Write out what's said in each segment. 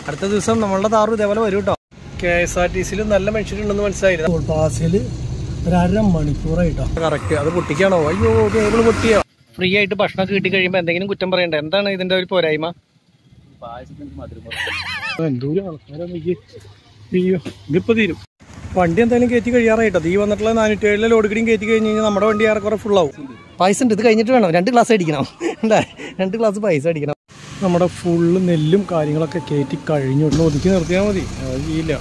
അടുത്ത ദിവസം നമ്മളുടെ താറ് ഇതേപോലെ വരും കേട്ടോ കെ എസ് ആർ ടി സിയിൽ നല്ല മനുഷ്യരുണ്ടെന്ന് മനസ്സിലായില്ല ടോൾ പാസിൽ ഒരു അര മണിക്കൂറായിട്ടോ കറക്റ്റ് അത് പൊട്ടിക്കാണോ അയ്യോ കേബിൾ പൊട്ടിയോ ഫ്രീ ആയിട്ട് ഭക്ഷണം കിട്ടി കഴിയുമ്പോൾ എന്തെങ്കിലും കുറ്റം പറയണ്ട എന്താണ് ഇതിന്റെ ഒരു പോരായ്മ എന്തോരം ആൾക്കാരാണ് ഈ അയ്യോ ഇതിപ്പോ തീരും വണ്ടി എന്തായാലും കയറ്റി കഴിയാറായിട്ടോ തീ വന്നിട്ടുള്ള നാനൂറ്റി ഏഴിലെ ലോഡ് കിടിയും കയറ്റി കഴിഞ്ഞ് കഴിഞ്ഞാൽ നമ്മുടെ വണ്ടി ഏറെക്കുറെ full ആവും പൈസ ഉണ്ട് ഇത് കഴിഞ്ഞിട്ട് വേണം രണ്ട് ഗ്ലാസ് അടിക്കണം അല്ലേ രണ്ട് ഗ്ലാസ് പൈസ അടിക്കണം നമ്മുടെ ഫുള്ള് നെല്ലും കാര്യങ്ങളൊക്കെ കയറ്റി കഴിഞ്ഞു ഒന്ന് ഒതുക്കി നിർത്തിയാൽ മതി അത് ചെയ്യില്ല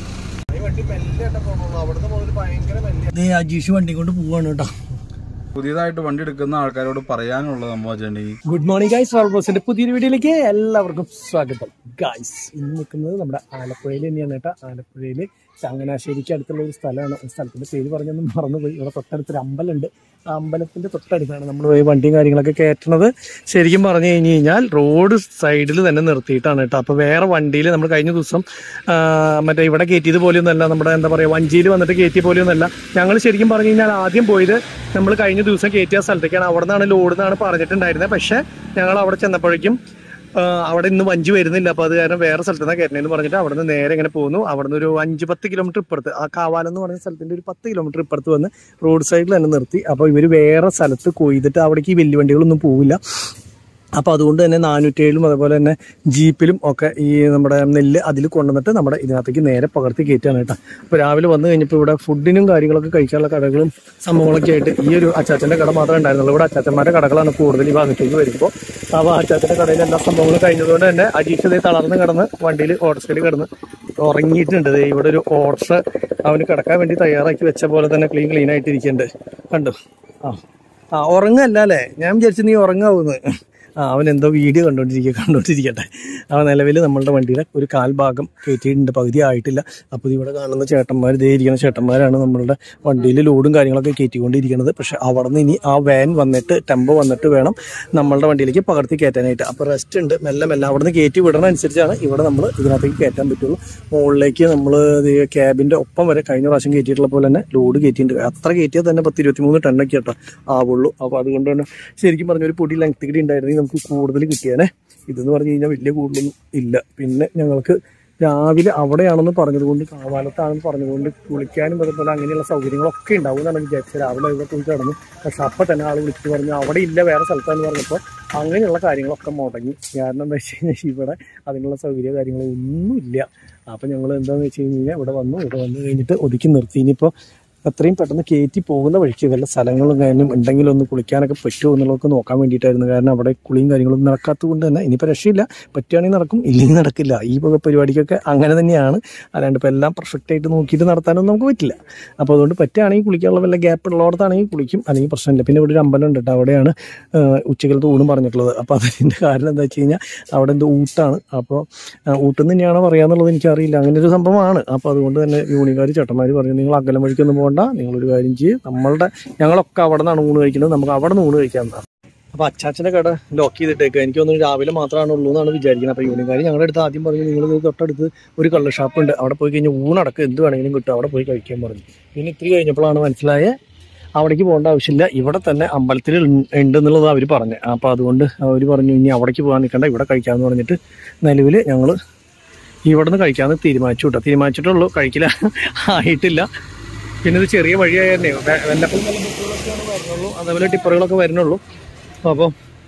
ദേ അജീഷ് വണ്ടി കൊണ്ട് പോവാണ് കേട്ടോ പുതിയതായിട്ട് വണ്ടി എടുക്കുന്ന ആൾക്കാരോട് പറയാനുള്ളത് സംഭവം വെച്ചിട്ടുണ്ടെങ്കിൽ ഗുഡ് മോർണിംഗ് ഗൈസ് ട്രാവൽ ബോസിന്റെ പുതിയൊരു വീഡിയോയിലേക്ക് എല്ലാവർക്കും സ്വാഗതം ഗൈസ് ഇന്ന് നിൽക്കുന്നത് നമ്മുടെ ആലപ്പുഴയിൽ തന്നെയാണ് കേട്ടോ ആലപ്പുഴയിൽ ചങ്ങനാശ്ശേരിക്ക് അടുത്തുള്ള ഒരു സ്ഥലമാണ് ഈ സ്ഥലത്തിന്റെ പേര് പറഞ്ഞൊന്നും മറന്നുപോയി ഇവിടെ തൊട്ടടുത്തൊരു അമ്പലമുണ്ട് ആ അമ്പലത്തിന്റെ തൊട്ടടുത്താണ് നമ്മൾ പോയി വണ്ടിയും കാര്യങ്ങളൊക്കെ കയറ്റണത് ശരിക്കും പറഞ്ഞു കഴിഞ്ഞ് കഴിഞ്ഞാൽ റോഡ് സൈഡിൽ തന്നെ നിർത്തിയിട്ടാണ് കേട്ടോ അപ്പോൾ വേറെ വണ്ടിയിൽ നമ്മൾ കഴിഞ്ഞ ദിവസം ആ, മറ്റേ ഇവിടെ കയറ്റിയത് പോലെയൊന്നുമല്ല നമ്മുടെ എന്താ പറയുക വഞ്ചിയിൽ വന്നിട്ട് കയറ്റിയ പോലെയൊന്നുമല്ല ഞങ്ങൾ ശരിക്കും പറഞ്ഞു കഴിഞ്ഞാൽ ആദ്യം പോയത് നമ്മൾ കഴിഞ്ഞ ദിവസം കയറ്റിയ സ്ഥലത്തേക്കാണ് അവിടെ നിന്നാണ് ലോഡ് എന്നാണ് പറഞ്ഞിട്ടുണ്ടായിരുന്നത് പക്ഷേ ഞങ്ങൾ അവിടെ ചെന്നപ്പോഴേക്കും ആ, അവിടെ ഇന്ന് വഞ്ചി വരുന്നില്ല അപ്പോൾ അത് കാരണം വേറെ സ്ഥലത്ത് നിന്നാണ് കയറ്റണേന്ന് പറഞ്ഞിട്ട് അവിടെ നിന്ന് നേരെ ഇങ്ങനെ പോകുന്നു അവിടെ നിന്ന് ഒരു അഞ്ച് പത്ത് കിലോമീറ്റർ ഇപ്പുറത്ത് ആ കാവാലം എന്ന് പറയുന്ന സ്ഥലത്തിൻ്റെ ഒരു പത്ത് കിലോമീറ്റർ ഇപ്പുറത്ത് വന്ന് റോഡ് സൈഡിൽ തന്നെ നിർത്തി അപ്പോൾ ഇവർ വേറെ സ്ഥലത്ത് കൊയ്തിട്ട് അവിടേക്ക് ഈ വലിയ വണ്ടികളൊന്നും പോവില്ല അപ്പോൾ അതുകൊണ്ട് തന്നെ നാനൂറ്റേഴിലും അതുപോലെ തന്നെ ജീപ്പിലും ഒക്കെ ഈ നമ്മുടെ നെല്ല് അതിൽ കൊണ്ടുവന്നിട്ട് നമ്മുടെ ഇതിനകത്തേക്ക് നേരെ പകർത്തി കയറ്റാണ് കേട്ടോ അപ്പോൾ രാവിലെ വന്നു കഴിഞ്ഞപ്പോൾ ഇവിടെ ഫുഡിനും കാര്യങ്ങളൊക്കെ കഴിക്കാനുള്ള കടകളും സംഭവങ്ങളൊക്കെ ആയിട്ട് ഈ ഒരു അച്ചാച്ചൻ്റെ കട മാത്രമേ ഉണ്ടായിരുന്നുള്ളൂ ഇവിടെ അച്ചാച്ചന്മാരുടെ കടകളാണ് കൂടുതൽ ഈ ഭാഗത്തേക്ക് വരുമ്പോൾ അപ്പോൾ അച്ചാച്ചൻ്റെ കടയിൽ എല്ലാ സംഭവങ്ങളും കഴിഞ്ഞതുകൊണ്ട് തന്നെ അജീഷ് തളർന്ന് കിടന്ന് വണ്ടിയിൽ ഓട്ടോസ്റ്റിൽ കിടന്ന് ഉറങ്ങിയിട്ടുണ്ട് ദേ ഇവിടെ ഒരു ഓട്ടർ അവന് കിടക്കാൻ വേണ്ടി തയ്യാറാക്കി വെച്ച പോലെ തന്നെ ക്ലീൻ ക്ലീൻ ആയിട്ട് ഇരിക്കുന്നുണ്ട് കണ്ടു ആ ആ ഉറങ്ങല്ല അല്ലേ ഞാൻ വിചാരിച്ചു നീ ഉറങ്ങാവൂന്ന് ആ അവൻ എന്തോ വീഡിയോ കണ്ടോണ്ടിരിക്കുക കണ്ടോണ്ടിരിക്കട്ടെ അവൻ നിലവിൽ നമ്മളുടെ വണ്ടിയുടെ ഒരു കാൽഭാഗം കയറ്റിയിട്ടുണ്ട് പകുതി ആയിട്ടില്ല അപ്പോൾ ഇവിടെ കാണുന്ന ചേട്ടന്മാർ ഇതേ ഇരിക്കുന്ന ചേട്ടന്മാരാണ് നമ്മളുടെ വണ്ടിയിൽ ലോഡും കാര്യങ്ങളൊക്കെ കയറ്റിക്കൊണ്ടിരിക്കുന്നത് പക്ഷെ അവിടെ നിന്ന് ഇനി ആ വാൻ വന്നിട്ട് ടെമ്പോ വന്നിട്ട് വേണം നമ്മളുടെ വണ്ടിയിലേക്ക് പകർത്തി കയറ്റാനായിട്ട് അപ്പോൾ റെസ്റ്റ് ഉണ്ട് മെല്ലെ മെല്ലെ അവിടെ നിന്ന് കയറ്റി വിടണ അനുസരിച്ചാണ് ഇവിടെ നമ്മൾ ഇതിനകത്തേക്ക് കയറ്റാൻ പറ്റുള്ളൂ മുകളിലേക്ക് നമ്മൾ ക്യാബിൻ്റെ ഒപ്പം വരെ കഴിഞ്ഞ പ്രാവശ്യം കയറ്റിയിട്ടുള്ള പോലെ തന്നെ ലോഡ് കയറ്റിയിട്ടുണ്ട് അത്ര കയറ്റിയാൽ തന്നെ പത്ത് ഇരുപത്തിമൂന്ന് ടണ്ണൊക്കെ കേട്ടോ ആവുള്ളൂ അപ്പോൾ അതുകൊണ്ട് തന്നെ ശരിക്കും പറഞ്ഞ ഒരു പൊടി ലെങ്ത് കൂടി ഉണ്ടായിരുന്നെങ്കിൽ നമുക്ക് കൂടുതൽ കിട്ടിയാനേ ഇതെന്ന് പറഞ്ഞു കഴിഞ്ഞാൽ വലിയ കൂടുതലൊന്നും ഇല്ല പിന്നെ ഞങ്ങൾക്ക് രാവിലെ അവിടെയാണെന്ന് പറഞ്ഞതുകൊണ്ട് കാവാലത്താണെന്ന് പറഞ്ഞതുകൊണ്ട് കുളിക്കാനും അതുപോലെ അങ്ങനെയുള്ള സൗകര്യങ്ങളൊക്കെ ഉണ്ടാവും എന്നാണ് വിചാരിച്ചത് രാവിലെ ഇവിടെ പോയി കിടന്നു പക്ഷെ അപ്പം തന്നെ ആൾ വിളിച്ചു പറഞ്ഞു അവിടെ ഇല്ല വേറെ സ്ഥലത്താന്ന് പറഞ്ഞപ്പോൾ അങ്ങനെയുള്ള കാര്യങ്ങളൊക്കെ മുടങ്ങി കാരണം എന്താ വെച്ച് കഴിഞ്ഞാൽ ഇവിടെ അതിനുള്ള സൗകര്യ കാര്യങ്ങളൊന്നുമില്ല അപ്പം ഞങ്ങൾ എന്താണെന്ന് വെച്ച് കഴിഞ്ഞാൽ ഇവിടെ വന്നു ഇവിടെ വന്നു കഴിഞ്ഞിട്ട് ഒതുക്കി നിർത്തി ഇനിയിപ്പോൾ അത്രയും പെട്ടെന്ന് കയറ്റി പോകുന്ന വഴിക്ക് വല്ല സ്ഥലങ്ങളും കാര്യം ഉണ്ടെങ്കിൽ ഒന്ന് കുളിക്കാനൊക്കെ പറ്റുമോ എന്നുള്ളതൊക്കെ നോക്കാൻ വേണ്ടിയിട്ടായിരുന്നു കാരണം അവിടെ കുളിയും കാര്യങ്ങളൊന്നും നടക്കാത്തത് കൊണ്ട് തന്നെ ഇനിയിപ്പോൾ രക്ഷയില്ല പറ്റുകയാണെങ്കിൽ നടക്കും ഇല്ലെങ്കിൽ നടക്കില്ല ഈ വക പരിപാടിക്കൊക്കെ അങ്ങനെ തന്നെയാണ് അല്ലാണ്ട് ഇപ്പോൾ എല്ലാം പെർഫെക്റ്റ് ആയിട്ട് നോക്കിയിട്ട് നടത്താനൊന്നും നമുക്ക് പറ്റില്ല അപ്പോൾ അതുകൊണ്ട് പറ്റുകയാണെങ്കിൽ കുളിക്കാനുള്ള വല്ല ഗ്യാപ്പ് ഉള്ളിടത്താണെങ്കിൽ കുളിക്കും അല്ലെങ്കിൽ പ്രശ്നമില്ല പിന്നെ ഇവിടെ ഒരു അമ്പലം ഉണ്ട് കേട്ടോ അവിടെയാണ് ഉച്ചക്കലത്ത് ഊണും പറഞ്ഞിട്ടുള്ളത് അപ്പോൾ അതിൻ്റെ കാരണം എന്താ വെച്ച് കഴിഞ്ഞാൽ അവിടെ എന്തോ ഊട്ടാണ് അപ്പോൾ ഊട്ടെന്ന് തന്നെയാണോ പറയാന്നുള്ളത് എനിക്കറിയില്ല അങ്ങനെ ഒരു സംഭവമാണ് അപ്പോൾ അതുകൊണ്ട് തന്നെ യൂണിക്കാർ ചേട്ടന്മാർ പറഞ്ഞു നിങ്ങൾ അകലം വഴിക്കൊന്നും പോകണ്ട നിങ്ങളൊരു കാര്യം ചെയ്യും നമ്മളുടെ ഞങ്ങളൊക്കെ അവിടെ നിന്നാണ് ഊണ് കഴിക്കുന്നത് നമുക്ക് അവിടെ നിന്ന് ഊണ് കഴിക്കാവുന്നതാണ് അപ്പോൾ അച്ചാച്ചൻ്റെ കട ലോക്ക് ചെയ്തിട്ടേക്ക് എനിക്ക് തോന്നുന്നു രാവിലെ മാത്രമാണ് ഉള്ളൂ എന്നാണ് വിചാരിക്കുന്നത് അപ്പോൾ യൂണിക്കാർ ഞങ്ങളുടെ അടുത്ത് ആദ്യം പറഞ്ഞു നിങ്ങൾ ഇത് തൊട്ടടുത്ത് ഒരു കള്ള് ഷാപ്പ് ഉണ്ട് അവിടെ പോയി കഴിഞ്ഞാൽ ഊണടക്കം എന്ത് വേണമെങ്കിലും കിട്ടും അവിടെ പോയി കഴിക്കാൻ പറഞ്ഞു പിന്നെ ഇത്തിരി കഴിഞ്ഞപ്പോഴാണ് മനസ്സിലായത് അവിടേക്ക് പോകേണ്ട ആവശ്യമില്ല ഇവിടെ തന്നെ അമ്പലത്തിൽ ഉണ്ട് എന്നുള്ളത് അവർ പറഞ്ഞു അപ്പോൾ അതുകൊണ്ട് അവർ പറഞ്ഞു ഇനി അവിടേക്ക് പോകാൻ നിൽക്കണ്ട ഇവിടെ കഴിക്കാമെന്ന് പറഞ്ഞിട്ട് നിലവിൽ ഞങ്ങൾ ഇവിടെ നിന്ന് കഴിക്കാമെന്ന് തീരുമാനിച്ചു കേട്ടോ തീരുമാനിച്ചിട്ടുള്ളൂ കഴിക്കില്ല ആയിട്ടില്ല പിന്നെ ഇത് ചെറിയ വഴിയായ തന്നെ വെ- വല്ലപ്പോഴും വല്ല ബസ്സുകളൊക്കെയാണ് വരുന്നുള്ളൂ അതേപോലെ ടിപ്പറുകളൊക്കെ വരുന്നുള്ളൂ അപ്പോൾ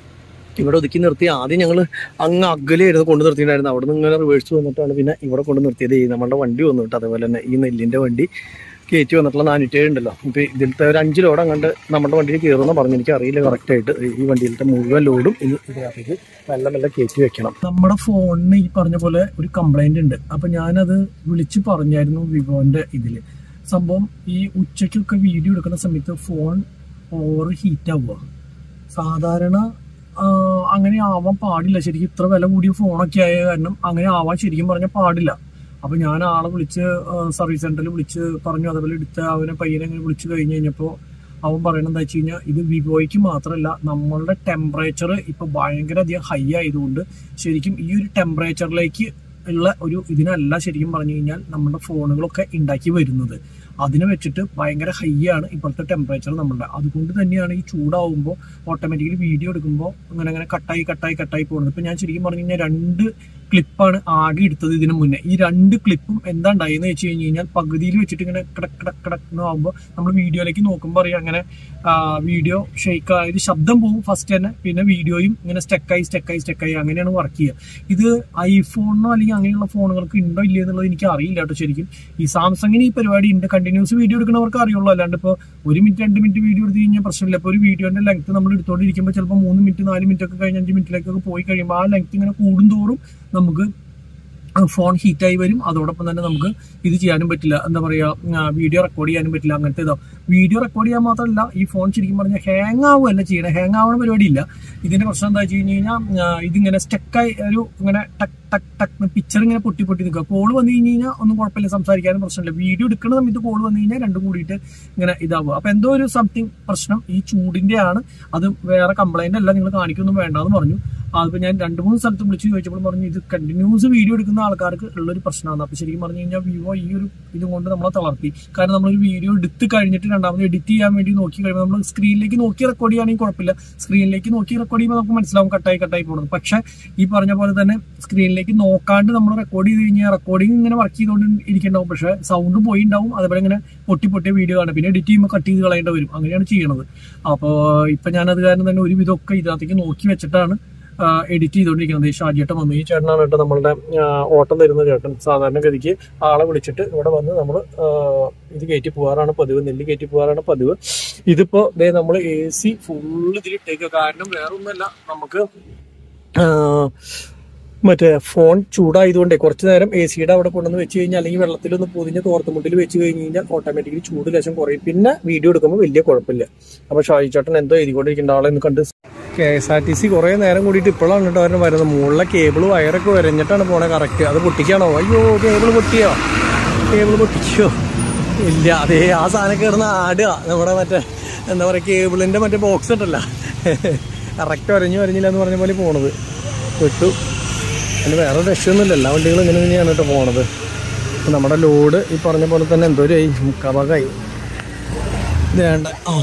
ഇവിടെ ഒതുക്കി നിർത്തി ആദ്യം ഞങ്ങൾ അങ്ങ് അകലെയായിരുന്നു കൊണ്ട് നിർത്തിയിട്ടുണ്ടായിരുന്നു അവിടെ നിന്ന് ഇങ്ങനെ റിവേഴ്സ് വന്നിട്ടാണ് പിന്നെ ഇവിടെ കൊണ്ട് നിർത്തിയത് ഈ നമ്മുടെ വണ്ടി വന്നു കേട്ടോ അതേപോലെ തന്നെ ഈ നെല്ലിൻ്റെ വണ്ടി കയറ്റി വന്നിട്ടുള്ള നാനൂറ്റേഴ് ഉണ്ടല്ലോ ഇപ്പോൾ ഇതിലത്തെ ഒരു അഞ്ച് ലോഡ് അങ്ങോട്ട് നമ്മുടെ വണ്ടിയിൽ കയറുമെന്ന് പറഞ്ഞു എനിക്ക് അറിയില്ല കറക്റ്റായിട്ട് ഈ വണ്ടിയിലത്തെ മുഴുവൻ ലോഡും ഇനി ഇതിനകത്തേക്ക് മെല്ലെ മെല്ലെ കയറ്റി വെക്കണം നമ്മുടെ ഫോണിന് ഈ പറഞ്ഞ പോലെ ഒരു കംപ്ലൈന്റ് ഉണ്ട് അപ്പം ഞാനത് വിളിച്ച് പറഞ്ഞായിരുന്നു വിവോന്റെ ഇതിൽ സംഭവം ഈ ഉച്ചയ്ക്കൊക്കെ വീഡിയോ എടുക്കുന്ന സമയത്ത് ഫോൺ ഓവർ ഹീറ്റ് ആവുക സാധാരണ ആ, അങ്ങനെ ആവാൻ പാടില്ല ശരിക്കും ഇത്ര വില കൂടിയ ഫോണൊക്കെ ആയ കാരണം അങ്ങനെ ആവാൻ ശരിക്കും പറഞ്ഞാൽ പാടില്ല അപ്പൊ ഞാൻ ആളെ വിളിച്ച് സർവീസ് സെന്ററിൽ വിളിച്ച് പറഞ്ഞു അതേപോലെ എടുത്ത അവനെ പയ്യനെ അങ്ങനെ വിളിച്ചു കഴിഞ്ഞ് കഴിഞ്ഞപ്പോൾ അവൻ പറയണത് എന്താ വെച്ച് കഴിഞ്ഞാൽ ഇത് വിവോയ്ക്ക് മാത്രമല്ല നമ്മളുടെ ടെമ്പറേച്ചർ ഇപ്പൊ ഭയങ്കര അധികം ഹൈ ആയതുകൊണ്ട് ശരിക്കും ഈ ഒരു ടെമ്പറേച്ചറിലേക്ക് ഉള്ള ഒരു ഇതിനല്ല ശരിക്കും പറഞ്ഞു കഴിഞ്ഞാൽ നമ്മുടെ ഫോണുകളൊക്കെ ഉണ്ടാക്കി വരുന്നത് അതിനെ വെച്ചിട്ട് ഭയങ്കര ഹൈ ആണ് ഇപ്പോഴത്തെ ടെമ്പറേച്ചർ നമ്മളുടെ അതുകൊണ്ട് തന്നെയാണ് ഈ ചൂടാവുമ്പോൾ ഓട്ടോമാറ്റിക്കലി വീഡിയോ എടുക്കുമ്പോൾ അങ്ങനെ അങ്ങനെ കട്ടായി കട്ടായി കട്ടായി പോകുന്നത് ഇപ്പം ഞാൻ ശരിക്കും പറഞ്ഞു കഴിഞ്ഞാൽ രണ്ട് ക്ലിപ്പാണ് ആകെ എടുത്തത് ഇതിന് മുന്നേ ഈ രണ്ട് ക്ലിപ്പും എന്താ ഉണ്ടായെന്ന് വെച്ച് കഴിഞ്ഞ് കഴിഞ്ഞാൽ പകുതിയിൽ വെച്ചിട്ട് ഇങ്ങനെ കിടക്ക് കിടക്ക് കിടക്കുന്ന ആകുമ്പോൾ നമ്മൾ വീഡിയോയിലേക്ക് നോക്കുമ്പോൾ അറിയാം അങ്ങനെ വീഡിയോ ഷെയ്ക്ക് ആയത് ശബ്ദം പോകും ഫസ്റ്റ് തന്നെ പിന്നെ വീഡിയോയും ഇങ്ങനെ സ്റ്റെക്കായി സ്റ്റെക്കായി സ്റ്റെക്കായി അങ്ങനെയാണ് വർക്ക് ചെയ്യുക ഇത് ഐഫോണിനോ അല്ലെങ്കിൽ അങ്ങനെയുള്ള ഫോണുകൾക്ക് ഉണ്ടോ ഇല്ലയോ എന്നുള്ളത് എനിക്ക് അറിയില്ല കേട്ടോ ശരിക്കും ഈ സാംസങ്ങിന് ഈ പരിപാടി ഉണ്ട് കണ്ടിന്യൂസ് വീഡിയോ എടുക്കുന്നവർക്ക് അറിയുള്ളൂ അല്ലാണ്ട് ഇപ്പോൾ ഒരു മിനിറ്റ് രണ്ട് മിനിറ്റ് വീഡിയോ എടുത്ത് കഴിഞ്ഞാൽ പ്രശ്നമില്ല ഇപ്പോൾ ഒരു വീഡിയോന്റെ ലെങ്ത് നമ്മൾ എടുത്തുകൊണ്ടിരിക്കുമ്പോൾ ചിലപ്പോൾ മൂന്ന് മിനിറ്റ് നാല് മിനിറ്റ് ഒക്കെ കഴിഞ്ഞ് അഞ്ച് മിനിറ്റിലേക്കൊക്കെ പോയി കഴിയുമ്പോൾ ആ ലെങ്ത് ഇങ്ങനെ കൂടുന്തോറും നമുക്ക് ഫോൺ ഹീറ്റായി വരും അതോടൊപ്പം തന്നെ നമുക്ക് ഇത് ചെയ്യാനും പറ്റില്ല എന്താ പറയുക വീഡിയോ റെക്കോർഡ് ചെയ്യാനും പറ്റില്ല അങ്ങനത്തെ ഇതോ വീഡിയോ റെക്കോർഡ് ചെയ്യാൻ മാത്രമല്ല ഈ ഫോൺ ശരിക്കും പറഞ്ഞാൽ ഹാങ് ആവുകയല്ല ചെയ്യണേ ഹാങ് ആവുന്ന പരിപാടിയില്ല ഇതിന്റെ പ്രശ്നം എന്താ വെച്ച് കഴിഞ്ഞ് കഴിഞ്ഞാൽ ഇതിങ്ങനെ സ്റ്റക്കായി ഒരു ഇങ്ങനെ ടക്ക് ടക്ക് ടക്ക് പിക്ചർ ഇങ്ങനെ പൊട്ടി പൊട്ടി നിൽക്കുക കോൾ വന്നു കഴിഞ്ഞ് കഴിഞ്ഞാൽ ഒന്നും കുഴപ്പമില്ല സംസാരിക്കാനും പ്രശ്നമില്ല വീഡിയോ എടുക്കുന്ന സമയത്ത് കോൾ വന്നു കഴിഞ്ഞാൽ രണ്ടും കൂടിയിട്ട് ഇങ്ങനെ ഇതാവുക അപ്പൊ എന്തോ ഒരു സംതിങ് പ്രശ്നം ഈ ചൂടിന്റെ ആണ് അത് വേറെ കംപ്ലൈന്റ് അല്ല നിങ്ങൾ കാണിക്കൊന്നും വേണ്ടെന്ന് പറഞ്ഞു അതിപ്പോ ഞാൻ രണ്ട് മൂന്ന് സ്ഥലത്ത് വിളിച്ച് ചോദിച്ചപ്പോൾ പറഞ്ഞു ഇത് കണ്ടിന്യൂസ് വീഡിയോ എടുക്കുന്ന ആൾക്കാർക്ക് ഉള്ളൊരു പ്രശ്നമാണ് അപ്പൊ ശരിക്കും പറഞ്ഞു കഴിഞ്ഞാൽ വിവോ ഈ ഒരു ഇത് കൊണ്ട് നമ്മളെ തളർത്തി കാരണം നമ്മളൊരു വീഡിയോ എടുത്ത് കഴിഞ്ഞിട്ട് രണ്ടാമത് എഡിറ്റ് ചെയ്യാൻ വേണ്ടി നോക്കി കഴിയുമ്പോൾ നമ്മൾ സ്ക്രീനിലേക്ക് നോക്കി റെക്കോർഡ് ചെയ്യുകയാണെങ്കിൽ കുഴപ്പമില്ല സ്ക്രീനിലേക്ക് നോക്കി റെക്കോർഡ് ചെയ്യുമ്പോൾ നമുക്ക് മനസ്സിലാവും കട്ടായി കട്ടായി പോകുന്നത് പക്ഷെ ഈ പറഞ്ഞ പോലെ തന്നെ സ്ക്രീനിലേക്ക് നോക്കാണ്ട് നമ്മൾ റെക്കോർഡ് ചെയ്ത് കഴിഞ്ഞാൽ റെക്കോർഡിംഗ് ഇങ്ങനെ വർക്ക് ചെയ്തുകൊണ്ട് ഇരിക്കുന്നുണ്ടാവും പക്ഷെ സൗണ്ട് പോയി ഉണ്ടാവും അതേപോലെ ഇങ്ങനെ പൊട്ടി പൊട്ടിയ വീഡിയോ കാണും പിന്നെ എഡിറ്റ് ചെയ്യുമ്പോൾ കട്ട് ചെയ്ത് കളയേണ്ടി വരും അങ്ങനെയാണ് ചെയ്യണത് അപ്പോൾ ഇപ്പൊ ഞാനത് കാരണം തന്നെ ഒരു വിധമൊക്കെ ഇതിനകത്തേക്ക് നോക്കി വെച്ചിട്ടാണ് എഡിറ്റ് ചെയ്തുകൊണ്ടിരിക്കുന്നത് ഈ ഷാജിയേട്ടൻ വന്നു ഈ ചേട്ടനാണ് കേട്ടോ നമ്മളുടെ ആ, ഓട്ടം തരുന്ന ചേട്ടൻ സാധാരണഗതിക്ക് ആളെ വിളിച്ചിട്ട് ഇവിടെ വന്ന് നമ്മൾ ഇത് കയറ്റി പോകാറാണ് പതിവ് നെല്ല് കയറ്റി പോകാറാണ് പതിവ് ഇതിപ്പോ ദേ നമ്മൾ എ സി ഫുള്ള് ഇതിലിട്ടേക്കുക കാരണം വേറെ ഒന്നുമല്ല നമുക്ക് ആ, മറ്റേ ഫോൺ ചൂടായതുകൊണ്ടേ കുറച്ച് നേരം എ സിയുടെ അവിടെ കൊണ്ടുവന്ന് വെച്ച് കഴിഞ്ഞാൽ അല്ലെങ്കിൽ വെള്ളത്തിലൊന്ന് പൊതിഞ്ഞ് തോർത്തുമുട്ടിൽ വെച്ച് കഴിഞ്ഞ് കഴിഞ്ഞാൽ ഓട്ടോമാറ്റിക്കലി ചൂട് ലേശം കുറയും പിന്നെ വീഡിയോ എടുക്കുമ്പോൾ വലിയ കുഴപ്പമില്ല അപ്പൊ ഷാജി ചേട്ടൻ എന്തോ എഴുതിക്കൊണ്ടിരിക്കേണ്ട ആളെ ഒന്ന് കണ്ട് K S R T C കുറെ നേരം കൂടിയിട്ട് ഇപ്പോഴാണ് കേട്ടോ അവരുടെ വരുന്നത് മുകളിലെ കേബിൾ വയറൊക്കെ വരഞ്ഞിട്ടാണ് പോണേ കറക്റ്റ് അത് പൊട്ടിക്കാണോ അയ്യോ കേബിൾ പൊട്ടിയോ കേബിൾ പൊട്ടിച്ചോ ഇല്ല അതേ ആ സാധനം കിടന്ന് ആടുക നമ്മുടെ മറ്റേ എന്താ പറയുക കേബിളിന്റെ മറ്റേ ബോക്സ് ഉണ്ടല്ല കറക്റ്റ് വരഞ്ഞു വരഞ്ഞില്ല എന്ന് പറഞ്ഞ പോലെ പോണത് വിട്ടു അതിന് വേറെ രക്ഷയൊന്നുമില്ല എല്ലാ വണ്ടികളും ഇങ്ങനെ തന്നെയാണ് കേട്ടോ പോണത് ഇപ്പൊ നമ്മുടെ ലോഡ് ഈ പറഞ്ഞ പോലെ തന്നെ എന്തോ ഒരു മുക്കാഭാഗമായി ഇത് വേണ്ട ആ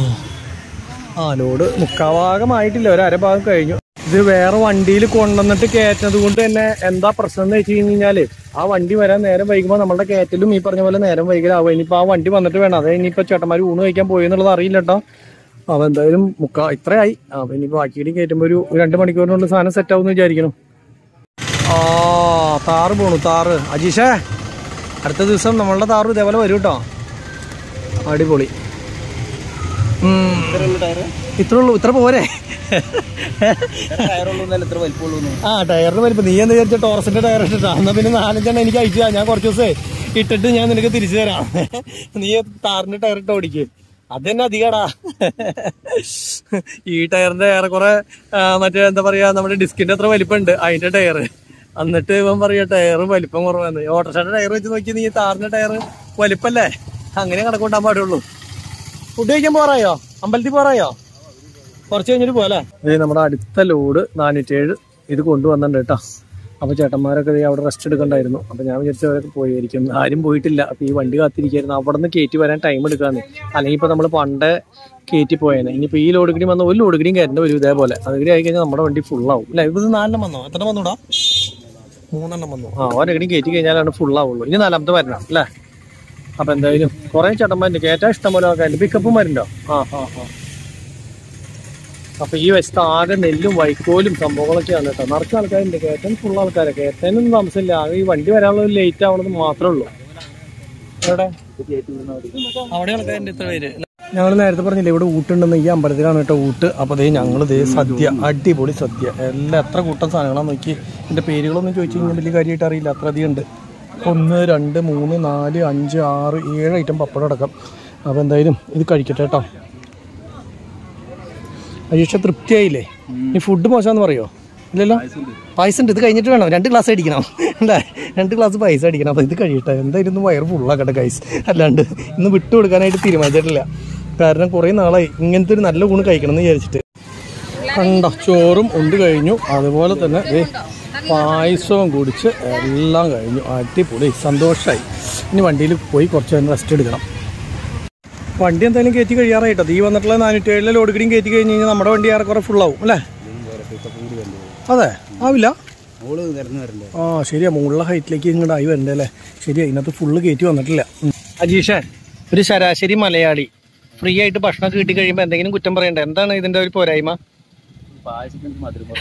ആ ലോഡ് മുക്കാഭാഗമായിട്ടില്ല ഒരു അരഭാഗം കഴിഞ്ഞു ഇത് വേറെ വണ്ടിയിൽ കൊണ്ടുവന്നിട്ട് കയറ്റുന്നത് കൊണ്ട് തന്നെ എന്താ പ്രശ്നം എന്ന് വെച്ച് കഴിഞ്ഞാല് ആ വണ്ടി വരാൻ നേരം വൈകുമ്പോൾ നമ്മുടെ കയറ്റലും ഈ പറഞ്ഞ പോലെ നേരം വൈകലാവും ഇനിയിപ്പോ ആ വണ്ടി വന്നിട്ട് വേണം അത് ഇനിയിപ്പോ ചേട്ടന്മാർ ഊണ് കഴിക്കാൻ പോയി എന്നുള്ളത് അറിയില്ല കേട്ടോ അപ്പൊ എന്തായാലും മുക്കാ ഇത്രയായി അപ്പൊ ഇനിയിപ്പോ ബാക്കി കയറ്റുമ്പോ ഒരു രണ്ട് മണിക്കൂറിനുള്ളിൽ സാധനം സെറ്റ് ആവും എന്ന് വിചാരിക്കണം ആ താറ് പോണു താറ് അജീഷേ അടുത്ത ദിവസം നമ്മളുടെ താറ് ഇതേപോലെ വരും കേട്ടോ അടിപൊളി ഉം. ഇത്രേ ഉള്ളൂ ഇത്ര പോരെ ആ ടയറിന് വലിപ്പം നീ എന്ന് വിചാരിച്ച ടോറസിന്റെ ടയർ ഇട്ടിട്ടാ എന്നാ പിന്നെ നാലഞ്ചെണ്ണം എനിക്ക് അയച്ചു ഞാൻ കുറച്ച് ദിവസേ ഇട്ടിട്ട് ഞാൻ നിനക്ക് തിരിച്ചു തരാം നീ താറിന്റെ ടയർ ഇട്ട് ഓടിക്ക് അത് തന്നെ അധികടാ ഈ ടയറിന്റെ ഏറെക്കുറെ ആ, മറ്റേ എന്താ പറയാ നമ്മുടെ ഡിസ്കിന്റെ അത്ര വലിപ്പമുണ്ട് അതിന്റെ ടയർ എന്നിട്ട് ഇവൻ പറയാ ടയർ വലിപ്പം കുറവാന്ന് ഓട്ടോഷയുടെ ടയർ വെച്ച് നോക്കി നീ താറിന്റെ ടയർ വലിപ്പല്ലേ അങ്ങനെ കണക്കൂട്ടാൻ പാടുള്ളൂ ഫുഡ് കഴിക്കാൻ പോറായോ അമ്പലത്തിൽ പോറായോ കുറച്ച് കഴിഞ്ഞിട്ട് പോലെ നമ്മുടെ അടുത്ത ലോഡ് നാനൂറ്റേഴ് ഇത് കൊണ്ടുവന്നിട്ടുണ്ട് കേട്ടോ അപ്പൊ ചേട്ടന്മാരൊക്കെ ദേ അവിടെ റെസ്റ്റ് എടുക്കണ്ടായിരുന്നു അപ്പൊ ഞാൻ വിചാരിച്ചു അവരൊക്കെ പോയിരിക്കും ആരും പോയിട്ടില്ല അപ്പൊ ഈ വണ്ടി കാത്തിരിക്കായിരുന്നു അവിടെ നിന്ന് കയറ്റി വരാൻ ടൈം എടുക്കാന്ന് അല്ലെങ്കിൽ ഇപ്പൊ നമ്മൾ പണ്ട് കയറ്റി പോയേനെ ഇനിയിപ്പോ ഈ ലോഡ് കിടി വന്ന ഒരു ലോഡ് കിടിയും കയറ്റേണ്ട വരും ഇതേപോലെ അത് കൂടി ആയി കഴിഞ്ഞാൽ നമ്മുടെ വണ്ടി full ആവും അല്ലെ ഇത് നാലെണ്ണം വന്നോ എത്ര വന്നൂടാ മൂന്നെണ്ണം വന്നു ആ ഒരകടി കയറ്റി കഴിഞ്ഞാലാണ് full ആവുള്ളൂ ഇനി നാലാമത്തെ വരണം അല്ലേ അപ്പൊ എന്തായാലും കുറെ ചേട്ടന്മാരുണ്ട് കയറ്റാൻ ഇഷ്ടം പോലെ ആൾക്കാരുണ്ട് പിക്കപ്പും വരുന്നുണ്ടോ ആ ആ ആ അപ്പൊ ഈ വശത്ത് ആകെ നെല്ലും വൈക്കോലും സംഭവങ്ങളൊക്കെയാണ് കേട്ടോ നിറച്ച ആൾക്കാരുണ്ട് കയറ്റാൻ ഫുൾ ആൾക്കാരെ കയറ്റാനൊന്നും താമസമില്ല ആകെ ഈ വണ്ടി വരാനുള്ള ലേറ്റ് ആവണത് മാത്രമേ ഉള്ളൂ എവിടെ അവിടെ ആൾക്കാരുണ്ട് ഇത്ര പേര് ഞങ്ങൾ നേരത്തെ പറഞ്ഞില്ലേ ഇവിടെ ഊട്ടുണ്ടെന്ന് ഈ അമ്പലത്തിലാണ് കേട്ടോ ഊട്ട് അപ്പോൾ ദേ ഞങ്ങൾ ദേ സദ്യ അടിപൊളി സദ്യ എല്ലാം എത്ര കൂട്ടം സാധനങ്ങളാണ് നോക്കി എൻ്റെ പേരുകളൊന്നും ചോദിച്ചു കഴിഞ്ഞാൽ വലിയ കാര്യമായിട്ട് അറിയില്ല അത്ര അധികം ഉണ്ട് ഒന്ന് രണ്ട് മൂന്ന് നാല് അഞ്ച് ആറ് ഏഴ് ഐറ്റം പപ്പടം അടക്കം അപ്പോൾ എന്തായാലും ഇത് കഴിക്കട്ടെ കേട്ടോ അയ്യക്ഷ തൃപ്തിയായില്ലേ ഈ ഫുഡ് മോശമാന്ന് പറയോ ഇല്ലല്ലോ പായസം ഉണ്ട് ഇത് കഴിഞ്ഞിട്ട് വേണം രണ്ട് ഗ്ലാസ് അടിക്കണം അല്ലേ രണ്ട് ഗ്ലാസ് പൈസ അടിക്കണം അപ്പോൾ ഇത് കഴിയട്ടെ എന്തായാലും ഇന്ന് വയറ് ഫുള്ളാക്കട്ടെ കൈസ് അല്ലാണ്ട് ഇന്ന് വിട്ടു കൊടുക്കാനായിട്ട് തീരുമാനിച്ചിട്ടില്ല കാരണം കുറേ നാളായി ഇങ്ങനത്തെ ഒരു നല്ല ഊണ് കഴിക്കണം എന്ന് വിചാരിച്ചിട്ട് കണ്ടോ ചോറും ഉണ്ട് കഴിഞ്ഞു അതുപോലെ തന്നെ ദേ പായസവും കുടിച്ച് എല്ലാം കഴിഞ്ഞു അടിപൊളി സന്തോഷമായി ഇനി വണ്ടിയിൽ പോയി കുറച്ച് നേരം റെസ്റ്റ് എടുക്കണം വണ്ടി എന്തായാലും കയറ്റി കഴിയാറായിട്ടോ ഈ വന്നിട്ടുള്ള നാനൂറ്റി ഏഴിലെ ലോഡ് കിടിയും കയറ്റി കഴിഞ്ഞ് കഴിഞ്ഞാൽ നമ്മുടെ വണ്ടി ഏറെക്കുറെ full ആവും അല്ലേ അതെ ആവില്ല ഓള് നിരന്ന് വരണ്ടേ ആ ശരിയാ മുകളിലെ ഹൈറ്റിലേക്ക് ഇങ്ങോട്ട് ആയി വരണ്ടേ അല്ലേ ശരിയാ ഇതിനകത്ത് ഫുള്ള് കയറ്റി വന്നിട്ടില്ല ഉം. അജീഷേ ഒരു ശരാശരി മലയാളി ഫ്രീ ആയിട്ട് ഭക്ഷണം കിട്ടി കഴിയുമ്പോൾ എന്തെങ്കിലും കുറ്റം പറയണ്ടേ എന്താണ് ഇതിന്റെ ഒരു പോരായ്മ പായസത്തിന് മധുരം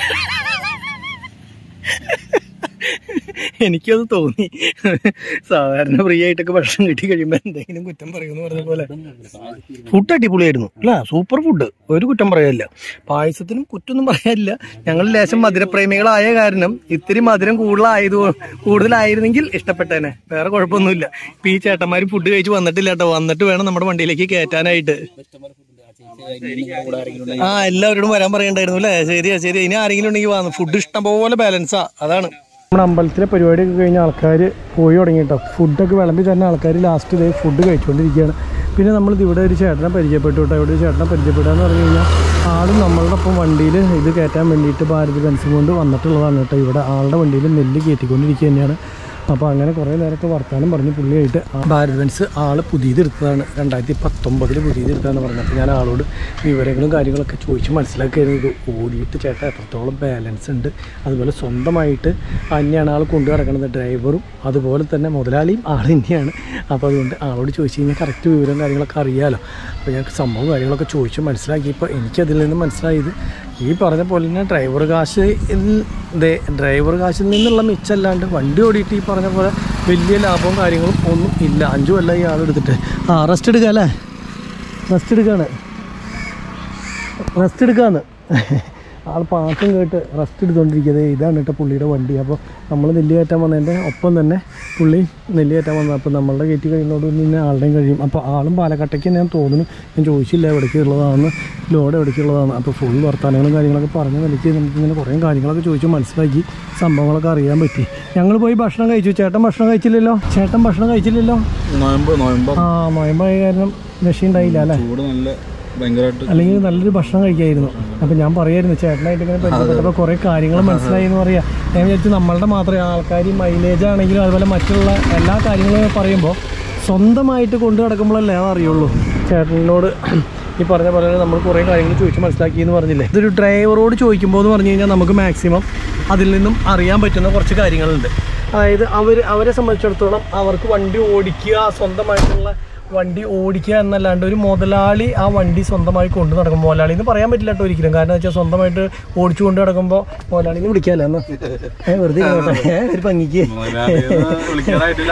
എനിക്കത് തോന്നി സാധാരണ ഫ്രീ ആയിട്ടൊക്കെ ഭക്ഷണം കിട്ടി കഴിയുമ്പോൾ എന്തെങ്കിലും കുറ്റം പറയുമെന്ന് പറഞ്ഞ പോലെ ഫുഡ് അടിപൊളിയായിരുന്നു അല്ല സൂപ്പർ ഫുഡ് ഒരു കുറ്റം പറയാനില്ല പായസത്തിനും കുറ്റൊന്നും പറയാനില്ല ഞങ്ങൾ ലേശം മധുരപ്രേമികളായ കാരണം ഇത്തിരി മധുരം കൂടുതലായത് കൂടുതലായിരുന്നെങ്കിൽ ഇഷ്ടപ്പെട്ടേനെ വേറെ കുഴപ്പമൊന്നുമില്ല ഇപ്പൊ ഈ ചേട്ടന്മാർ ഫുഡ് കഴിച്ച് വന്നിട്ടില്ല കേട്ടോ വന്നിട്ട് വേണം നമ്മുടെ വണ്ടിയിലേക്ക് കയറ്റാനായിട്ട് ആ എല്ലാവരോടും വരാൻ പറയണ്ടായിരുന്നു അല്ലേ ശരിയാ ശരി ഇനി ആരെങ്കിലും ഉണ്ടെങ്കിൽ വന്നു ഫുഡ് ഇഷ്ടം പോലെ ബാലൻസാ അതാണ് നമ്മുടെ അമ്പലത്തിലെ പരിപാടിയൊക്കെ കഴിഞ്ഞ ആൾക്കാർ പോയി തുടങ്ങി കേട്ടോ ഫുഡൊക്കെ വിളമ്പി തന്നെ ആൾക്കാർ ലാസ്റ്റ് ഇതേ ഫുഡ് കഴിച്ചുകൊണ്ടിരിക്കുകയാണ് പിന്നെ നമ്മൾ ഇവിടെ ഒരു ചേട്ടനെ പരിചയപ്പെട്ടു കേട്ടോ ഇവിടെ ഒരു ചേട്ടനെ പരിചയപ്പെട്ടാന്ന് പറഞ്ഞു കഴിഞ്ഞാൽ ആളും നമ്മളുടെ ഒപ്പം വണ്ടിയിൽ ഇത് കയറ്റാൻ വേണ്ടിയിട്ട് ഭാരത് ബെൻസും കൊണ്ട് വന്നിട്ടുള്ളതാണ് കേട്ടോ ഇവിടെ ആളുടെ വണ്ടിയിൽ നെല്ല് കയറ്റിക്കൊണ്ടിരിക്കുക തന്നെയാണ് അപ്പോൾ അങ്ങനെ കുറേ നേരമൊക്കെ വർത്താനം പറഞ്ഞ് പുള്ളിയായിട്ട് ആ ഭാരത് ബെൻസ് ആൾ പുതിയതെടുത്തതാണ് രണ്ടായിരത്തി പത്തൊമ്പതിൽ പുതിയതെടുത്തതാണെന്ന് പറഞ്ഞത് അപ്പോൾ ഞാൻ ആളോട് വിവരങ്ങളും കാര്യങ്ങളൊക്കെ ചോദിച്ച് മനസ്സിലാക്കിയായിരുന്നു ഇത് ഓടിയിട്ട് ചേട്ടാ എത്രത്തോളം ബാലൻസ് ഉണ്ട് അതുപോലെ സ്വന്തമായിട്ട് തന്നെയാണ് ആൾ കൊണ്ടു നടക്കുന്നത് ഡ്രൈവറും അതുപോലെ തന്നെ മുതലാളിയും ആൾ തന്നെയാണ് അപ്പോൾ അതുകൊണ്ട് ആളോട് ചോദിച്ചു കഴിഞ്ഞാൽ കറക്റ്റ് വിവരം കാര്യങ്ങളൊക്കെ അറിയാമല്ലോ അപ്പോൾ ഞാൻ സംഭവം കാര്യങ്ങളൊക്കെ ചോദിച്ച് മനസ്സിലാക്കിയപ്പോൾ എനിക്കതിൽ നിന്ന് മനസ്സിലായത് ഈ പറഞ്ഞ പോലെ തന്നെ ഡ്രൈവർ കാശ് ദേ ഡ്രൈവർ കാശിൽ നിന്നുള്ള മിച്ചമല്ലാണ്ട് വണ്ടി ഓടിയിട്ട് ഈ പറഞ്ഞ പോലെ വലിയ ലാഭവും കാര്യങ്ങളും ഒന്നും ഇല്ല അഞ്ചു കൊല്ലം ഈ ആളെടുത്തിട്ട് ആ റെസ്റ്റ് എടുക്കുക അല്ലേ റെസ്റ്റ് എടുക്കുകയാണ് റെസ്റ്റ് എടുക്കാന്ന് ആൾ പാട്ടും കേട്ട് റെസ്റ്റ് എടുത്തുകൊണ്ടിരിക്കുന്നത് ഇതാണ് കേട്ടോ പുള്ളിയുടെ വണ്ടി അപ്പോൾ നമ്മൾ നെല്ല് കയറ്റാൻ വന്നതിൻ്റെ ഒപ്പം തന്നെ പുള്ളി നെല്ല് കയറ്റാൻ വന്നത് അപ്പോൾ നമ്മളുടെ കയറ്റി കഴിയുന്നതോട് തന്നെ ആളുടെയും കഴിയും അപ്പോൾ ആളും പാലക്കാട്ടേക്ക് ഞാൻ തോന്നുന്നു ഞാൻ ചോദിച്ചില്ല എവിടേക്ക് ഉള്ളതാണെന്ന് ലോഡ് എവിടേക്ക് ഉള്ളതാണ് അപ്പോൾ ഫുൾ വർത്തമാനങ്ങളും കാര്യങ്ങളൊക്കെ പറഞ്ഞ നിലയ്ക്ക് നമുക്കിങ്ങനെ കുറേ കാര്യങ്ങളൊക്കെ ചോദിച്ച് മനസ്സിലാക്കി സംഭവങ്ങളൊക്കെ അറിയാൻ പറ്റി ഞങ്ങൾ പോയി ഭക്ഷണം കഴിച്ചു ചേട്ടൻ ഭക്ഷണം കഴിച്ചില്ലല്ലോ ചേട്ടൻ ഭക്ഷണം കഴിച്ചില്ലല്ലോ നോയമ്പ് നോയമ്പ് ആ നോയമ്പായ കാരണം രക്ഷയുണ്ടായില്ല അല്ലേ ചൂട് നല്ല ഭയങ്കരമായിട്ട് അല്ലെങ്കിൽ നല്ലൊരു ഭക്ഷണം കഴിക്കായിരുന്നു അപ്പം ഞാൻ പറയായിരുന്നു ചേട്ടനായിട്ട് ഇങ്ങനെ പരിചയപ്പെട്ടപ്പോൾ കുറേ കാര്യങ്ങൾ മനസ്സിലായി എന്ന് പറയാം ഞാൻ വിചാരിച്ചു നമ്മളുടെ മാത്രമേ ആൾക്കാർ മൈലേജ് ആണെങ്കിലും അതുപോലെ മറ്റുള്ള എല്ലാ കാര്യങ്ങളും പറയുമ്പോൾ സ്വന്തമായിട്ട് കൊണ്ടു നടക്കുമ്പോഴല്ലേ അത് അറിയുള്ളൂ ചേട്ടനോട് ഈ പറഞ്ഞ പോലെ തന്നെ നമ്മൾ കുറേ കാര്യങ്ങൾ ചോദിച്ച് മനസ്സിലാക്കി എന്ന് പറഞ്ഞില്ലേ ഇതൊരു ഡ്രൈവറോട് ചോദിക്കുമ്പോൾ എന്ന് പറഞ്ഞു കഴിഞ്ഞാൽ നമുക്ക് മാക്സിമം അതിൽ നിന്നും അറിയാൻ പറ്റുന്ന കുറച്ച് കാര്യങ്ങളുണ്ട് അതായത് അവർ അവരെ സംബന്ധിച്ചിടത്തോളം അവർക്ക് വണ്ടി ഓടിക്കുക സ്വന്തമായിട്ടുള്ള വണ്ടി ഓടിക്കുക എന്നല്ലാണ്ട് ഒരു മുതലാളി ആ വണ്ടി സ്വന്തമായി കൊണ്ടു നടക്കും മുതലാളി എന്ന് പറയാൻ പറ്റില്ല കേട്ടോ ഒരിക്കലും കാരണം വെച്ചാൽ സ്വന്തമായിട്ട് ഓടിച്ചു കൊണ്ട് നടക്കുമ്പോൾ മുതലാളിന്ന് വിളിക്കാമല്ലോ എന്ന് ഏ, വെറുതെ ഇരുന്നോട്ടെ. ഏ, ഒരു ഭംഗിക്ക് മുതലാളിയെന്ന് വിളിക്കാനായിട്ടില്ല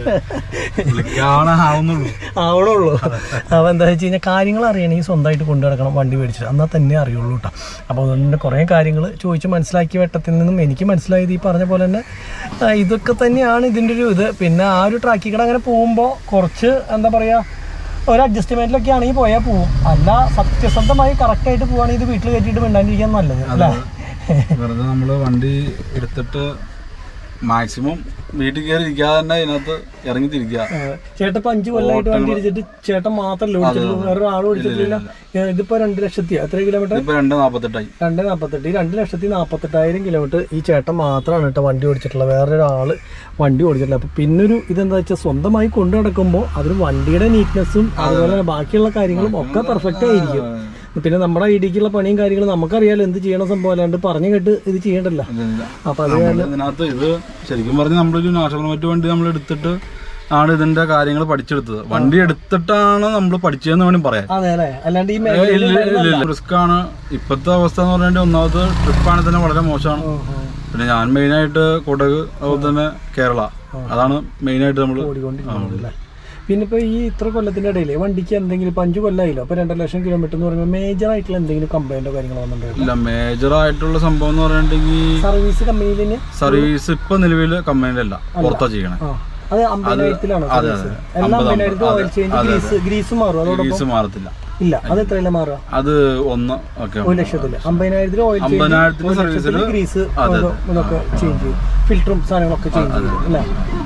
വിളിക്കാനാവുന്നുള്ളൂ ആവണുള്ളൂ അപ്പോൾ എന്താ വെച്ച് കഴിഞ്ഞാൽ കാര്യങ്ങൾ അറിയണമെങ്കിൽ സ്വന്തമായിട്ട് കൊണ്ടു നടക്കണം വണ്ടി മേടിച്ചിട്ട് എന്നാൽ തന്നെ അറിയുള്ളൂ കേട്ടോ അപ്പോൾ അതുകൊണ്ട് കുറേ കാര്യങ്ങൾ ചോദിച്ച് മനസ്സിലാക്കിയ വെട്ടത്തിൽ നിന്നും എനിക്ക് മനസ്സിലായത് ഈ പറഞ്ഞ പോലെ തന്നെ ആ, ഇതൊക്കെ തന്നെയാണ് ഇതിൻ്റെ ഒരു ഇത് പിന്നെ ആ ഒരു ട്രാക്കിൽ കൂടെ അങ്ങനെ പോകുമ്പോൾ കുറച്ച് എന്താ പറയുക ഒരു അഡ്ജസ്റ്റ്മെന്റിലൊക്കെ ആണെങ്കിൽ പോയാൽ പോവും അല്ല സത്യസന്ധമായി കറക്റ്റായിട്ട് പോവുകയാണെങ്കിൽ ഇത് വീട്ടിൽ കയറ്റിയിട്ട് മിണ്ടാണ്ടിരിക്കാൻ നല്ലത് അല്ലേ വെറുതെ നമ്മള് വണ്ടി എടുത്തിട്ട് മാക്സിമം വീട്ടിൽ കയറി ഇരിക്കാതെ തന്നെ ഇതിനകത്ത് ഇറങ്ങി തിരിക്കുക ചേട്ടൻ ഇപ്പൊ അഞ്ചു കൊല്ലമായിട്ട് വണ്ടി ഇടിച്ചിട്ട് ചേട്ടൻ മാത്രമല്ല ഓടിച്ചിട്ടുള്ളൂ വേറെ ആളും ഓടിച്ചിട്ടില്ല ഇതിപ്പോ രണ്ട് ലക്ഷത്തി എത്ര കിലോമീറ്റർ ഇതിപ്പോ രണ്ട് നാപ്പത്തെട്ടായി രണ്ട് നാൽപ്പത്തെട്ട് ഈ രണ്ട് ലക്ഷത്തി നാൽപ്പത്തെട്ടായിരം കിലോമീറ്റർ ഈ ചേട്ടൻ മാത്രമാണ് കേട്ടോ വണ്ടി ഓടിച്ചിട്ടുള്ളത് വേറൊരാൾ വണ്ടി ഓടിച്ചിട്ടില്ല അപ്പോൾ പിന്നൊരു ഇതെന്താ വെച്ചാൽ സ്വന്തമായി കൊണ്ടു നടക്കുമ്പോൾ അതിന് വണ്ടിയുടെ നീറ്റ്നെസ്സും അതുപോലെ തന്നെ ബാക്കിയുള്ള കാര്യങ്ങളും ഒക്കെ പെർഫെക്റ്റ് ആയിരിക്കും പിന്നെ നമ്മുടെ ഐഡിക്കുള്ള പണിയും കാര്യങ്ങളും നമുക്കറിയാലോ എന്ത് ചെയ്യണ സംഭവം അല്ലാണ്ട് പറഞ്ഞു കേട്ട് ഇത് ചെയ്യണ്ടല്ലോ അപ്പൊ അത് നമ്മള് ഇതിനകത്ത് ഇത് ശരിക്കും പറഞ്ഞ നമ്മളൊരു നാഷണൽ മറ്റു വണ്ടി നമ്മൾ എടുത്തിട്ട് ആണ് ഇതിന്റെ കാര്യങ്ങൾ പഠിച്ചെടുത്തത് വണ്ടി എടുത്തിട്ടാണ് നമ്മൾ പഠിച്ചതെന്ന് വേണമെങ്കിൽ പറയാം അതെ അല്ലേ അല്ലാണ്ട് ഈ മേഖലയിൽ റിസ്ക് ആണ് ഇപ്പോഴത്തെ അവസ്ഥ എന്ന് പറഞ്ഞാൽ ഒന്നാമത് ട്രിപ്പാണെങ്കിൽ തന്നെ വളരെ മോശമാണ് പിന്നെ ഞാൻ മെയിനായിട്ട് കൊടക് അതുപോലെ തന്നെ കേരള അതാണ് മെയിനായിട്ട് നമ്മൾ ഓടിക്കൊണ്ടിരിക്കുന്നത് അല്ലേ പിന്നെ ഇപ്പൊ ഈ ഇത്ര കൊല്ലത്തിന്റെ ഇടയിൽ വണ്ടിക്ക് എന്തെങ്കിലും ഇപ്പൊ അഞ്ചു കൊല്ലമായില്ലോ അപ്പൊ രണ്ടര ലക്ഷം കിലോമീറ്റർ എന്ന് പറയുമ്പോൾ മേജർ ആയിട്ടുള്ള എന്തെങ്കിലും കംപ്ലൈന്റോ കാര്യങ്ങളോ വന്നിട്ടുണ്ടോ ഇല്ല മേജർ ആയിട്ടുള്ള സംഭവം എന്ന് പറഞ്ഞിട്ടുണ്ടെങ്കിൽ സർവീസ് കമ്പനിയിൽ തന്നെ സർവീസ് ഇപ്പൊ നിലവിൽ കമ്പനിയിലല്ല പുറത്താ ചെയ്യണേ ആ അത് അമ്പതിനായിരത്തിലാണോ അതെ, സർവീസ് അതെ. എല്ലാം അമ്പത് അമ്പതിനായിരത്തി അമ്പത്. ഓയിൽ ചേഞ്ച് അതെ, ഗ്രീസ് ഗ്രീസ് മാറും അതോടൊപ്പം ഫീസ് മാറത്തില്ല ഇല്ല അത് എത്രയല്ല മാറുക അത് ഒന്ന് ഓക്കെ ഒരു ലക്ഷത്തില് അമ്പതിനായിരത്തിൽ ഓയിൽ ചേഞ്ച് അമ്പതിനായിരത്തിന് ഒരു ലക്ഷത്തില് സർവീസില് ഗ്രീസ് അതെ, ഇതൊ- ഇതൊക്കെ ചേഞ്ച് ചെയ്യും ഫിൽറ്ററും സാധനങ്ങളൊക്കെ ചേഞ്ച് ചെയ്യും അല്ലേ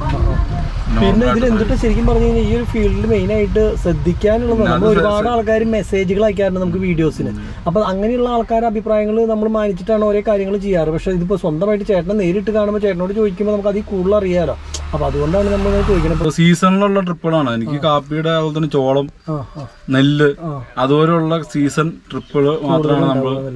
പിന്നെ ഇതിൽ എന്തിട്ട് ശരിക്കും പറഞ്ഞു കഴിഞ്ഞാൽ ഈ ഒരു ഫീൽഡിൽ മെയിൻ ആയിട്ട് ശ്രദ്ധിക്കാനുള്ളത് നമ്മൾ ഒരുപാട് ആൾക്കാർ മെസ്സേജുകൾ അയക്കാറുണ്ട് നമുക്ക് വീഡിയോസിന് അപ്പൊ അങ്ങനെയുള്ള ആൾക്കാരുടെ അഭിപ്രായങ്ങൾ നമ്മൾ മാനിച്ചിട്ടാണ് ഓരോ കാര്യങ്ങൾ ചെയ്യാറ് പക്ഷെ ഇതിപ്പോ സ്വന്തമായിട്ട് ചേട്ടനെ നേരിട്ട് കാണുമ്പോൾ ചേട്ടനോട് ചോദിക്കുമ്പോൾ നമുക്ക് അതിൽ കൂടുതൽ അറിയാലോ അപ്പൊ അതുകൊണ്ടാണ് നമ്മൾ ഇങ്ങനെ ചോദിക്കുന്നത് സീസണിലുള്ള ട്രിപ്പുകളാണ് എനിക്ക് കാപ്പിയുടെ അതുപോലെ തന്നെ ചോളം ആ ആ നെല്ല് അതുപോലെയുള്ള സീസൺ ട്രിപ്പുകൾ മാത്രമാണ് നമ്മൾ അതല്ലേ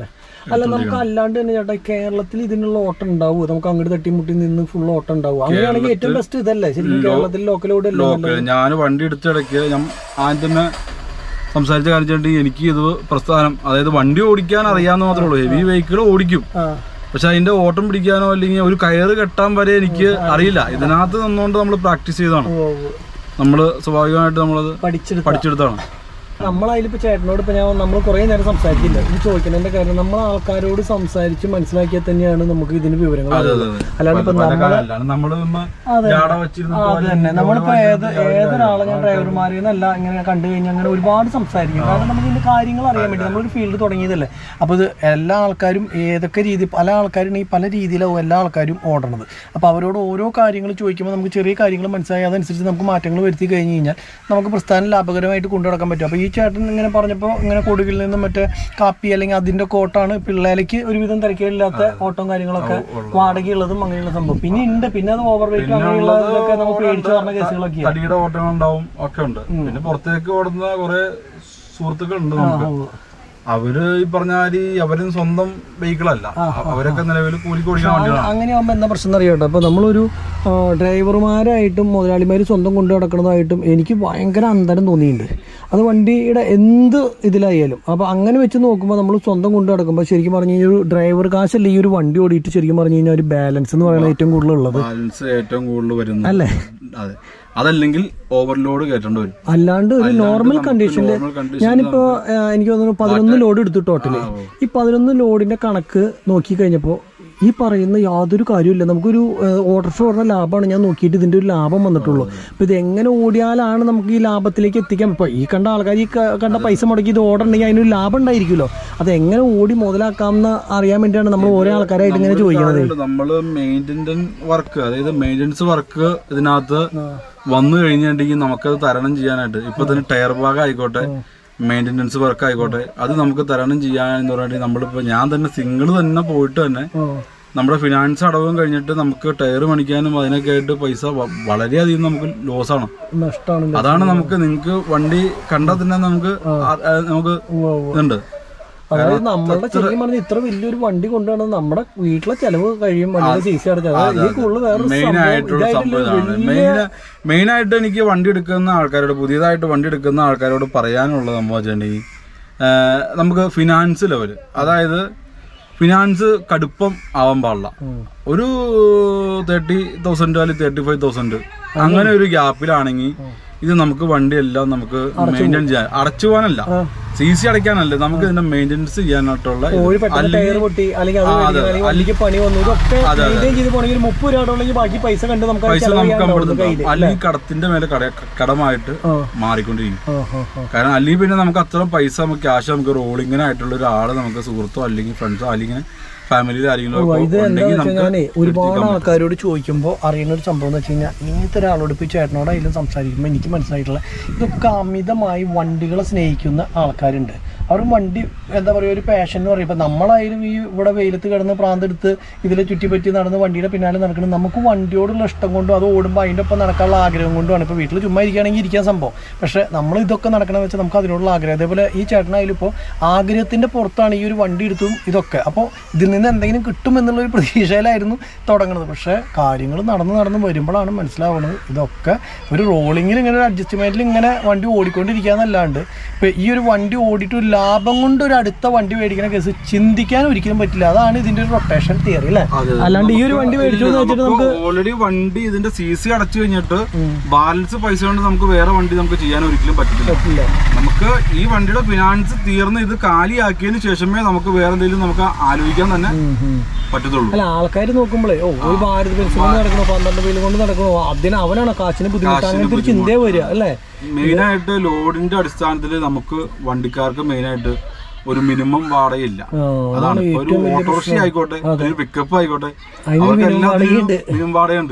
അല്ല നമുക്ക് അല്ലാണ്ട് തന്നെ ചേട്ടാ കേരളത്തിൽ ഇതിനുള്ള ഓട്ടം ഉണ്ടാവും നമുക്ക് അങ്ങോട്ട് തട്ടിമുട്ടി നിന്ന് ഫുൾ ഓട്ടം ഉണ്ടാവും അങ്ങനെയാണെങ്കിൽ ഏറ്റവും ബെസ്റ്റ് ഇതല്ലേ ശരിക്കും കേരളത്തിൽ ലോക്കലോട് അല്ലേ ലോക്കൽ ഞാൻ വണ്ടി എടുത്തിടയ്ക്ക് ഞാൻ ആദ്യം തന്നെ സംസാരിച്ച കാര്യം വെച്ചിട്ടുണ്ടെങ്കിൽ എനിക്ക് ഇത് പ്രസ്ഥാനം അതായത് വണ്ടി ഓടിക്കാൻ അറിയാന്ന് മാത്രമേ ഉള്ളൂ ഹെവി വെഹിക്കിൾ ഓടിക്കും ആ പക്ഷെ അതിന്റെ ഓട്ടം പിടിക്കാനോ അല്ലെങ്കിൽ ഒരു കയറ് കെട്ടാൻ വരെ എനിക്ക് അറിയില്ല ഇതിനകത്ത് നിന്നുകൊണ്ട് നമ്മൾ പ്രാക്ടീസ് ചെയ്തതാണ് ഓ, ഓ. നമ്മൾ സ്വാഭാവികമായിട്ട് നമ്മളത് പഠിച്ചെടുത്ത പഠിച്ചെടുത്താണ് നമ്മളതിലിപ്പോ ചേട്ടനോട് ഇപ്പൊ ഞാൻ നമ്മൾ കുറെ നേരം സംസാരിക്കില്ല ഇത് ചോദിക്കുന്നതിന്റെ കാര്യം നമ്മൾ ആൾക്കാരോട് സംസാരിച്ച് മനസ്സിലാക്കിയാൽ തന്നെയാണ് നമുക്ക് ഇതിന് വിവരങ്ങൾ അറിയുന്നത്. അല്ലാണ്ട് ഇപ്പൊ നമ്മള് നമ്മള് അതെ. ജാട വെച്ചിരുന്നിട്ട് അത് തന്നെ നമ്മളിപ്പോ ഏത് ഏതൊരാളെ ഞാൻ ഡ്രൈവർമാരിൽ നിന്നല്ല ഇങ്ങനെ കണ്ടു കഴിഞ്ഞാൽ അങ്ങനെ ഒരുപാട് സംസാരിക്കും കാരണം നമുക്ക് ഇതിന്റെ കാര്യങ്ങൾ അറിയാൻ വേണ്ടി നമ്മളൊരു ഫീൽഡ് തുടങ്ങിയതല്ലേ അപ്പോൾ ഇത് എല്ലാ ആൾക്കാരും ഏതൊക്കെ രീതി പല ആൾക്കാരും ഈ പല രീതിയിലാവും എല്ലാ ആൾക്കാരും ഓടണത് അപ്പോൾ അവരോട് ഓരോ കാര്യങ്ങൾ ചോദിക്കുമ്പോൾ നമുക്ക് ചെറിയ കാര്യങ്ങൾ മനസ്സിലായി അതനുസരിച്ച് നമുക്ക് മാറ്റങ്ങൾ വരുത്തി കഴിഞ്ഞ് കഴിഞ്ഞാൽ നമുക്ക് പ്രസ്ഥാനം ലാഭകരമായിട്ട് കൊണ്ടു നടക്കാൻ പറ്റും അപ്പോൾ ഈ ചേട്ടൻ ഇങ്ങനെ പറഞ്ഞപ്പോൾ ഇങ്ങനെ കൊടുകിൽ നിന്നും മറ്റേ കാപ്പി അല്ലെങ്കിൽ അതിന്റെ കോട്ടാണ് പിള്ളേർക്ക് ഒരുവിധം തിരക്കില്ലാത്ത ഓട്ടം കാര്യങ്ങളൊക്കെ വാടകയുള്ളതും അങ്ങനെയുള്ള സംഭവം പിന്നെ ഉണ്ട് പിന്നെ അത് ഓവർ വെയിറ്റ് അങ്ങനെയുള്ളതൊക്കെ നമുക്ക് പേടിച്ചു പറഞ്ഞ കേസുകളൊക്കെയാണ് തടിയുടെ ഓട്ടങ്ങൾ ഉണ്ടാവും ഒക്കെ ഉണ്ട് പിന്നെ പുറത്തേക്ക് ഓടുന്ന കുറെ സുഹൃത്തുക്കൾ ഉണ്ട് നമുക്ക് അവര് ഈ പറഞ്ഞ മാതിരി അവരും സ്വന്തം വെഹിക്കിളല്ല അവരൊക്കെ നിലവിൽ കൂലിക്ക് ഓടിക്കാൻ വേണ്ടിയാണ് അങ്ങനെയാകുമ്പോൾ എന്താ പ്രശ്നം എന്ന് അറിയാട്ടോ അപ്പോൾ നമ്മളൊരു ആ, ഡ്രൈവർമാരായിട്ടും മുതലാളിമാർ സ്വന്തം കൊണ്ടു നടക്കുന്നതായിട്ടും എനിക്ക് ഭയങ്കര അന്തരം തോന്നിയിട്ടുണ്ട് അത് വണ്ടിയുടെ എന്ത് ഇതിലായാലും അപ്പോൾ അങ്ങനെ വെച്ച് നോക്കുമ്പോൾ നമ്മൾ സ്വന്തം കൊണ്ടു നടക്കുമ്പോൾ ശരിക്കും പറഞ്ഞു കഴിഞ്ഞാൽ ഒരു ഡ്രൈവർ കാശല്ല ഈ ഒരു വണ്ടി ഓടിയിട്ട് ശരിക്കും പറഞ്ഞു കഴിഞ്ഞാൽ ഒരു ബാലൻസ് എന്ന് പറയുന്നത് ഏറ്റവും കൂടുതൽ ഉള്ളത് ബാലൻസ് ഏറ്റവും കൂടുതൽ വരുന്നത് അല്ലേ അതെ അതല്ലെങ്കിൽ ഓവർലോഡ് കയറ്റേണ്ടി വരും അല്ലാണ്ട് ഒരു നോർമൽ നമുക്ക് കണ്ടീഷനിൽ normal condition ഞാനിപ്പോ ആ, എനിക്ക് തോന്നുന്നു പതിനൊന്ന് ലോഡ് എടുത്തു ടോട്ടല് ഈ പതിനൊന്ന് ലോഡിന്റെ കണക്ക് നോക്കി കഴിഞ്ഞപ്പോ ഈ പറയുന്ന യാതൊരു കാര്യമില്ല നമുക്കൊരു ഓട്ടർഷ ഓടുന്ന ലാഭമാണ് ഞാൻ നോക്കിയിട്ട് ഇതിന്റെ ഒരു ലാഭം വന്നിട്ടുള്ളൂ അപ്പൊ ഇത് എങ്ങനെ ഓടിയാലാണ് നമുക്ക് ഈ ലാഭത്തിലേക്ക് എത്തിക്കാൻ ഇപ്പൊ ഈ കണ്ട ആൾക്കാർ ഈ ക- കണ്ട പൈസ മുടക്കി ഇത് ഓടണമെങ്കിൽ അതിനൊരു ലാഭം ഉണ്ടായിരിക്കുമല്ലോ അത് എങ്ങനെ ഓടി മുതലാക്കാമെന്ന് അറിയാൻ വേണ്ടിയാണ് നമ്മൾ ഓരോ ആൾക്കാരായിട്ട് ഇങ്ങനെ ചോദിക്കുന്നത് ഉണ്ട്. നമ്മള് മെയിൻ്റെനൻസ് വർക്ക് അതായത് മെയിൻ്റെനൻസ് വർക്ക് ഇതിനകത്ത് വന്നു കഴിഞ്ഞിട്ടുണ്ടെങ്കിൽ നമുക്കത് തരണം ചെയ്യാനായിട്ട് ഇപ്പൊ തന്നെ ടയർ ഭാഗം ആയിക്കോട്ടെ മെയിൻ്റെനൻസ് വർക്ക് ആയിക്കോട്ടെ അത് നമുക്ക് തരണം ചെയ്യാൻ എന്ന് പറഞ്ഞിട്ട് നമ്മളിപ്പോ ഞാൻ തന്നെ സിംഗിൾ തന്നെ പോയിട്ട് തന്നെ നമ്മുടെ ഫിനാൻസ് അടവും കഴിഞ്ഞിട്ട് നമുക്ക് ടയർ പണിക്കാനും അതിനൊക്കെ ആയിട്ട് പൈസ വ- വളരെയധികം നമുക്ക് ലോസ് ആണ് നഷ്ടമാണ് അതാണ് നമുക്ക് നിങ്ങൾക്ക് വണ്ടി കണ്ടാൽ തന്നെ നമുക്ക് ആ- ആ നമുക്ക് ഇതുണ്ട് അതായത് നമ്മളുടെ ശരിക്കും പറഞ്ഞാൽ ഇത്ര വലിയൊരു വണ്ടി കൊണ്ടുവന്നത് നമ്മുടെ വീട്ടിലെ ചെലവ് കഴിയും വണ്ടിയുടെ സി സി അടച്ചത് അതായത് ഇതിൽ കൂടുതൽ വേറെ മെയിൻ ആയിട്ടുള്ള സംഭവം ഇതാണ് മെയിൻ മെയിൻ ആയിട്ട് എനിക്ക് വണ്ടി എടുക്കുന്ന ആൾക്കാരോട് പുതിയതായിട്ട് വണ്ടി എടുക്കുന്ന ആൾക്കാരോട് പറയാനുള്ള സംഭവം വെച്ചിട്ടുണ്ടെങ്കിൽ ആഹ് നമുക്ക് ഫിനാൻസ് ലെവൽ അതായത് ഫിനാൻസ് കടുപ്പം ആവാൻ പാടില്ല ഒരു തേർട്ടി തൗസൻഡ് അല്ലെങ്കിൽ തേർട്ടി ഫൈവ് തൗസൻഡ് അങ്ങനെ ഒരു ഗ്യാപ്പിലാണെങ്കിൽ ഇത് നമുക്ക് വണ്ടിയെല്ലാം നമുക്ക് മെയിൻറ്റെയിൻ ചെയ്യാൻ അടച്ചു പോകാനല്ല സി സി അടയ്ക്കാനല്ല നമുക്ക് ഇതിന്റെ മെയിൻ്റെനൻസ് ചെയ്യാനായിട്ടുള്ള ഇത്. കോഴി പെട്ടെന്ന് ടയർ പൊട്ടി അല്ലെങ്കിൽ അത് മേടിക്കണം, അല്ലെങ്കിൽ വണ്ടിക്ക് പണി വന്നു ഇതൊക്കെ മെയിൻറ്റെയിൻ ചെയ്ത് പോണെങ്കിൽ മുപ്പത് രൂപ ഉണ്ടെങ്കിൽ ബാക്കി പൈസ കണ്ട് നമുക്ക് അത് പൈസ ചെലവ് നമുക്ക് ചെയ്യാൻ അവിടുന്ന് ഉണ്ടാവും കയ്യില്. അല്ലെങ്കിൽ കടത്തിന്റെ മേലെ കട കടമായിട്ട് ആ. മാറിക്കൊണ്ടിരിക്കും ആ, ആ, ആ. കാരണം അല്ലെങ്കിൽ പിന്നെ നമുക്ക് അത്ര പൈസ നമുക്ക് ക്യാഷ് നമുക്ക് റോളിങ്ങിനായിട്ടുള്ള ഒരാള് നമുക്ക് സുഹൃത്തോ അല്ലെങ്കിൽ ഫ്രണ്ട്സോ അല്ലെങ്കിൽ ഫാമിലിയിൽ ആരെങ്കിലും ഒക്കെ ഇത് എന്താ ഉണ്ടെങ്കിൽ വെച്ചാൽ നമുക്ക് ഞാനേ ഒരുപാട് ആൾക്കാരോട് ചോദിക്കുമ്പോൾ അറിയുന്ന ഒരു സംഭവം എന്ന് വെച്ച് കഴിഞ്ഞാൽ ഇങ്ങനത്തെ ഒരാളോട് ഇപ്പോൾ ചേട്ടനോടായാലും സംസാരിക്കുമ്പോൾ എനിക്ക് മനസ്സിലായിട്ടുള്ള ഇതൊക്കെ അമിതമായി വണ്ടികളെ സ്നേഹിക്കുന്ന ആൾക്കാരുണ്ട് അവർ വണ്ടി എന്താ പറയുക ഒരു പാഷൻ എന്ന് പറയുമ്പോൾ നമ്മളായാലും ഈ ഇവിടെ വെയിലത്ത് കിടന്ന് പ്രാന്തെടുത്ത് ഇതിൽ ചുറ്റിപ്പറ്റി നടന്ന് വണ്ടിയുടെ പിന്നാലെ നടക്കണം നമുക്ക് വണ്ടിയോടുള്ള ഇഷ്ടം കൊണ്ടും അത് ഓടുമ്പോൾ അതിൻ്റെ ഒപ്പം നടക്കാനുള്ള ആഗ്രഹം കൊണ്ടുമാണ് ഇപ്പോൾ വീട്ടിൽ ചുമ്മാ ഇരിക്കുകയാണെങ്കിൽ ഇരിക്കാൻ സംഭവം പക്ഷേ നമ്മൾ ഇതൊക്കെ നടക്കണം വെച്ചാൽ നമുക്ക് അതിനോടുള്ള ആഗ്രഹം അതേപോലെ ഈ ചേട്ടനായാലും ഇപ്പോൾ ആഗ്രഹത്തിൻ്റെ പുറത്താണ് ഈ ഒരു വണ്ടി എടുത്തും ഇതൊക്കെ അപ്പോൾ ഇതിൽ നിന്ന് എന്തെങ്കിലും കിട്ടും എന്നുള്ളൊരു പ്രതീക്ഷയിലായിരുന്നു തുടങ്ങുന്നത് പക്ഷേ കാര്യങ്ങൾ നടന്ന് നടന്ന് വരുമ്പോഴാണ് മനസ്സിലാവുന്നത് ഇതൊക്കെ ഒരു റോളിങ്ങിൽ ഇങ്ങനെ ഒരു അഡ്ജസ്റ്റ്മെൻറ്റിൽ ഇങ്ങനെ വണ്ടി ഓടിക്കൊണ്ടിരിക്കുക എന്നല്ലാണ്ട് ഇപ്പോൾ ഈ ഒരു വണ്ടി ഓടിയിട്ട് ഒരു ലാഭം കൊണ്ട് ഒരു അടുത്ത വണ്ടി മേടിക്കുന്ന കേസ് ചിന്തിക്കാൻ ഒരിക്കലും പറ്റില്ല അതാണ് ഇതിൻ്റെ ഒരു റൊട്ടേഷൻ തിയറി അല്ലേ അല്ലാണ്ട് ഈ ഒരു വണ്ടി മേടിച്ചു എന്ന് വെച്ചിട്ട് നമുക്ക് ഓൾറെഡി വണ്ടി ഇതിന്റെ സി സി അടച്ചു കഴിഞ്ഞിട്ട് ബാലൻസ് പൈസ കൊണ്ട് നമുക്ക് വേറെ വണ്ടി നമുക്ക് ചെയ്യാൻ ഒരിക്കലും പറ്റില്ല പറ്റില്ല നമുക്ക് ഈ വണ്ടിയുടെ ഫിനാൻസ് തീർന്ന് ഇത് കാലിയാക്കിയതിന് ശേഷമേ നമുക്ക് വേറെ എന്തെങ്കിലും നമുക്ക് ആലോചിക്കാൻ തന്നെ പറ്റത്തുള്ളൂ അല്ല ആൾക്കാർ നോക്കുമ്പോഴേ ഓ ഒരു ഭാരത് പെൻസിൽ കൊണ്ട് നടക്കണോ പന്ത്രണ്ട് പേര് കൊണ്ട് നടക്കണോ അതിന് അവനാണ് കാശിന് ബുദ്ധിമുട്ട് അങ്ങനത്തെ ഒരു ചിന്തയെ വരിക അല്ലേ മെയിനായിട്ട് ലോഡിന്റെ അടിസ്ഥാനത്തിൽ നമുക്ക് വണ്ടിക്കാർക്ക് മെയിനായിട്ട് ഒരു മിനിമം വാടകയില്ല ആ, അതാണ് ഇപ്പൊ ഒരു ഓട്ടോറിക്ഷ ആയിക്കോട്ടെ ഒരു പിക്കപ്പ് ആയിക്കോട്ടെ അതിന് അവർക്കെല്ലാം വാടകയുണ്ട്. മിനിമം വാടകയുണ്ട്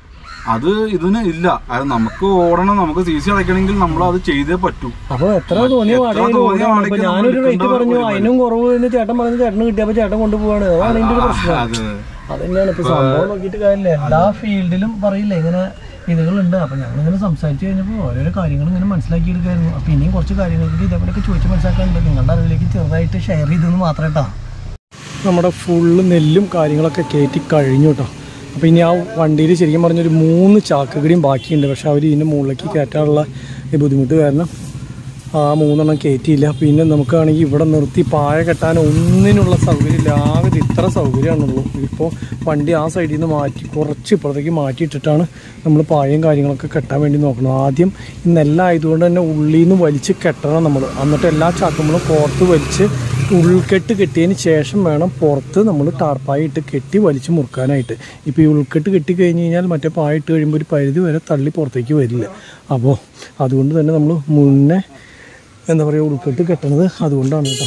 അത് ഇതിന് ഇല്ല അത് നമുക്ക് ഓടണം നമുക്ക് സി സി അടയ്ക്കണമെങ്കിൽ നമ്മൾ അത് ചെയ്തേ പറ്റൂ അപ്പൊ എത്ര തോന്നിയ എത്ര വാടകയിൽ തോന്നിയ ഓടുകയാണ്. വാടകയ്ക്ക് ഇപ്പൊ നമ്മൾ ഞാനൊരു റേറ്റ് എടുക്കേണ്ട പറഞ്ഞു ഒരു അതിനും കുറവ് എന്ന് ചേട്ടൻ പറഞ്ഞു ചേട്ടന് കിട്ടിയപ്പോ ചേട്ടൻ കൊണ്ടുപോവാണ് അതാണ് ഇതിന്റെ ഒരു പ്രശ്നം അത് അത് തന്നെയാണ് ഇപ്പൊ സംഭവം നോക്കിയിട്ട് കാര്യമില്ല എല്ലാ ഫീൽഡിലും പറയില്ല ഇങ്ങനെ ഇതുകളുണ്ട് അപ്പൊ ഞങ്ങൾ ഇങ്ങനെ സംസാരിച്ചു കഴിഞ്ഞപ്പോൾ ഓരോരോ കാര്യങ്ങൾ ഇങ്ങനെ മനസ്സിലാക്കി എടുക്കായിരുന്നു അപ്പൊ ഇനിയും കുറച്ച് കാര്യങ്ങൾക്ക് ഇതേപോലെയൊക്കെ ചോദിച്ച് മനസ്സിലാക്കാനുണ്ട് നിങ്ങളുടെ അറിവിലേക്ക് ചെറുതായിട്ട് ഷെയർ ചെയ്തെന്ന് മാത്രം കേട്ടോ നമ്മുടെ ഫുള്ള് നെല്ലും കാര്യങ്ങളൊക്കെ കയറ്റി കഴിഞ്ഞു കേട്ടോ അപ്പോൾ ഇനി ആ വണ്ടിയിൽ ശരിക്കും പറഞ്ഞൊരു മൂന്ന് ചാക്ക് കൂടിയും ബാക്കിയുണ്ട് പക്ഷെ അവർ ഇതിൻ്റെ മുകളിലേക്ക് കയറ്റാനുള്ള ഈ ബുദ്ധിമുട്ട് കാരണം ആ മൂന്നെണ്ണം കയറ്റിയില്ല പിന്നെ നമുക്കാണെങ്കിൽ ഇവിടെ നിർത്തി പായ കെട്ടാൻ ഒന്നിനുള്ള സൗകര്യമില്ല ആകെ ഇത് ഇത്ര സൗകര്യമാണുള്ളൂ ഇപ്പോൾ വണ്ടി ആ സൈഡിൽ നിന്ന് മാറ്റി കുറച്ച് ഇപ്പുറത്തേക്ക് മാറ്റിയിട്ടിട്ടാണ് നമ്മൾ പായയും കാര്യങ്ങളൊക്കെ കെട്ടാൻ വേണ്ടി നോക്കുന്നത് ആദ്യം ഈ നെല്ലായതുകൊണ്ട് തന്നെ ഉള്ളിൽ നിന്ന് വലിച്ച് കെട്ടണം നമ്മൾ എന്നിട്ട് എല്ലാ ചാക്കുമ്പോഴും പുറത്ത് വലിച്ച് ഉൾക്കെട്ട് കെട്ടിയതിന് ശേഷം വേണം പുറത്ത് നമ്മൾ ടാർപ്പായ ഇട്ട് കെട്ടി വലിച്ച് മുറുക്കാനായിട്ട് ഇപ്പോൾ ഈ ഉൾക്കെട്ട് കെട്ടി കഴിഞ്ഞ് കഴിഞ്ഞാൽ മറ്റേ പായ ഇട്ട് കഴിയുമ്പോൾ ഒരു പരിധി വരെ തള്ളി പുറത്തേക്ക് വരില്ല അപ്പോൾ അതുകൊണ്ട് തന്നെ നമ്മൾ മുന്നേ എന്താ പറയുക ഉൾക്കെട്ട് കെട്ടണത് അതുകൊണ്ടാണ് കേട്ടോ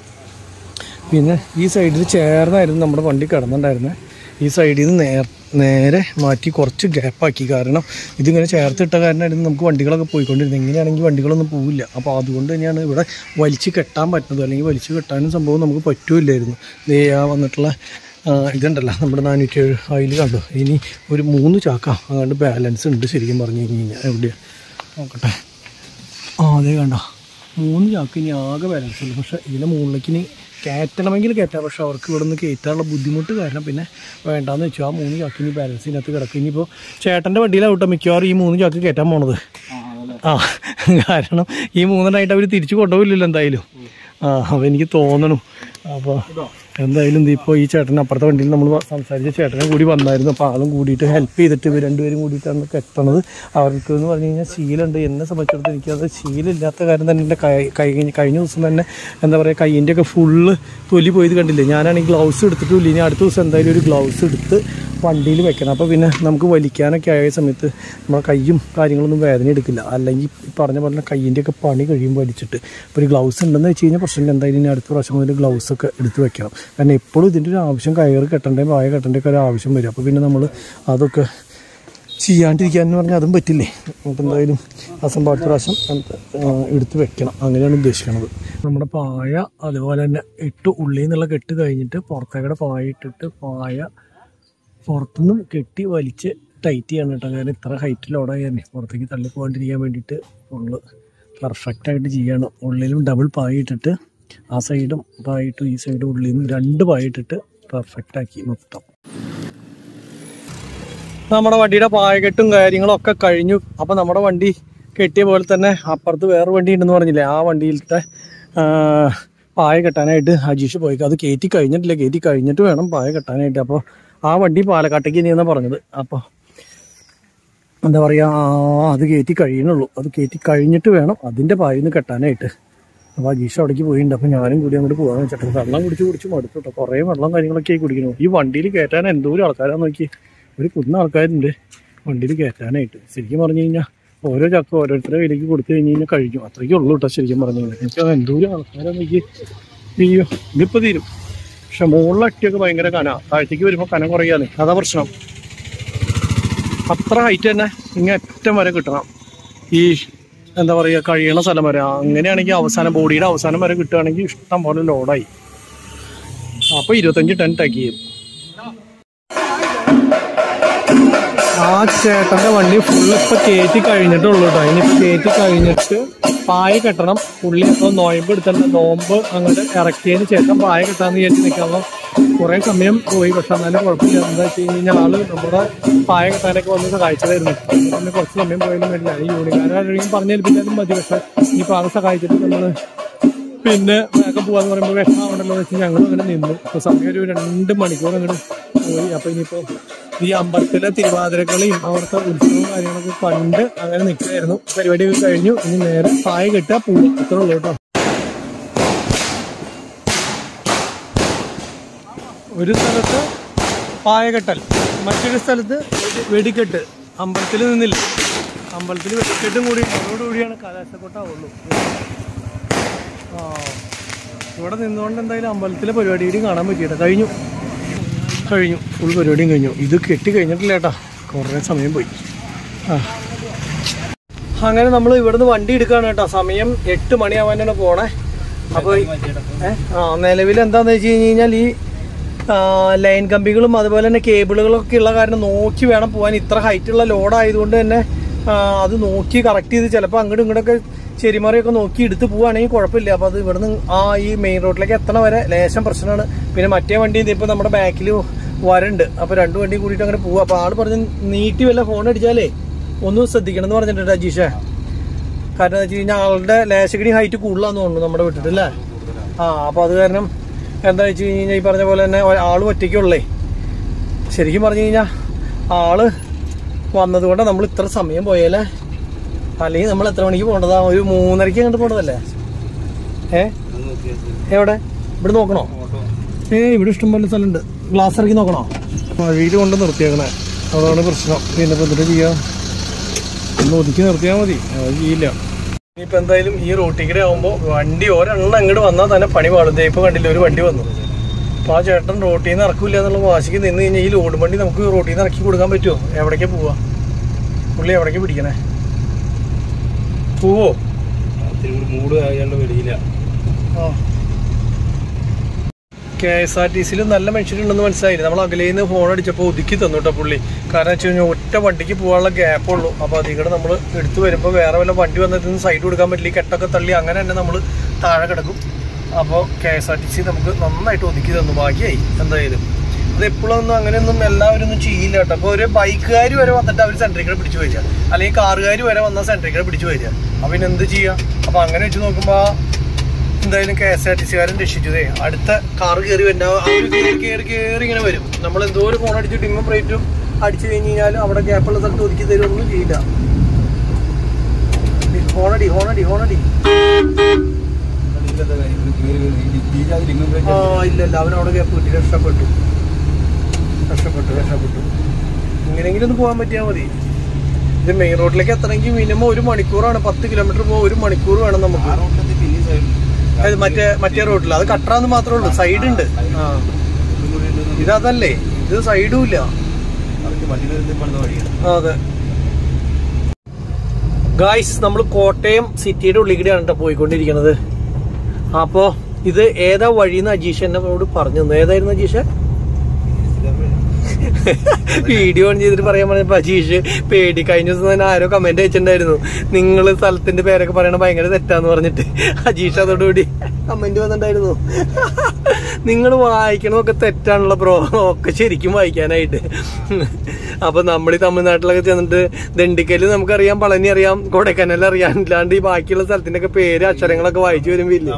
പിന്നെ ഈ സൈഡിൽ ചേർന്നായിരുന്നു നമ്മുടെ വണ്ടി കിടന്നിട്ടുണ്ടായിരുന്നത് ഈ സൈഡിൽ നിന്ന് നേർ നേരെ മാറ്റി കുറച്ച് ഗ്യാപ്പാക്കി കാരണം ഇതിങ്ങനെ ചേർത്തിട്ട കാരണമായിരുന്നു നമുക്ക് വണ്ടികളൊക്കെ പോയിക്കൊണ്ടിരുന്നത് എങ്ങനെയാണെങ്കിൽ വണ്ടികളൊന്നും പോവില്ല അപ്പോൾ അതുകൊണ്ട് തന്നെയാണ് ഇവിടെ വലിച്ച് കെട്ടാൻ പറ്റുന്നത് അല്ലെങ്കിൽ വലിച്ച് കെട്ടാനും സംഭവം നമുക്ക് പറ്റൂലായിരുന്നു ദേ ആ വന്നിട്ടുള്ള ആ, ഇതുണ്ടല്ലോ നമ്മുടെ നാനൂറ്റി ഏഴ് അതിൽ കണ്ടു ഇനി ഒരു മൂന്ന് ചാക്ക അതുകൊണ്ട് ബാലൻസ് ഉണ്ട് ശരിക്കും പറഞ്ഞു കഴിഞ്ഞ് കഴിഞ്ഞാൽ എവിടെയാണ് നോക്കട്ടെ ആ അതേ കണ്ട മൂന്ന് ചാക്ക് ഇനി ആകെ ബാലൻസ് ഉള്ളൂ പക്ഷേ ഇതിൻ്റെ മുകളിലേക്ക് ഇനി കയറ്റണമെങ്കിൽ കയറ്റാം പക്ഷെ അവർക്ക് ഇവിടെ നിന്ന് കയറ്റാനുള്ള ബുദ്ധിമുട്ട് കാരണം പിന്നെ വേണ്ടാന്ന് വെച്ചു ആ മൂന്ന് ചാക്ക് ഇനി ബാലൻസ് ഇതിനകത്ത് കിടക്കും ഇനിയിപ്പോൾ ചേട്ടൻ്റെ വണ്ടിയിലാവട്ടെ മിക്കവാറും ഈ മൂന്ന് ചാക്ക് കയറ്റാൻ പോണത് ആ കാരണം ഈ മൂന്നെണ്ണമായിട്ട് അവർ തിരിച്ചു കൊണ്ടുപോകില്ലല്ലോ എന്തായാലും ആ അപ്പോൾ എനിക്ക് തോന്നണു അപ്പോൾ എന്തായാലും ഇപ്പോൾ ഈ ചേട്ടൻ അപ്പുറത്തെ വണ്ടിയിൽ നമ്മൾ സംസാരിച്ച ചേട്ടനും കൂടി വന്നായിരുന്നു അപ്പോൾ ആളും കൂടിയിട്ട് ഹെൽപ്പ് ചെയ്തിട്ട് ഇവർ രണ്ടുപേരും കൂടിയിട്ടാണ് കെട്ടണത് അവർക്ക് എന്ന് പറഞ്ഞു കഴിഞ്ഞാൽ ശീലമുണ്ട് എന്നെ സംബന്ധിച്ചിടത്തോളം എനിക്കത് ശീലമില്ലാത്ത കാര്യം തന്നെ എൻ്റെ കൈ കൈ കഴിഞ്ഞ ദിവസം തന്നെ എന്താ പറയുക കൈയിൻ്റെ ഒക്കെ ഫുള്ള് തൊലി പോയത് കണ്ടില്ലേ ഞാനാണെങ്കിൽ ഗ്ലൗസ് എടുത്തിട്ടില്ല ഇനി അടുത്ത ദിവസം എന്തായാലും ഒരു ഗ്ലൗസ് എടുത്ത് വണ്ടിയിൽ വെക്കണം അപ്പോൾ പിന്നെ നമുക്ക് വലിക്കാനൊക്കെ ആയ സമയത്ത് നമ്മുടെ കയ്യും കാര്യങ്ങളൊന്നും വേദന എടുക്കില്ല അല്ലെങ്കിൽ ഈ പറഞ്ഞ പോലെ കയ്യിൻ്റെ ഒക്കെ പണി കഴിയുമ്പോൾ വലിച്ചിട്ട് ഇപ്പോൾ ഒരു ഗ്ലൗസ് ഉണ്ടെന്ന് വെച്ച് കഴിഞ്ഞാൽ പ്രശ്നമില്ല എന്തായാലും ഇനി അടുത്ത പ്രാവശ്യം മുതൽ ഗ്ലൗസ് ഒക്കെ എടുത്ത് വെക്കണം കാരണം എപ്പോഴും ഇതിൻ്റെ ഒരു ആവശ്യം കയറ് കെട്ടേണ്ടേ വായ കെട്ടേണ്ടൊക്കെ ഒരു ആവശ്യം വരും അപ്പോൾ പിന്നെ നമ്മൾ അതൊക്കെ ചെയ്യാണ്ടിരിക്കാൻ എന്ന് പറഞ്ഞാൽ അതും പറ്റില്ലേ അപ്പോൾ എന്തായാലും അസം അടുത്ത പ്രാവശ്യം അത്, ആ, എടുത്ത് വെക്കണം അങ്ങനെയാണ് ഉദ്ദേശിക്കുന്നത് നമ്മുടെ പായ അതുപോലെ തന്നെ ഇട്ട് ഉള്ളിൽ നിന്നുള്ള കെട്ട് കഴിഞ്ഞിട്ട് പുറത്തേക്കടെ പായ ഇട്ടിട്ട് പായ പുറത്തുനിന്നും കെട്ടി വലിച്ച് ടൈറ്റ് ചെയ്യണം കേട്ടോ കാരണം ഇത്ര ഹൈറ്റിലോടായി തന്നെ പുറത്തേക്ക് തള്ളി പോകാണ്ടിരിക്കാൻ വേണ്ടിയിട്ട് ഫുള്ള് പെർഫെക്റ്റ് ആയിട്ട് ചെയ്യണം ഉള്ളിലും ഡബിൾ പായ ഇട്ടിട്ട് ആ സൈഡും പായിട്ടും ഈ സൈഡും ഉള്ളിൽ നിന്നും രണ്ട് പായ ഇട്ടിട്ട് പെർഫെക്റ്റ് ആക്കി മൊത്തം നമ്മുടെ വണ്ടിയുടെ പായകെട്ടും കാര്യങ്ങളും ഒക്കെ കഴിഞ്ഞു അപ്പം നമ്മുടെ വണ്ടി കെട്ടിയ പോലെ തന്നെ അപ്പുറത്ത് വേറെ വണ്ടി ഉണ്ടെന്ന് പറഞ്ഞില്ലേ ആ വണ്ടിയിലത്തെ ആ, പായ കെട്ടാനായിട്ട് ഹജീഷ് പോയി അത് കയറ്റി കഴിഞ്ഞിട്ടില്ല കയറ്റി കഴിഞ്ഞിട്ട് വേണം പായ കെട്ടാനായിട്ട് അപ്പോൾ ആ വണ്ടി പാലക്കാട്ടേക്ക് ഇനിയെന്നാണ് പറഞ്ഞത് അപ്പോൾ എന്താ പറയുക ആ, അത് കയറ്റി കഴിയണുള്ളൂ അത് കയറ്റി കഴിഞ്ഞിട്ട് വേണം അതിൻ്റെ പായിന്ന് കെട്ടാനായിട്ട് അപ്പോൾ അജീഷ് അവിടേക്ക് പോയിട്ടുണ്ട് അപ്പോൾ ഞാനും കൂടി അങ്ങോട്ട് പോകാൻ വെച്ചിട്ട് വെള്ളം കുടിച്ച് കുടിച്ച് മടുത്തു കേട്ടോ കുറേ വെള്ളം കാര്യങ്ങളൊക്കെ ആയി കുടിക്കുന്നു ഈ വണ്ടിയിൽ കയറ്റാൻ എന്തോരം ആൾക്കാരാന്ന് നോക്കി ഒരു കുന്ന ആൾക്കാരുണ്ട് വണ്ടിയിൽ കയറ്റാനായിട്ട് ശരിക്കും പറഞ്ഞു കഴിഞ്ഞാൽ ഓരോ ചക്ക ഓരോരുത്തരുടെ കയ്യിലേക്ക് കൊടുത്തു കഴിഞ്ഞ് കഴിഞ്ഞാൽ കഴിഞ്ഞു അത്രയ്ക്കേ ഉള്ളൂ കേട്ടോ ശരിക്കും പറഞ്ഞു കഴിഞ്ഞാൽ എനിക്ക് എന്തോരം ആൾക്കാരാന്ന് നോക്കി അയ്യോ ഇതിപ്പോൾ തീരും പക്ഷെ മുകളിലെ അട്ടിയൊക്കെ ഭയങ്കര കന താഴത്തേക്ക് വരുമ്പോൾ കനം കുറയാതെ അതാ പ്രശ്നം അത്ര ഹൈറ്റ് തന്നെ ഇങ്ങനെ അറ്റം വരെ കിട്ടണം ഈ എന്താ പറയുക കഴിയണ സ്ഥലം വരെ അങ്ങനെയാണെങ്കിൽ അവസാനം ബോഡിയുടെ അവസാനം വരെ കിട്ടുകയാണെങ്കിൽ ഇഷ്ടം പോലെ ലോഡായി അപ്പോൾ ഇരുപത്തഞ്ച് ടൺ ടാക്ക് ചെയ്യും ആ ചേട്ടന്റെ വണ്ടി ഫുള്ള് ഇപ്പൊ കയറ്റി കഴിഞ്ഞിട്ടുള്ളൂ കേട്ടോ ഇനിയിപ്പോ കയറ്റി കഴിഞ്ഞിട്ട് പായ കെട്ടണം പുള്ളി ഇപ്പൊ നോയമ്പ് എടുത്തിട്ട് നോമ്പ് അങ്ങോട്ട് ഇറക്കിയതിന് ശേഷം പായ കെട്ടാന്ന് വിചാരിച്ച് നിൽക്കാം കുറെ സമയം പോയി പക്ഷെ എന്നാലും കുഴപ്പമില്ല എന്താ വെച്ച് കഴിഞ്ഞാൽ ആള് നമ്മുടെ പായ കെട്ടാനൊക്കെ വന്ന് സഹായിച്ചതായിരുന്നു പിന്നെ കുറച്ച് സമയം പോയാലും വേണ്ടില്ല ഈ യൂണിക്കാരും പറഞ്ഞേൽപ്പിച്ചാലും മതി പക്ഷെ ഇനിയിപ്പോ ആളെ സഹായിച്ചിട്ട് നമ്മള് പിന്നെ വേഗം പോവാന്ന് പറയുമ്പോൾ വിഷമാവണ്ടല്ലോ എന്ന് വെച്ച് ഞങ്ങൾ അങ്ങനെ നിന്നു ഇപ്പൊ സമയം ഒരു രണ്ട് മണിക്കൂർ അങ്ങോട്ട് പോയി അപ്പൊ ഇനിയിപ്പോ ഈ അമ്പലത്തിലെ തിരുവാതിരക്കളിയും അവിടുത്തെ ഉത്സവവും കാര്യങ്ങളൊക്കെ കണ്ട് അങ്ങനെ നിൽക്കുകയായിരുന്നു പരിപാടിയൊക്കെ കഴിഞ്ഞു ഇനി നേരെ പായ കെട്ടുക പോവുക അത്രേ ഉള്ളൂ കേട്ടോ ഒരു സ്ഥലത്ത് പായകെട്ടൽ മറ്റൊരു സ്ഥലത്ത് വെടി- വെടിക്കെട്ട് അമ്പലത്തിൽ നിന്നില്ല അമ്പലത്തിൽ വെടിക്കെട്ടും കൂടി അതോടുകൂടിയാണ് കലാശക്കൊട്ടാവുള്ളൂ ആ ഇവിടെ നിന്നുകൊണ്ട് എന്തായാലും അമ്പലത്തിലെ പരിപാടി കൂടി കാണാൻ പറ്റിയിട്ട് കഴിഞ്ഞു കഴിഞ്ഞു ഫുൾ പരിപാടിയും കഴിഞ്ഞു ഇത് കെട്ടി കഴിഞ്ഞിട്ടില്ല ഏട്ടാ കുറേ സമയം പോയി ആ അങ്ങനെ നമ്മൾ ഇവിടുന്ന് വണ്ടി എടുക്കുകയാണ് കേട്ടോ സമയം എട്ട് മണിയാവാനാണ് പോണേ അപ്പോൾ ആ നിലവിൽ എന്താന്ന് വെച്ച് കഴിഞ്ഞ് കഴിഞ്ഞാൽ ഈ ആ, ലൈൻ കമ്പികളും അതുപോലെ തന്നെ കേബിളുകളൊക്കെ ഉള്ള കാരണം നോക്കി വേണം പോകാൻ ഇത്ര ഹൈറ്റുള്ള ലോഡ് ആയതുകൊണ്ട് തന്നെ ആ, അത് നോക്കി കറക്റ്റ് ചെയ്ത് ചിലപ്പോൾ അങ്ങോട്ടും ഇങ്ങോട്ടൊക്കെ ചെരിമറയൊക്കെ നോക്കി എടുത്ത് പോവാണെങ്കിൽ കുഴപ്പമില്ല അപ്പൊ അത് ഇവിടുന്ന് ആ ഈ മെയിൻ റോഡിലേക്ക് എത്തണ വരെ ലേശം പ്രശ്നമാണ് പിന്നെ മറ്റേ വണ്ടി ഇപ്പൊ നമ്മുടെ ബാക്കിൽ വരണ്ട് അപ്പൊ രണ്ടു വണ്ടി കൂടിയിട്ട് അങ്ങനെ പോവാ അപ്പൊ ആള് പറഞ്ഞ് നീട്ടി വല്ല ഫോൺ അടിച്ചാലേ ഒന്ന് ശ്രദ്ധിക്കണം എന്ന് പറഞ്ഞിട്ടുണ്ട് അജീഷേ കാരണം എന്താ വെച്ച് കഴിഞ്ഞാൽ ആളുടെ ലേശക്കടി ഹൈറ്റ് കൂടുതലാന്ന് തോന്നുന്നു നമ്മുടെ വീട്ടിൽ അല്ലേ ആ അപ്പൊ അത് കാരണം എന്താ വെച്ച് കഴിഞ്ഞാൽ ഈ പറഞ്ഞ പോലെ തന്നെ ഒ- ആള് ഒറ്റയ്ക്കുള്ളേ ശരിക്കും പറഞ്ഞു കഴിഞ്ഞാൽ ആള് വന്നതുകൊണ്ട് നമ്മൾ ഇത്ര സമയം പോയാലേ അല്ലെങ്കിൽ നമ്മൾ എത്ര മണിക്ക് പോകേണ്ടതാ ഒരു മൂന്നരക്ക് കണ്ട് പോകേണ്ടതല്ലേ ഏ എവിടെ ഇവിടെ നോക്കണോ ഏ ഇവിടെ ഇഷ്ടംപോലെ സ്ഥലമുണ്ട് ഗ്ലാസ് ഇറക്കി നോക്കണോ വഴിയിൽ കൊണ്ട് നിർത്തിയേക്കണേ അതാണ് പ്രശ്നം പിന്നെ ഇപ്പൊ എന്നിട്ട് ചെയ്യാം ഒന്ന് ഒതുക്കി നിർത്തിയാൽ മതി അത് ചെയ്യില്ല ഇനിയിപ്പോ എന്തായാലും ഈ റോട്ടിക്കടെ ആവുമ്പോ വണ്ടി ഒരെണ്ണം അങ്ങോട്ട് വന്നാൽ തന്നെ പണി പാടും ദേ ഇപ്പൊ കണ്ടില്ല ഒരു വണ്ടി വന്നു അപ്പൊ ആ ചേട്ടൻ റോട്ടിൽ നിന്ന് ഇറക്കില്ല എന്നുള്ള വാശിക്ക് നിന്ന് കഴിഞ്ഞാൽ ഈ ലോഡ് വണ്ടി നമുക്ക് റോട്ടിൽ നിന്ന് ഇറക്കി കൊടുക്കാൻ പറ്റുമോ എവിടേക്കാ പോവാ പുള്ളി എവിടേക്ക് പിടിക്കണേ പോവോ മൂട് അയാളുടെ വെളിയില്ല കെ എസ് ആർ ടി സിയിൽ നല്ല മനുഷ്യരുണ്ടെന്ന് മനസ്സിലായില്ല നമ്മൾ അകലേന്ന് ഫോൺ അടിച്ചപ്പോൾ ഒതുക്കി തന്നു കേട്ടോ പുള്ളി കാരണം വെച്ച് കഴിഞ്ഞാൽ ഒറ്റ വണ്ടിക്ക് പോകാനുള്ള ഗ്യാപ്പ് ഉള്ളൂ അപ്പോൾ അതിൽ കൂടെ നമ്മൾ എടുത്തു വരുമ്പോൾ വേറെ വല്ല വണ്ടി വന്നിട്ട് സൈഡ് കൊടുക്കാൻ പറ്റില്ല ഈ കെട്ടൊക്കെ തള്ളി അങ്ങനെ തന്നെ നമ്മൾ താഴെ കിടക്കും അപ്പോൾ K S R T C നമുക്ക് നന്നായിട്ട് ഒതുക്കി തന്നു ഭാഗ്യമായി എന്തായാലും അത് എപ്പോഴൊന്നും അങ്ങനെയൊന്നും എല്ലാവരും ഒന്നും ചെയ്യില്ല കേട്ടോ അപ്പോൾ ഒരു ബൈക്കുകാർ വരെ വന്നിട്ട് അവർ സെൻട്രിൽ കൂടെ പിടിച്ചു വരിക അല്ലെങ്കിൽ കാറുകാർ വരെ വന്നാൽ സെൻട്രിൽ കൂടെ പിടിച്ചു വരിക അപ്പോൾ പിന്നെ എന്ത് ചെയ്യുക അപ്പോൾ അങ്ങനെ വെച്ച് നോക്കുമ്പോൾ എന്തായാലും കെ എസ് ആർ ടി സിക്കാരൻ രക്ഷിച്ചതേ അടുത്ത കാർ കയറി വരുന്ന അവർ കയറി കയറി കയറി ഇങ്ങനെ വരും നമ്മൾ എന്തോ ഒരു ഫോൺ അടിച്ച് ഡിങ്ങും ബ്രേറ്റും അടിച്ചു കഴിഞ്ഞ് കഴിഞ്ഞാൽ അവിടെ ഗ്യാപ്പുള്ള സ്ഥലത്ത് ഒതുക്കി തരുമൊന്നും ചെയ്യില്ല ഹോണടി ഹോണടി ഹോണടി ആ ഇല്ല ഇല്ല അവൻ അവിടെ ഗ്യാപ്പ് കിട്ടി രക്ഷപ്പെട്ടു രക്ഷപ്പെട്ടു രക്ഷപ്പെട്ടു ഇങ്ങനെയെങ്കിലും ഒന്ന് പോകാൻ പറ്റിയാൽ മതി ഇത് മെയിൻ റോഡിലേക്ക് എത്തണമെങ്കിൽ മിനിമം ഒരു മണിക്കൂറാണ് പത്ത് കിലോമീറ്റർ പോകും ഒരു മണിക്കൂർ വേണം നമുക്ക് അത് മറ്റേ മറ്റേ റോഡിൽ അത് കട്ടറാന്ന് മാത്രമേ ഉള്ളൂ സൈഡ് ഉണ്ട് ആ ഇതതല്ലേ ഇത് സൈഡും ഇല്ല ആ, അതെ ഗായ്സ് നമ്മൾ കോട്ടയം സിറ്റിയുടെ ഉള്ളിൽ കൂടെയാണ് കേട്ടോ പോയിക്കൊണ്ടിരിക്കുന്നത് അപ്പോ ഇത് ഏതാ വഴിന്ന് അജീഷ് എന്നോട് പറഞ്ഞു തന്നു ഏതായിരുന്നു അജീഷ് വീഡിയോ ഓൺ ചെയ്തിട്ട് പറയാൻ പറഞ്ഞപ്പോ അജീഷ് പേടി കഴിഞ്ഞ ദിവസം തന്നെ ആരോ കമന്റ് അയച്ചിട്ടുണ്ടായിരുന്നു നിങ്ങൾ സ്ഥലത്തിന്റെ പേരൊക്കെ പറയണ ഭയങ്കര തെറ്റാന്ന് പറഞ്ഞിട്ട് അജീഷ് അതോടുകൂടി കമന്റ് വന്നിട്ടുണ്ടായിരുന്നു നിങ്ങൾ വായിക്കണമൊക്കെ തെറ്റാണല്ലോ ബ്രോ ഒക്കെ ശരിക്കും വായിക്കാനായിട്ട് അപ്പൊ നമ്മൾ ഈ തമിഴ്നാട്ടിലൊക്കെ ചെന്നിട്ട് ദണ്ഡിക്കല് നമുക്കറിയാം പളനി അറിയാം കൊടൈക്കനാൽ അറിയാം അല്ലാണ്ട് ഈ ബാക്കിയുള്ള സ്ഥലത്തിന്റെ ഒക്കെ പേര് അക്ഷരങ്ങളൊക്കെ വായിച്ചു വരുമ്പോ ഇല്ലേ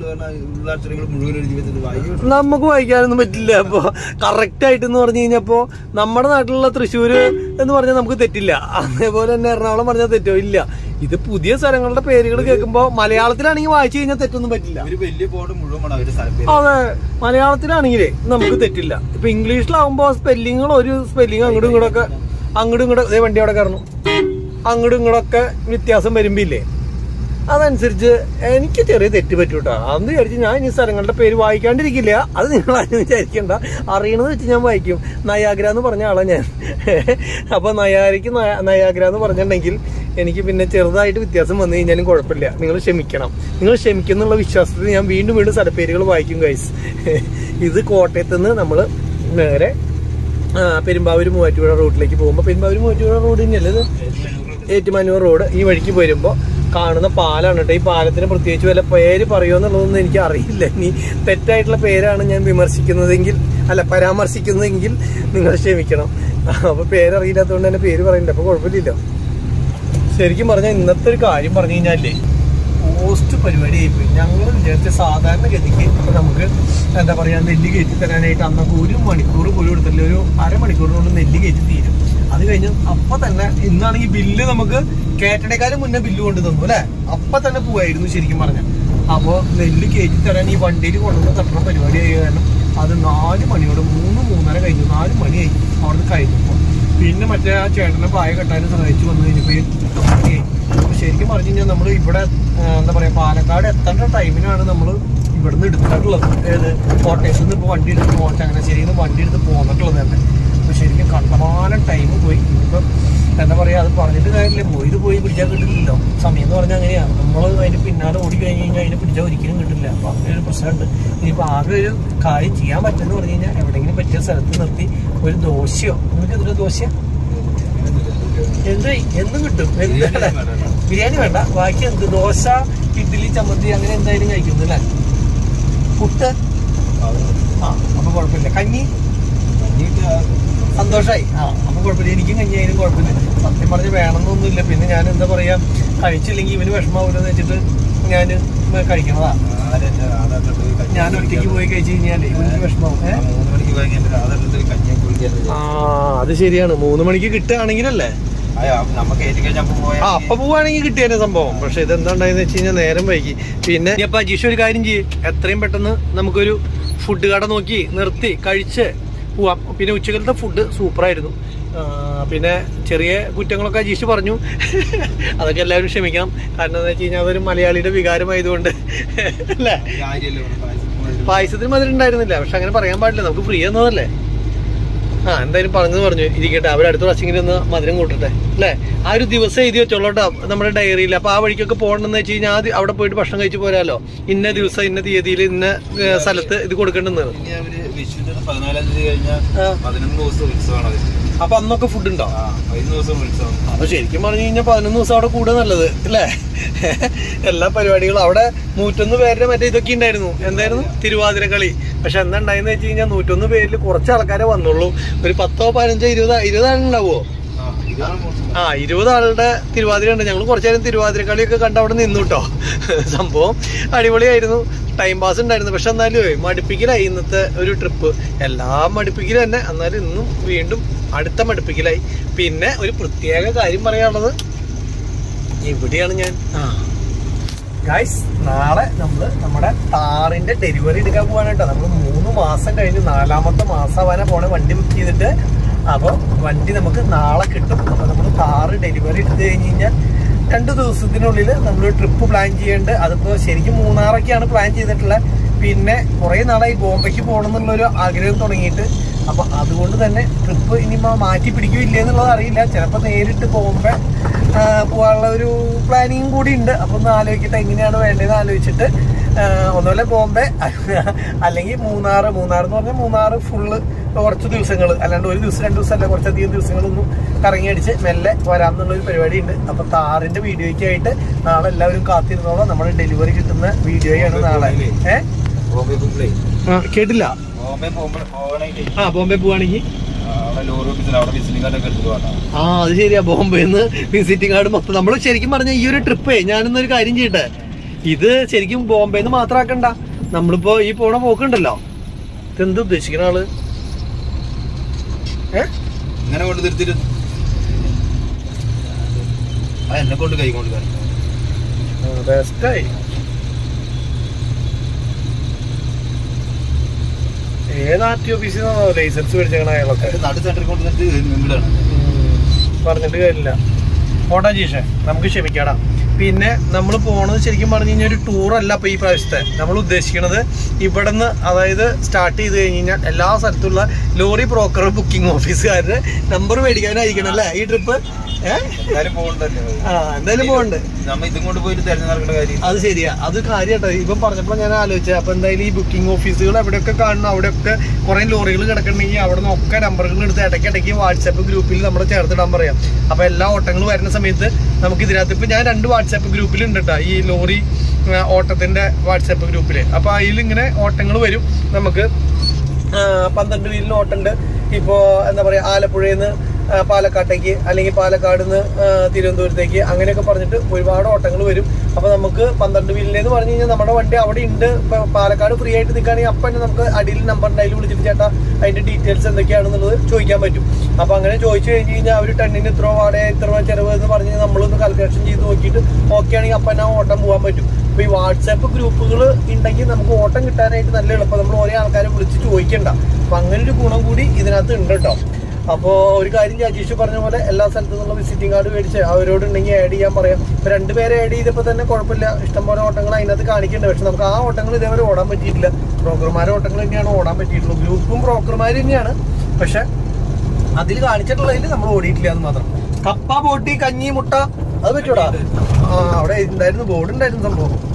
നമുക്ക് വായിക്കാനൊന്നും പറ്റില്ല അപ്പൊ കറക്റ്റ് ആയിട്ട് എന്ന് പറഞ്ഞു കഴിഞ്ഞപ്പോ നമ്മുടെ നാട്ടിലുള്ള തൃശ്ശൂര് എന്ന് പറഞ്ഞാൽ നമുക്ക് തെറ്റില്ല അതേപോലെ തന്നെ എറണാകുളം പറഞ്ഞാൽ തെറ്റോ ഇല്ല ഇത് പുതിയ സ്ഥലങ്ങളുടെ പേരുകൾ കേൾക്കുമ്പോ മലയാളത്തിലാണെങ്കിൽ വായിച്ചു കഴിഞ്ഞാൽ തെറ്റൊന്നും പറ്റില്ല ഒരു വലിയ ബോർഡ് മുഴുവൻ അവര് സ്ഥലം അതെ മലയാളത്തിലാണെങ്കിലേ നമുക്ക് തെറ്റില്ല ഇപ്പൊ ഇംഗ്ലീഷിലാവുമ്പോ സ്പെല്ലിങ്ങൾ ഒരു സ്പെല്ലിങ് അങ്ങോട്ടും ഇങ്ങോട്ടൊക്കെ അങ്ങോട്ടും ഇങ്ങോട്ടും ഇതേ വണ്ടി അവിടെ കയറണം അങ്ങോട്ടും ഇങ്ങോട്ടൊക്കെ വ്യത്യാസം വരുമ്പില്ലേ അതനുസരിച്ച് എനിക്ക് ചെറിയ തെറ്റ് പറ്റൂട്ടോ അന്ന് വിചാരിച്ച് ഞാൻ ഈ സ്ഥലങ്ങളുടെ പേര് വായിക്കാണ്ടിരിക്കില്ല അത് നിങ്ങൾ ആരും വിചാരിക്കണ്ട അറിയണത് വെച്ച് ഞാൻ വായിക്കും നയാഗ്ര എന്ന് പറഞ്ഞ ആളാ ഞാൻ അപ്പൊ നയാരിക്ക് നയ- നയാഗ്ര എന്ന് പറഞ്ഞിട്ടുണ്ടെങ്കിൽ എനിക്ക് പിന്നെ ചെറുതായിട്ട് വ്യത്യാസം വന്നു കഴിഞ്ഞാലും കുഴപ്പമില്ല നിങ്ങൾ ക്ഷമിക്കണം നിങ്ങൾ ക്ഷമിക്കുന്നുള്ള വിശ്വാസത്തിൽ ഞാൻ വീണ്ടും വീണ്ടും സ്ഥലപ്പേരുകൾ വായിക്കും ഗൈസ് ഇത് കോട്ടയത്ത് നിന്ന് നമ്മൾ നേരെ ആ, പെരുമ്പാവൂർ മൂവാറ്റുപുഴ റോഡിലേക്ക് പോകുമ്പോൾ പെരുമ്പാവൂർ മൂവാറ്റുപുഴ റോഡ് തന്നെയല്ലേ ഇത് ഏറ്റുമാനൂർ റോഡ് ഈ വഴിക്ക് വരുമ്പോൾ കാണുന്ന പാലാണ് കേട്ടോ ഈ പാലത്തിന് പ്രത്യേകിച്ച് വല്ല പേര് പറയുമോ എന്നുള്ളതൊന്നും എനിക്ക് അറിയില്ല ഇനി തെറ്റായിട്ടുള്ള പേരാണ് ഞാൻ വിമർശിക്കുന്നതെങ്കിൽ അല്ല പരാമർശിക്കുന്നതെങ്കിൽ നിങ്ങൾ ക്ഷമിക്കണം അപ്പൊ പേരറിയില്ലാത്തതുകൊണ്ട് തന്നെ പേര് പറയണ്ട അപ്പൊ കുഴപ്പമില്ലല്ലോ ശരിക്കും പറഞ്ഞാൽ ഇന്നത്തെ ഒരു കാര്യം പറഞ്ഞു കഴിഞ്ഞാലേ പോസ്റ്റ് പരിപാടി ആയിപ്പോയി ഞങ്ങൾ വിചാരിച്ച സാധാരണ ഗതിക്ക് ഇപ്പൊ നമുക്ക് എന്താ പറയാ നെല്ല് കയറ്റി തരാനായിട്ട് അന്നൊക്കെ ഒരു മണിക്കൂർ പോലും എടുത്തില്ല ഒരു അരമണിക്കൂർ കൊണ്ട് നെല്ല് കയറ്റി തീരും അത് കഴിഞ്ഞ് അപ്പൊ തന്നെ ഇന്നാണെങ്കിൽ ബില്ല് നമുക്ക് കയറ്റണേക്കാളും മുന്നേ ബില്ല് കൊണ്ട് തന്നു അല്ലെ അപ്പൊ തന്നെ പോവായിരുന്നു ശരിക്കും പറഞ്ഞ അപ്പോ നെല്ല് കയറ്റി തരാൻ ഈ വണ്ടിയിൽ കൊണ്ടുവന്ന് തട്ടുന്ന പരിപാടി ആയ കാരണം അത് നാല് മണിയോട് മൂന്ന് മൂന്നര കഴിഞ്ഞു നാല് മണിയായി അവിടുന്ന് കഴിഞ്ഞപ്പോ പിന്നെ മറ്റേ ആ ചേട്ടനെ പായ കെട്ടാനും സഹായിച്ചു വന്നു കഴിഞ്ഞപ്പോ ഈ മണിയായി. അപ്പൊ ശരിക്കും പറഞ്ഞു കഴിഞ്ഞാൽ നമ്മൾ ഇവിടെ ആ, എന്താ പറയാ പാലക്കാട് എത്തേണ്ട ടൈമിനാണ് നമ്മൾ ഇവിടുന്ന് എടുത്തിട്ടുള്ളത് ഏത് കോട്ടയത്ത് നിന്ന് ഇപ്പോൾ വണ്ടി എടുത്ത് പോകാൻ ചങ്ങനാശ്ശേരിയിൽ നിന്ന് വണ്ടി എടുത്ത് പോന്നിട്ടുള്ളത് തന്നെ അപ്പൊ ശരിക്കും കണ്ടമാനം ടൈം പോയി ഇനിയിപ്പം എന്താ പറയാ അത് പറഞ്ഞിട്ട് കാര്യമില്ല പോയത് പോയി പിടിച്ചാൽ കിട്ടില്ലല്ലോ സമയം എന്ന് പറഞ്ഞാൽ അങ്ങനെയാണ് നമ്മൾ അതിന് പിന്നാലെ ഓടി കഴിഞ്ഞ് കഴിഞ്ഞാൽ അതിനെ പിടിച്ചാൽ ഒരിക്കലും കിട്ടില്ല അപ്പൊ അങ്ങനെ ഒരു പ്രശ്നമുണ്ട് ഇനിയിപ്പോൾ ആകെ ഒരു കാര്യം ചെയ്യാൻ പറ്റുമെന്ന് പറഞ്ഞു കഴിഞ്ഞാൽ എവിടെയെങ്കിലും പറ്റിയ സ്ഥലത്ത് നിർത്തി ഒരു ദോശയോ നിങ്ങൾക്ക് എന്തൊരു ദോശ എന്ത് എന്നും കിട്ടും എന്താണ് ബിരിയാണി വേണ്ട ബാക്കി എന്ത് ദോശ ഇഡ്ഡലി ചമ്മന്തി അങ്ങനെ എന്തായാലും കഴിക്കുന്നു അല്ലേ പുട്ട് ആ അപ്പൊ കുഴപ്പമില്ല കഞ്ഞി സന്തോഷായി ആ അപ്പൊ കുഴപ്പമില്ല എനിക്കും കഞ്ഞി ആയാലും കുഴപ്പമില്ല സത്യം പറഞ്ഞ് വേണമെന്നൊന്നുമില്ല പിന്നെ ഞാൻ എന്താ പറയാ കഴിച്ചില്ലെങ്കിൽ ഇവന് വിഷമാവൂലെന്ന് വെച്ചിട്ട് ഞാൻ കഴിക്കണതാ ഞാൻ ഒറ്റയ്ക്ക് പോയി കഴിച്ചു കഴിഞ്ഞാൽ ഇവന് വിഷമാവും ഏ? മൂന്ന് മണിക്ക് പോയി കഴിഞ്ഞിട്ട് ആധാറിട്ട് കഞ്ഞിയൊക്കെ കുടിക്കാൻ ആ അത് ശരിയാണ് മൂന്ന് മണിക്ക് കിട്ടുകയാണെങ്കിലല്ലേ നമുക്ക് ഏറ്റി കഴിഞ്ഞാൽ പോയാൽ ആ അപ്പൊ പോവാണെങ്കിൽ കിട്ടിയ സംഭവം പക്ഷെ ഇതെന്താ ഉണ്ടായെന്ന് വെച്ച് കഴിഞ്ഞാൽ നേരം വൈകി പിന്നെ അപ്പൊ അജീഷ് ഒരു കാര്യം ചെയ്യും എത്രയും പെട്ടെന്ന് നമുക്കൊരു ഫുഡ് കട നോക്കി നിർത്തി കഴിച്ച് പോവാം പിന്നെ ഉച്ചക്കലത്തെ ഫുഡ് സൂപ്പറായിരുന്നു ആ, പിന്നെ ചെറിയ കുറ്റങ്ങളൊക്കെ അജീഷ് പറഞ്ഞു അതൊക്കെ എല്ലാവരും ക്ഷമിക്കണം കാരണം എന്താ വെച്ച് കഴിഞ്ഞാൽ അതൊരു മലയാളിയുടെ വികാരമായതുകൊണ്ട് അല്ലേ പായസത്തിന് മധുരം ഉണ്ടായിരുന്നില്ല പക്ഷെ അങ്ങനെ പറയാൻ പാടില്ല നമുക്ക് ഫ്രീ എന്നതല്ലേ ആ എന്തായാലും പറഞ്ഞത് പറഞ്ഞു ഇരിക്കട്ടെ അവർ അടുത്ത പ്രാവശ്യം ഒന്ന് മധുരം കൂട്ടട്ടെ അല്ലേ ആ ഒരു ദിവസം എഴുതി വെച്ചോളൂട്ടോ നമ്മുടെ ഡയറിയിൽ അപ്പൊ ആ വഴിക്കൊക്കെ പോകണമെന്ന് വെച്ച് കഴിഞ്ഞാൽ ആദ്യം അവിടെ പോയിട്ട് ഭക്ഷണം കഴിച്ച് പോരാലോ ഇന്ന ദിവസം ഇന്ന തീയതിയിൽ ഇന്ന ഏ, സ്ഥലത്ത് ഇത് കൊടുക്കേണ്ടെന്ന് ഇനി അവര് വിഷുവിന്റെ പതിനാലാം തീയതി കഴിഞ്ഞാൽ ആ. പതിനൊന്ന് ദിവസം ഉത്സവമാണ് അവര് അപ്പൊ അന്നൊക്കെ ഫുഡ് ഉണ്ടോ ആ പതിനൊന്ന് ദിവസം ഉത്സവം അപ്പൊ ശരിക്കും പറഞ്ഞു കഴിഞ്ഞാൽ പതിനൊന്ന് ദിവസം അവിടെ കൂടുക നല്ലത് അല്ലേ എല്ലാ പരിപാടികളും അവിടെ നൂറ്റൊന്ന് പേരുടെ മറ്റേ ഇതൊക്കെ ഉണ്ടായിരുന്നു എന്തായിരുന്നു തിരുവാതിര കളി പക്ഷെ എന്താ ഉണ്ടായെന്ന് വെച്ച് കഴിഞ്ഞാൽ നൂറ്റൊന്ന് പേരിൽ കുറച്ച് ആൾക്കാരെ വന്നുള്ളൂ ഒരു പത്തോ പതിനഞ്ചോ ഇരുപതോ ഇരുപത് ആളുണ്ടാവോ ആ ഇതാണ് മോശം. ആ ഇരുപത് ആളുടെ തിരുവാതിര ഉണ്ട് ഞങ്ങൾ കുറച്ചു നേരം തിരുവാതിര കളിയൊക്കെ കണ്ട് അവിടെ നിന്നു കേട്ടോ സംഭവം അടിപൊളിയായിരുന്നു ടൈം പാസ് ഉണ്ടായിരുന്നു പക്ഷെ എന്നാലും മടുപ്പിക്കലായി ഇന്നത്തെ ഒരു ട്രിപ്പ് എല്ലാം മടുപ്പിക്കൽ തന്നെ എന്നാലും ഇന്നും വീണ്ടും അടുത്ത മടുപ്പിക്കലായി പിന്നെ ഒരു പ്രത്യേക കാര്യം പറയാനുള്ളത് എവിടെയാണ് ഞാൻ ആ ഗൈസ് നാളെ നമ്മൾ നമ്മുടെ താറിന്റെ ഡെലിവറി എടുക്കാൻ പോവാണ് കേട്ടോ നമ്മൾ മൂന്ന് മാസം കഴിഞ്ഞ് നാലാമത്തെ മാസമാവാനാ പോണേ വണ്ടി ബുക്ക് ചെയ്തിട്ട് അപ്പോൾ വണ്ടി നമുക്ക് നാളെ കിട്ടും അപ്പോൾ നമ്മൾ താറ് ഡെലിവറി എടുത്തു കഴിഞ്ഞ് കഴിഞ്ഞാൽ രണ്ട് ദിവസത്തിനുള്ളിൽ നമ്മൾ ട്രിപ്പ് പ്ലാൻ ചെയ്യേണ്ടത് അതിപ്പോൾ ശരിക്കും മൂന്നാറൊക്കെയാണ് പ്ലാൻ ചെയ്തിട്ടുള്ളത് പിന്നെ കുറേ നാളായി ബോംബെക്ക് പോകണം എന്നുള്ളൊരു ആഗ്രഹം തുടങ്ങിയിട്ട് അപ്പൊ അതുകൊണ്ട് തന്നെ ട്രിപ്പ് ഇനിയിപ്പോ മാറ്റി പിടിക്കോ ഇല്ലേ എന്നുള്ളത് അറിയില്ല ചിലപ്പോൾ നേരിട്ട് ബോംബെ ആ, പോകാനുള്ള ഒരു പ്ലാനിങ് കൂടി ഉണ്ട് അപ്പൊ ഒന്ന് ആലോചിക്കട്ടെ എങ്ങനെയാണ് വേണ്ടതെന്ന് ആലോചിച്ചിട്ട് ആ, ഒന്നുമല്ല ബോംബെ അല്ലെങ്കിൽ മൂന്നാറ് മൂന്നാർ എന്ന് പറഞ്ഞാൽ മൂന്നാറ് ഫുള്ള് കുറച്ച് ദിവസങ്ങൾ അല്ലാണ്ട് ഒരു ദിവസം രണ്ട് ദിവസം അല്ല കുറച്ചധികം ദിവസങ്ങളൊന്നും കറങ്ങി അടിച്ച് മെല്ലെ വരാമെന്നുള്ള ഒരു പരിപാടി ഉണ്ട് അപ്പൊ താറിന്റെ വീഡിയോയ്ക്കായിട്ട് നാളെ എല്ലാവരും കാത്തിരുന്നോളാം നമ്മുടെ ഡെലിവറി കിട്ടുന്ന വീഡിയോയാണ് നാളെ ഏഹ് ബോംബെ പോകുമ്പോഴേ കേട്ടില്ല ബോംബെ പോകുമ്പോൾ പോകണമെങ്കിൽ ആ ബോംബെ പോവാണെങ്കിൽ അവിടെ ലോറി ഓഫീസിൽ അവിടെ വിസിറ്റിംഗ് കാർഡൊക്കെ എടുത്തിട്ട് വേണം ആ അത് ശരിയാ ബോംബെന്ന് വിസിറ്റിംഗ് കാർഡ് മൊത്തം നമ്മൾ ശരിക്കും പറഞ്ഞ ഈ ഒരു ട്രിപ്പേ ഞാനിന്നൊരു കാര്യം ചെയ്യട്ടെ ഇത് ശരിക്കും ബോംബെന്ന് മാത്രമാക്കണ്ട നമ്മളിപ്പോ ഈ പോണ പോക്കുണ്ടല്ലോ ഇതെന്ത് ഉദ്ദേശിക്കണ ആള് ഏ ഇങ്ങനെ കൊണ്ട് നിർത്തിട്ട് ആ എന്നെ കൊണ്ട് കൈ കൊണ്ട് കാണിക്കാം ബെസ്റ്റായി ഏത് ആർ ടി ഓഫീസിൽ നിന്നാണോ ലൈസൻസ് മേടിച്ചേക്കണ അയാളൊക്കെ നടു സെന്ററിൽ കൊണ്ട് നിർത്തി ഇവിടെയാണ് ഉം. പറഞ്ഞിട്ട് കാര്യമില്ല ഓട്ടാ ജീഷേ നമുക്ക് ക്ഷമിക്കാടാ പിന്നെ നമ്മൾ പോണത് ശരിക്കും പറഞ്ഞു കഴിഞ്ഞാൽ ഒരു ടൂർ അല്ല ഇപ്പൊ ഈ പ്രാവശ്യത്തെ നമ്മൾ ഉദ്ദേശിക്കുന്നത് ഇവിടുന്ന് അതായത് സ്റ്റാർട്ട് ചെയ്ത് കഴിഞ്ഞ് കഴിഞ്ഞാൽ എല്ലാ സ്ഥലത്തുള്ള ലോറി ബ്രോക്കർ ബുക്കിംഗ് ഓഫീസുകാരുടെ നമ്പർ മേടിക്കാനായിരിക്കണം അല്ലേ ഈ ട്രിപ്പ് ഏഹ് എന്തായാലും പോകണ്ടല്ലോ ആ എന്തായാലും പോകണ്ട് നമ്മ ഇതും കൊണ്ട് പോയിട്ട് തെരഞ്ഞു നടക്കേണ്ട കാര്യം അത് ശരിയാ അത് കാര്യട്ടോ ഇപ്പം പറഞ്ഞപ്പോൾ ഞാൻ ആലോചിച്ചത് അപ്പൊ എന്തായാലും ഈ ബുക്കിംഗ് ഓഫീസുകൾ എവിടെയൊക്കെ കാണുന്നു അവിടെയൊക്കെ കുറെ ലോറികൾ കിടക്കണമെങ്കിൽ അവിടെ നിന്നൊക്കെ നമ്പറുകൾ എടുത്ത് ഇടയ്ക്കിടയ്ക്ക് വാട്സാപ്പ് ഗ്രൂപ്പിൽ നമ്മൾ ചേർത്തിടാൻ പറയാം അപ്പൊ എല്ലാ ഓട്ടങ്ങളും വരുന്ന സമയത്ത് നമുക്ക് ഇതിനകത്ത് ഇപ്പൊ ഞാൻ രണ്ട് വാട്സാപ്പ് ഗ്രൂപ്പിൽ ഉണ്ട് കേട്ടോ ഈ ലോറി ആ, ഓട്ടത്തിന്റെ വാട്സാപ്പ് ഗ്രൂപ്പില് അപ്പൊ അതിൽ ഇങ്ങനെ ഓട്ടങ്ങൾ വരും നമുക്ക് ആ, പന്ത്രണ്ട് വീലിന് ഓട്ടുണ്ട് ഇപ്പോ എന്താ പറയാ ആലപ്പുഴയിൽ നിന്ന് പാലക്കാട്ടേക്ക് അല്ലെങ്കിൽ പാലക്കാട് നിന്ന് തിരുവനന്തപുരത്തേക്ക് അങ്ങനെയൊക്കെ പറഞ്ഞിട്ട് ഒരുപാട് ഓട്ടങ്ങൾ വരും അപ്പൊ നമുക്ക് പന്ത്രണ്ട് വീലിനെന്ന് പറഞ്ഞു കഴിഞ്ഞാൽ നമ്മുടെ വണ്ടി അവിടെ ഉണ്ട് ഇപ്പൊ പാലക്കാട് ഫ്രീ ആയിട്ട് നിൽക്കുകയാണെങ്കിൽ അപ്പം തന്നെ നമുക്ക് അടിയിൽ നമ്പർ ഉണ്ടായാലും വിളിച്ചിട്ട് ചേട്ടാ അതിന്റെ ഡീറ്റെയിൽസ് എന്തൊക്കെയാണെന്നുള്ളത് ചോദിക്കാൻ പറ്റും അപ്പൊ അങ്ങനെ ചോദിച്ചു കഴിഞ്ഞ് കഴിഞ്ഞാൽ അവർ ടണ്ണിന് ഇത്ര വാടക ഇത്ര രൂപ ചെലവ് എന്ന് പറഞ്ഞ് നമ്മളൊന്ന് കാൽക്കുലേഷൻ ചെയ്ത് നോക്കിയിട്ട് ഓക്കെ ആണെങ്കിൽ അപ്പം തന്നെ ഓട്ടം പോകാൻ പറ്റും അപ്പൊ ഈ വാട്സാപ്പ് ഗ്രൂപ്പുകൾ ഉണ്ടെങ്കിൽ നമുക്ക് ഓട്ടം കിട്ടാനായിട്ട് നല്ല എളുപ്പം നമ്മൾ ഓരോ ആൾക്കാരെ വിളിച്ച് ചോദിക്കണ്ട അപ്പൊ അങ്ങനെ ഒരു ഗുണം കൂടി ഇതിനകത്ത് ഉണ്ട് കേട്ടോ അപ്പോ ഒരു കാര്യം രാജേഷ് പറഞ്ഞ പോലെ എല്ലാ സ്ഥലത്തു നിന്നുള്ള വിസിറ്റിംഗ് കാർഡ് മേടിച്ച് അവരോടുണ്ടെങ്കിൽ ആഡ് ചെയ്യാൻ പറയാം ഇപ്പൊ രണ്ടുപേരെ ആഡ് ചെയ്തപ്പോൾ തന്നെ കുഴപ്പമില്ല ഇഷ്ടംപോലെ ഓട്ടങ്ങൾ അതിനകത്ത് കാണിക്കുന്നുണ്ട് പക്ഷെ നമുക്ക് ആ ഓട്ടങ്ങൾ ഇതേവരെ ഓടാൻ പറ്റിയിട്ടില്ല ബ്രോക്കർമാരെ ഓട്ടങ്ങൾ തന്നെയാണ് ഓടാൻ പറ്റിയിട്ടുള്ളൂ ഗ്രൂപ്പും ബ്രോക്കർമാർ തന്നെയാണ് പക്ഷെ അതിൽ കാണിച്ചിട്ടുള്ളതിൽ നമ്മൾ ഓടിയിട്ടില്ല എന്ന് മാത്രം കപ്പ ബോട്ടി കഞ്ഞി മുട്ട അത് പറ്റൂടാ ആ അവിടെ ഉണ്ടായിരുന്നു ബോർഡ് ഉണ്ടായിരുന്നു സംഭവം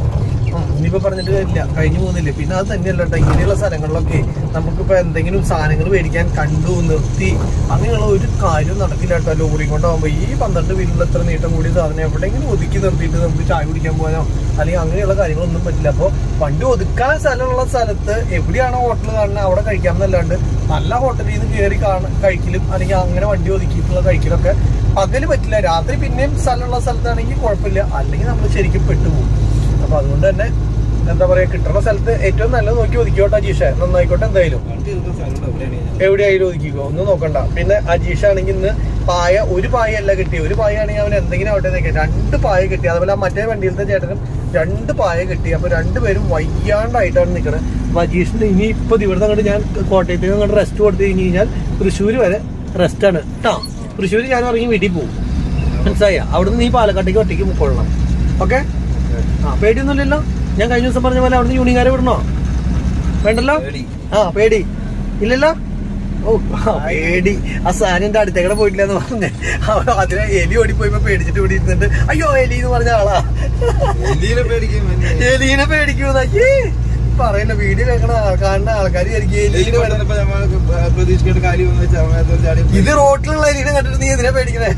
ഉം, ഇനിയിപ്പോ പറഞ്ഞിട്ട് കാര്യമില്ല കഴിഞ്ഞു പോകുന്നില്ല പിന്നെ അത് തന്നെയല്ല കേട്ടോ ഇങ്ങനെയുള്ള സ്ഥലങ്ങളിലൊക്കെ നമുക്കിപ്പോ എന്തെങ്കിലും സാധനങ്ങൾ മേടിക്കാൻ കണ്ടു നിർത്തി അങ്ങനെയുള്ള ഒരു കാര്യവും നടക്കില്ല കേട്ടോ ലോറി കൊണ്ടാകുമ്പോ ഈ പന്ത്രണ്ട് വീട്ടിൽ എത്ര നീട്ടം കൂടിയ സാധനം എവിടെയെങ്കിലും ഒതുക്കി നിർത്തിയിട്ട് നമുക്ക് ചായ കുടിക്കാൻ പോകാനോ അല്ലെങ്കിൽ അങ്ങനെയുള്ള കാര്യങ്ങളൊന്നും പറ്റില്ല അപ്പോൾ വണ്ടി ഒതുക്കാൻ സ്ഥലമുള്ള സ്ഥലത്ത് എവിടെയാണോ ഹോട്ടൽ കാണുന്നത് അവിടെ കഴിക്കാമെന്നല്ലാണ്ട് നല്ല ഹോട്ടലിൽ നിന്ന് കയറി കാണ കഴിക്കലും അല്ലെങ്കിൽ അങ്ങനെ വണ്ടി ഒതുക്കിയിട്ടുള്ള കഴിക്കലൊക്കെ പകല് പറ്റില്ല രാത്രി പിന്നെയും സ്ഥലമുള്ള സ്ഥലത്താണെങ്കിൽ കുഴപ്പമില്ല അല്ലെങ്കിൽ നമ്മൾ ശരിക്കും പെട്ടുപോകും അപ്പൊ അതുകൊണ്ട് തന്നെ എന്താ പറയാ കിട്ടുന്ന സ്ഥലത്ത് ഏറ്റവും നല്ലത് നോക്കി ഒതുക്കിക്കോട്ടെ അജീഷ നന്നായിക്കോട്ടെ എന്തായാലും വണ്ടി എടുക്കുന്ന സ്ഥലം എവിടെയാണ് ഞാൻ എവിടെയായാലും ഒതുക്കിക്കോ ഒന്നും നോക്കണ്ട പിന്നെ അജീഷ ആണെങ്കിൽ ഇന്ന് പായ ഒരു പായ അല്ല കിട്ടിയത് ഒരു പായ ആണെങ്കിൽ അവൻ എന്തെങ്കിലും അവിടെ നിൽക്കുക രണ്ട് പായ കിട്ടി അതുപോലെ ആ മറ്റേ വണ്ടിയിലത്തെ ചേട്ടനും രണ്ട് പായ കിട്ടി അപ്പൊ രണ്ടുപേരും വയ്യാണ്ടായിട്ടാണ് നിൽക്കുന്നത് അപ്പൊ അജീഷിന് ഇനി ഇപ്പൊ ഇവിടുന്ന് അങ്ങോട്ട് ഞാൻ കോട്ടയത്തേക്ക് അങ്ങോട്ട് റെസ്റ്റ് കൊടുത്തു കഴിഞ്ഞ് കഴിഞ്ഞാൽ തൃശ്ശൂർ വരെ റെസ്റ്റ് ആണ് കേട്ടോ തൃശ്ശൂർ ഞാൻ ഇറങ്ങി വീട്ടിൽ പോകും മനസ്സിലായ അവിടുന്ന് നീ പാലക്കാട്ടേക്ക് ഒറ്റയ്ക്ക് മുക്കൊള്ളണം ഓക്കെ ആ പേടിയൊന്നുമില്ലല്ലോ ഞാൻ കഴിഞ്ഞ ദിവസം പറഞ്ഞ പോലെ അവിടുന്ന് യൂണിക്കാരെ വിടണോ വേണ്ടല്ലോ പേടി. ആ പേടി ഇല്ലല്ലോ ഓ ആ, പേടി ആ സാനിന്റെ അടുത്തേക്കടെ പോയിട്ടില്ല എന്ന് പറഞ്ഞ് അവ- അതിനെ എലി ഓടിപ്പോയപ്പോ പേടിച്ചിട്ട് ഇവിടെ ഇരുന്നിട്ട് അയ്യോ എലി എന്ന് പറഞ്ഞ ആളാ എലിനെ പേടിക്കും എന്നെ. എലീനെ പേടിക്കൂന്ന് അയ്യേ പറയണ്ട വീഡിയോ കേൾക്കണ ആൾ- കാണുന്ന ആൾക്കാർ വിചാരിക്കും എലിനെ എലീനെ വേണം പെട്ടെന്ന് ഇപ്പൊ നമ്മൾക്ക് പ്രതീക്ഷിക്കേണ്ട കാര്യമൊന്നും വെച്ചാൽ സമയത്ത് ചാടി ഇത് റോട്ടിലുള്ള എലീനെ കണ്ടിട്ട് നീ എന്തിനാ പേടിക്കണേ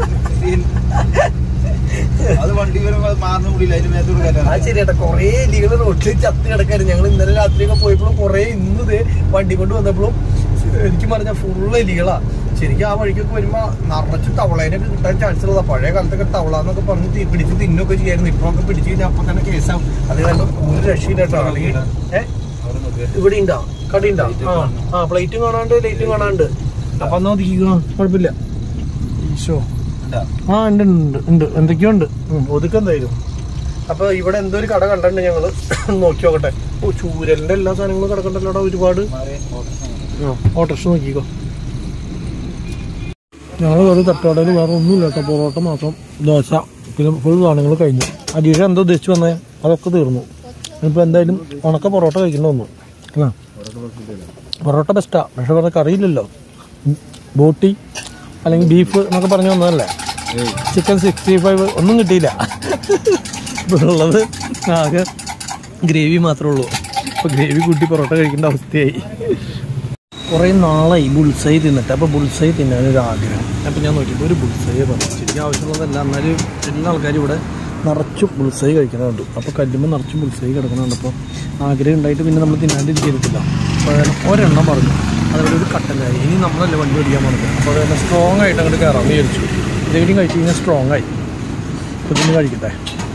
അത് വണ്ടി വരുമ്പോ അത് മാറുന്ന കൂടിയില്ല അതിന് മേത്തോട് ആ കയറ്റാൻ ശരിയാട്ടെ കൊറേ എലികൾ റോട്ടിൽ ചത്ത് കിടക്കായിരുന്നു ഞങ്ങൾ ഇന്നലെ രാത്രിയൊക്കെ പോയപ്പോഴും കൊറേ ഇന്ന് ദേ വണ്ടി കൊണ്ട് വന്നപ്പോഴും എനിക്ക് പറഞ്ഞ ഫുള്ള് എലികളാ ശരിക്കും ആ വഴിക്കൊക്കെ വരുമ്പോ നിറച്ച് തവളേനൊക്കെ കിട്ടാൻ ചാൻസ് ഉള്ളതാ പഴയ കാലത്തൊക്കെ തവള എന്നൊക്കെ പറഞ്ഞ് തീ പിടിച്ച് തിന്നൊക്കെ ചെയ്യായിരുന്നു ഇപ്പൊ ഒക്കെ പിടിച്ച് കഴിഞ്ഞാൽ അപ്പൊ തന്നെ കേസാവും അത് കാരണം ഒരു രക്ഷയില്ല കേട്ടോ അല്ലെങ്കിൽ ഏഹ് അവിടെ നോക്കിയാൽ ഇവിടെ ഉണ്ടോ കട ഉണ്ടോ ആ ആ പ്ലേറ്റും കാണാണ്ട് ലൈറ്റും കാണാണ്ട് അപ്പൊ എന്നാ ഒതുക്കിക്കോ കുഴപ്പമില്ല ഈശോ ഉണ്ടാ. ആ ഉണ്ട് ഉണ്ട് ഉണ്ട് എന്തൊക്കെയോ ഉണ്ട് ഒതുക്കം എന്തായാലും അപ്പൊ ഇവിടെ എന്തോ ഒരു കട കണ്ടിട്ടുണ്ട് ഞങ്ങള് നോക്കി നോക്കട്ടെ ഓ ചൂരലിന്റെ എല്ലാ സാധനങ്ങളും കിടക്കണ്ടല്ലോ അവിടെ ഒരുപാട് മാറി ഓട്ടം. ഓട്ടോറിക്ഷ നോക്കിക്കോ ഞങ്ങൾ ഒരു തട്ടുകടയിൽ വേറെ ഒന്നുമില്ല കേട്ടോ പൊറോട്ട മാത്രം ദോശ പിന്നെ ഫുൾ സാധനങ്ങൾ കഴിഞ്ഞു അജീഷ എന്തോ ഉദ്ദേശിച്ച് വന്നേ അതൊക്കെ തീർന്നു ഇനിയിപ്പോൾ എന്തായാലും ഉണക്ക പൊറോട്ട കഴിക്കേണ്ട വന്നു അല്ലേ പൊറോട്ട ബെസ്റ്റാ പക്ഷെ വേറെ കറിയില്ലല്ലോ ഉം, ബോട്ടി അല്ലെങ്കിൽ ബീഫ് എന്നൊക്കെ പറഞ്ഞു വന്നതല്ലേ ചിക്കൻ സിക്സ്റ്റി ഫൈവ് ഒന്നും കിട്ടിയില്ല ഇപ്പോൾ ഉള്ളത് ആകെ ഗ്രേവി മാത്രമേ ഉള്ളൂ അപ്പോൾ ഗ്രേവി കൂട്ടി പൊറോട്ട കഴിക്കേണ്ട അവസ്ഥയായി കുറേ നാളായി ബുൾസൈ തിന്നിട്ട് അപ്പോൾ ബുൾസൈ തിന്നാനൊരു ആഗ്രഹം അപ്പോൾ ഞാൻ നോക്കിയപ്പോൾ ഒരു ബുൾസൈ പറഞ്ഞു ശരിക്കും ആവശ്യമുള്ളതല്ല എന്നാലും എല്ലാ ആൾക്കാരും ഇവിടെ നിറച്ചും ബുൾസൈ കഴിക്കുന്നുണ്ട് അപ്പോൾ കല്ലുമ്പോൾ നിറച്ചും ബുൾസൈ കിടക്കുന്നുണ്ട് അപ്പോൾ ആഗ്രഹം ഉണ്ടായിട്ട് പിന്നെ നമ്മൾ തിന്നാണ്ടിരിക്കരുത്തില്ല അപ്പോൾ ഒരെണ്ണം പറഞ്ഞു അതുപോലെ ഒരു കട്ടനായി ഇനി നമ്മളല്ലേ വണ്ടി ഓടിക്കാൻ പറഞ്ഞത് അപ്പോൾ അതുപോലെ സ്ട്രോങ് ആയിട്ട് അങ്ങോട്ട് കയറാമെന്ന് വിചാരിച്ചു ഇതെങ്കിലും കഴിച്ച് കഴിഞ്ഞാൽ സ്ട്രോങ് ആയി അപ്പോൾ ഇതൊന്ന് കഴിക്കട്ടെ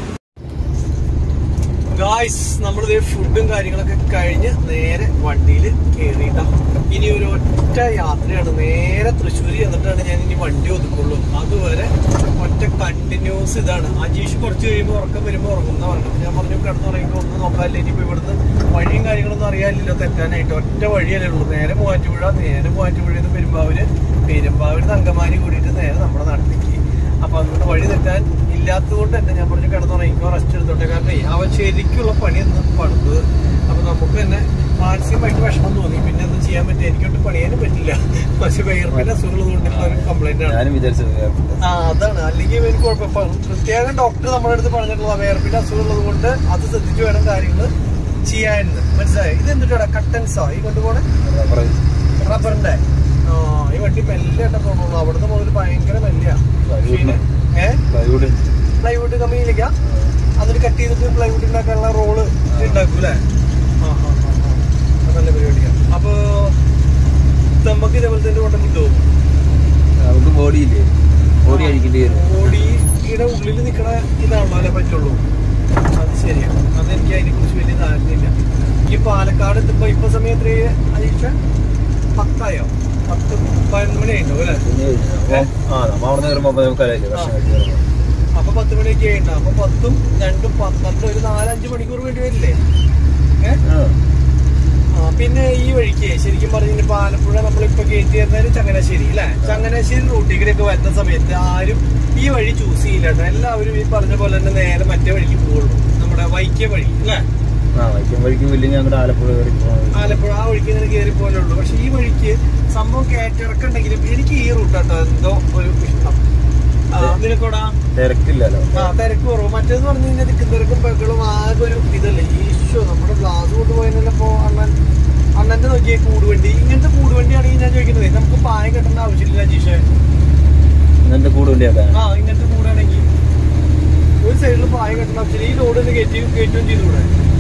ഗായ്സ് നമ്മൾ ഫുഡും കാര്യങ്ങളൊക്കെ കഴിഞ്ഞ് നേരെ വണ്ടിയിൽ കയറിയിട്ടാ ഇനി ഒരു ഒറ്റ യാത്രയാണ് നേരെ തൃശ്ശൂർ ചെന്നിട്ടാണ് ഞാൻ ഇനി വണ്ടി ഒതുക്കുള്ളൂ അതുവരെ ഒറ്റ കണ്ടിന്യൂസ് ഇതാണ് അജീഷ് കുറച്ച് കഴിയുമ്പോൾ ഉറക്കം വരുമ്പോൾ ഉറങ്ങുന്ന പറഞ്ഞു ഞാൻ പറഞ്ഞു കിടന്നുറങ്ങിയപ്പോൾ ഒന്നും നോക്കാനില്ല ഇനിയിപ്പോൾ ഇവിടുന്ന് വഴിയും കാര്യങ്ങളൊന്നും അറിയാനില്ലല്ലോ തെറ്റാനായിട്ട് ഒറ്റ വഴിയല്ലേ ഉള്ളൂ നേരെ മൂവാറ്റുപുഴ നേരെ മൂവാറ്റുപുഴയിൽ നിന്ന് പെരുമ്പാവൂര് പെരുമ്പാവൂര് തങ്കമാനി കൂടിയിട്ട് നേരെ നമ്മുടെ നാട്ടിലേക്ക് അപ്പൊ അതുകൊണ്ട് വഴി തെറ്റാൻ ഇല്ലാത്തത് കൊണ്ട് തന്നെ ഞാൻ പറഞ്ഞു കിടന്നുറങ്ങിക്കോ റെസ്റ്റ് എടുത്തോട്ടെ കാരണം അവൻ ശരിക്കുള്ള പണിയൊന്നും പണിത് അപ്പൊ നമുക്ക് തന്നെ മാനസികമായിട്ട് വിഷമം തോന്നി പിന്നെ ഒന്നും ചെയ്യാൻ പറ്റില്ല എനിക്കൊട്ട് പണിയാനും പറ്റില്ല പക്ഷെ വയർപ്പിന്റെ അസുഖങ്ങൾ കൊണ്ടുള്ള ഒരു കംപ്ലൈന്റ് ആണ് ഞാനും വിചാരിച്ചത് ആ അതാണ് അല്ലെങ്കിൽ എനിക്ക് കുഴപ്പം പ്രത്യേകം ഡോക്ടർ നമ്മുടെ അടുത്ത് പറഞ്ഞിട്ടുള്ള വയർപ്പിന്റെ അസുഖം ഉള്ളത് കൊണ്ട് അത് ശ്രദ്ധിച്ചു വേണം കാര്യങ്ങൾ ചെയ്യാൻ മനസ്സിലായി ഇത് എന്തിട്ടാ കട്ടൻസോ ഈ കൊണ്ടുപോണേ റബ്ബറിന്റെ ആ ഈ വണ്ടി മെല്ലെ തോന്നുന്നു അവിടുന്ന് മുതൽ ഭയങ്കര മെല്ലെയാ Plywood. ഏഹ് പ്ലൈവുഡ് പ്ലൈവുഡ് കമ്പനിയിലേക്കാ അതിൽ കട്ട് ചെയ്തിട്ട് പ്ലൈവുഡ് ഉണ്ടാക്കാനുള്ള റോള് ഉണ്ടാക്കും അല്ലേ ആ ആ ആ ആ. അത് നല്ല പരിപാടിയാണ് അപ്പൊ നമുക്ക് ഇതേപോലെ തന്നെ ഓട്ടം കിട്ടുമോ നമുക്ക് ബോഡി ഇല്ലേ ബോഡി അഴിക്കേണ്ടി വരും ബോഡിയുടെ ഉള്ളിൽ നിൽക്കണ ഇതാണല്ലോ അല്ലേ പറ്റുള്ളൂ അത് ശരിയാണ് അതെനിക്ക് അതിനെ കുറിച്ച് വലിയ ധാരണയില്ല ഈ പാലക്കാട് എത്തുമ്പോ ഇപ്പൊ സമയം എത്രയാ അയച്ച പത്തായോ പത്ത് പതിനൊന്ന് മണി ആയിട്ടുണ്ടോ അല്ലേ പിന്നെ അപ്പൊ ആ നമ്മ അവിടെ നിന്ന് കയറുമ്പോ നമുക്ക് അറിയില്ലേ ഭക്ഷണം കഴിച്ച് കയറുമ്പോ അപ്പൊ പത്ത് മണിയൊക്കെ ആയിട്ടുണ്ടോ അപ്പൊ പത്തും രണ്ടും പന്ത്രണ്ടും ഒരു നാലഞ്ച് മണിക്കൂർ വേണ്ടി വരില്ലേ ഏഹ് ആ. ആ, പിന്നെ ഈ വഴിക്ക് ശരിക്കും പറഞ്ഞു ആലപ്പുഴ നമ്മളിപ്പോ കയറ്റി തരുന്നത് ചങ്ങനാശ്ശേരി അല്ലെ ചങ്ങനാശ്ശേരി റൂട്ടിലേക്കൊക്കെ വരുന്ന സമയത്ത് ആരും ഈ വഴി ചൂസ് ചെയ്യില്ല കേട്ടോ എല്ലാവരും ഈ പറഞ്ഞ പോലെ തന്നെ നേരെ മറ്റേ വഴിക്ക് പോകുള്ളൂ നമ്മുടെ വൈക്ക വഴി അല്ലെ ആ വൈക്കം വഴിക്കും വലിയ അങ്ങോട്ട് ആലപ്പുഴ കയറി പോകണം ആലപ്പുഴ ആ വഴിക്ക് ഇങ്ങനെ കയറി പോലെ ഉള്ളൂ പക്ഷെ ഈ വഴിക്ക് സംഭവം കയറ്റിറക്കുണ്ടെങ്കിലും എനിക്ക് ഈ റൂട്ടാട്ടോ എന്തോ ഒരു ഇഷ്ടം ആ, നിനക്കോടാ തിരക്കില്ലല്ലോ ആ തിരക്ക് കുറവ് മറ്റേന്ന് പറഞ്ഞു കഴിഞ്ഞാൽ തിക്കും തിരക്കും ബഹളും ആകെ ഒരു ഇതല്ലേ ഈശോ നമ്മുടെ ഗ്ലാസ് കൊണ്ടുപോയപ്പോ അണ്ണൻ അണ്ണന്റെ നോക്കിയ കൂടുവണ്ടി ഇങ്ങനത്തെ കൂടുവണ്ടിയാണെങ്കിൽ ഞാൻ ചോദിക്കുന്നത് നമുക്ക് പായ കെട്ടേണ്ട ആവശ്യമില്ല ജീഷേ ഇന്നത്തെ കൂടുതലാക്കാൻ ആ ഇങ്ങനത്തെ കൂടാണെങ്കിൽ ഒരു സൈഡിൽ പായ കെട്ടേണ്ട ആവശ്യമില്ല ഈ ലോഡ് ഒന്ന് കയറ്റി കയറ്റുകയും ചെയ്തുകൂടെ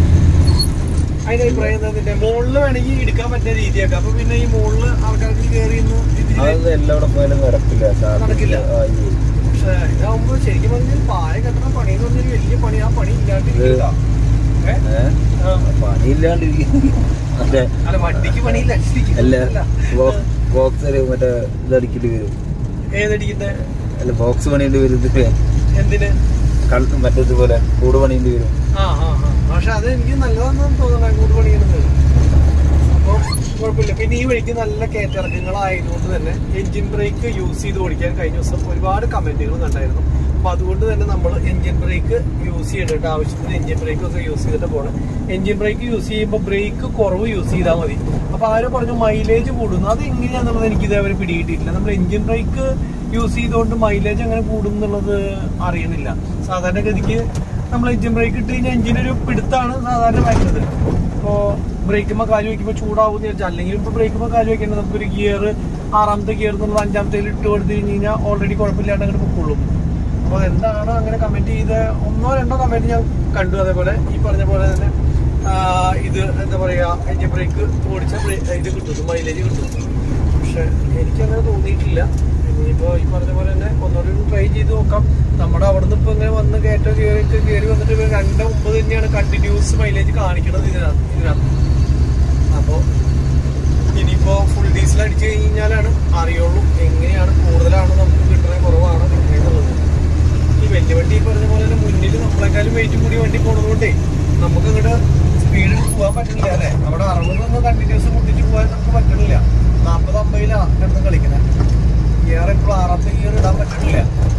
അതിന്റെ അഭിപ്രായം എന്താ നിന്റെ മുകളിൽ വേണമെങ്കിൽ എടുക്കാൻ പറ്റുന്ന രീതിയാക്കാം അപ്പൊ പിന്നെ ഈ മുകളില് ആൾക്കാർക്ക് കയറി ഇന്ന് ഇതില് അത് എല്ലാവിടെ പോയാലും നടക്കില്ല സാധനം. നടക്കില്ല. ആ, ഈ പക്ഷേ ഇതാവുമ്പോ ശരിക്കും പറഞ്ഞാൽ പായ കെട്ടണ പണി എന്ന് പറഞ്ഞാൽ വലിയ പണി ആ പണി ഇല്ലാണ്ടിരിക്കുക ഏ ഏ? ആ. പണിയില്ലാണ്ടിരിക്കും മറ്റേ അല്ല വണ്ടിക്ക് പണിയില്ല അല്ല അല്ല ബോക്സ് മറ്റേ ഇതടിക്കേണ്ടി വരും ഏതടിക്കുന്ന അല്ല ബോക്സ് പണിയേണ്ടി വരും ഇത് എന്തിന് കൾ- മറ്റേതുപോലെ കൂട് പണിയേണ്ടി വരും ആ ആ ആ പക്ഷെ അത് എനിക്ക് നല്ലതാണെന്ന് തോന്നണ കൂട് പണിയുന്നത് അപ്പോൾ കുഴപ്പമില്ല പിന്നെ ഈ വഴിക്ക് നല്ല കയറ്റിറക്കങ്ങളായതുകൊണ്ട് തന്നെ എഞ്ചിൻ ബ്രേക്ക് യൂസ് ചെയ്ത് ഓടിക്കാൻ കഴിഞ്ഞ ദിവസം ഒരുപാട് കമന്റുകൾ കണ്ടായിരുന്നു അപ്പൊ അതുകൊണ്ട് തന്നെ നമ്മൾ എഞ്ചിൻ ബ്രേക്ക് യൂസ് ചെയ്തിട്ട് ആവശ്യത്തിന് എഞ്ചിൻ ബ്രേക്ക് ഒക്കെ യൂസ് ചെയ്തിട്ട് പോകണം എഞ്ചിൻ ബ്രേക്ക് യൂസ് ചെയ്യുമ്പോൾ ബ്രേക്ക് കുറവ് യൂസ് ചെയ്താൽ മതി അപ്പൊ ആരും പറഞ്ഞു മൈലേജ് കൂടുന്നു അത് എങ്ങനെയാണെന്നുള്ളത് എനിക്ക് ഇതേവരെ പിടികിട്ടിയിട്ടില്ല നമ്മൾ എഞ്ചിൻ ബ്രേക്ക് യൂസ് ചെയ്തുകൊണ്ട് മൈലേജ് എങ്ങനെ കൂടും എന്നുള്ളത് അറിയണില്ല സാധാരണഗതിക്ക് നമ്മൾ എഞ്ചിൻ ബ്രേക്ക് ഇട്ട് കഴിഞ്ഞാൽ എഞ്ചിനൊരു പിടുത്താണ് സാധാരണ വരുന്നത് ഇപ്പോൾ ബ്രേക്കുമ്പോൾ കാല് വയ്ക്കുമ്പോൾ ചൂടാവും എന്ന് വിചാരിച്ചാൽ അല്ലെങ്കിൽ ഇപ്പോൾ ബ്രേക്കുമ്പോൾ കാല് വയ്ക്കേണ്ടത് നമുക്കൊരു ഗിയർ ആറാമത്തെ ഗിയർ എന്നുള്ളത് അഞ്ചാമത്തെ ഇട്ട് കൊടുത്തു കഴിഞ്ഞ് കഴിഞ്ഞാൽ ഓൾറെഡി കുഴപ്പമില്ലാണ്ട് അങ്ങോട്ട് പൊക്കോളും അപ്പോൾ എന്താണ് അങ്ങനെ കമന്റ് ചെയ്ത് ഒന്നോ രണ്ടോ കമന്റ് ഞാൻ കണ്ടു അതേപോലെ ഈ പറഞ്ഞ പോലെ തന്നെ ആ, ഇത് എന്താ പറയാ എഞ്ചിൻ ബ്രേക്ക് ഓടിച്ച ബ്രേ- ഇത് കിട്ടും മൈലേജ് കിട്ടും പക്ഷെ എനിക്കങ്ങനെ തോന്നിയിട്ടില്ല ഇനിയിപ്പോ ഈ പറഞ്ഞ പോലെ തന്നെ ഒന്നുകൂടി ട്രൈ ചെയ്ത് നോക്കാം നമ്മുടെ അവിടെ നിന്ന് ഇപ്പൊ ഇങ്ങനെ വന്ന് കയറ്റോ കയറി കയറി വന്നിട്ട് ഇപ്പൊ രണ്ട് ഒമ്പത് തന്നെയാണ് കണ്ടിന്യൂസ് മൈലേജ് കാണിക്കുന്നത് ഇതിനകത്ത് ഇതിനകത്ത് അപ്പോ ഇനിയിപ്പോ ഫുൾ ഡീസൽ അടിച്ചു കഴിഞ്ഞാലാണ് അറിയുള്ളൂ എങ്ങനെയാണ് കൂടുതലാണ് നമുക്ക് കിട്ടുന്നത് കുറവാണ് എന്നുള്ളത് ഈ വലിയ വണ്ടി ഈ പറഞ്ഞ പോലെ തന്നെ മുന്നിൽ നമ്മളെക്കാളും വെയിറ്റ് കൂടി വണ്ടി പോണതുകൊണ്ടേ നമുക്ക് അങ്ങോട്ട് സ്പീഡിൽ പോകാൻ പറ്റുന്നില്ല അല്ലേ അവിടെ അറുപതൊന്നും കണ്ടിന്യൂസ് മുട്ടിച്ച് പോകാൻ നമുക്ക് പറ്റണില്ല നാൽപ്പത് അമ്പതിലാണ് കിടന്ന് കളിക്കുന്നത് ഗിയർ ഇപ്പോൾ ആറാമത്തെ ഗിയർ ഇടാൻ പറ്റണില്ല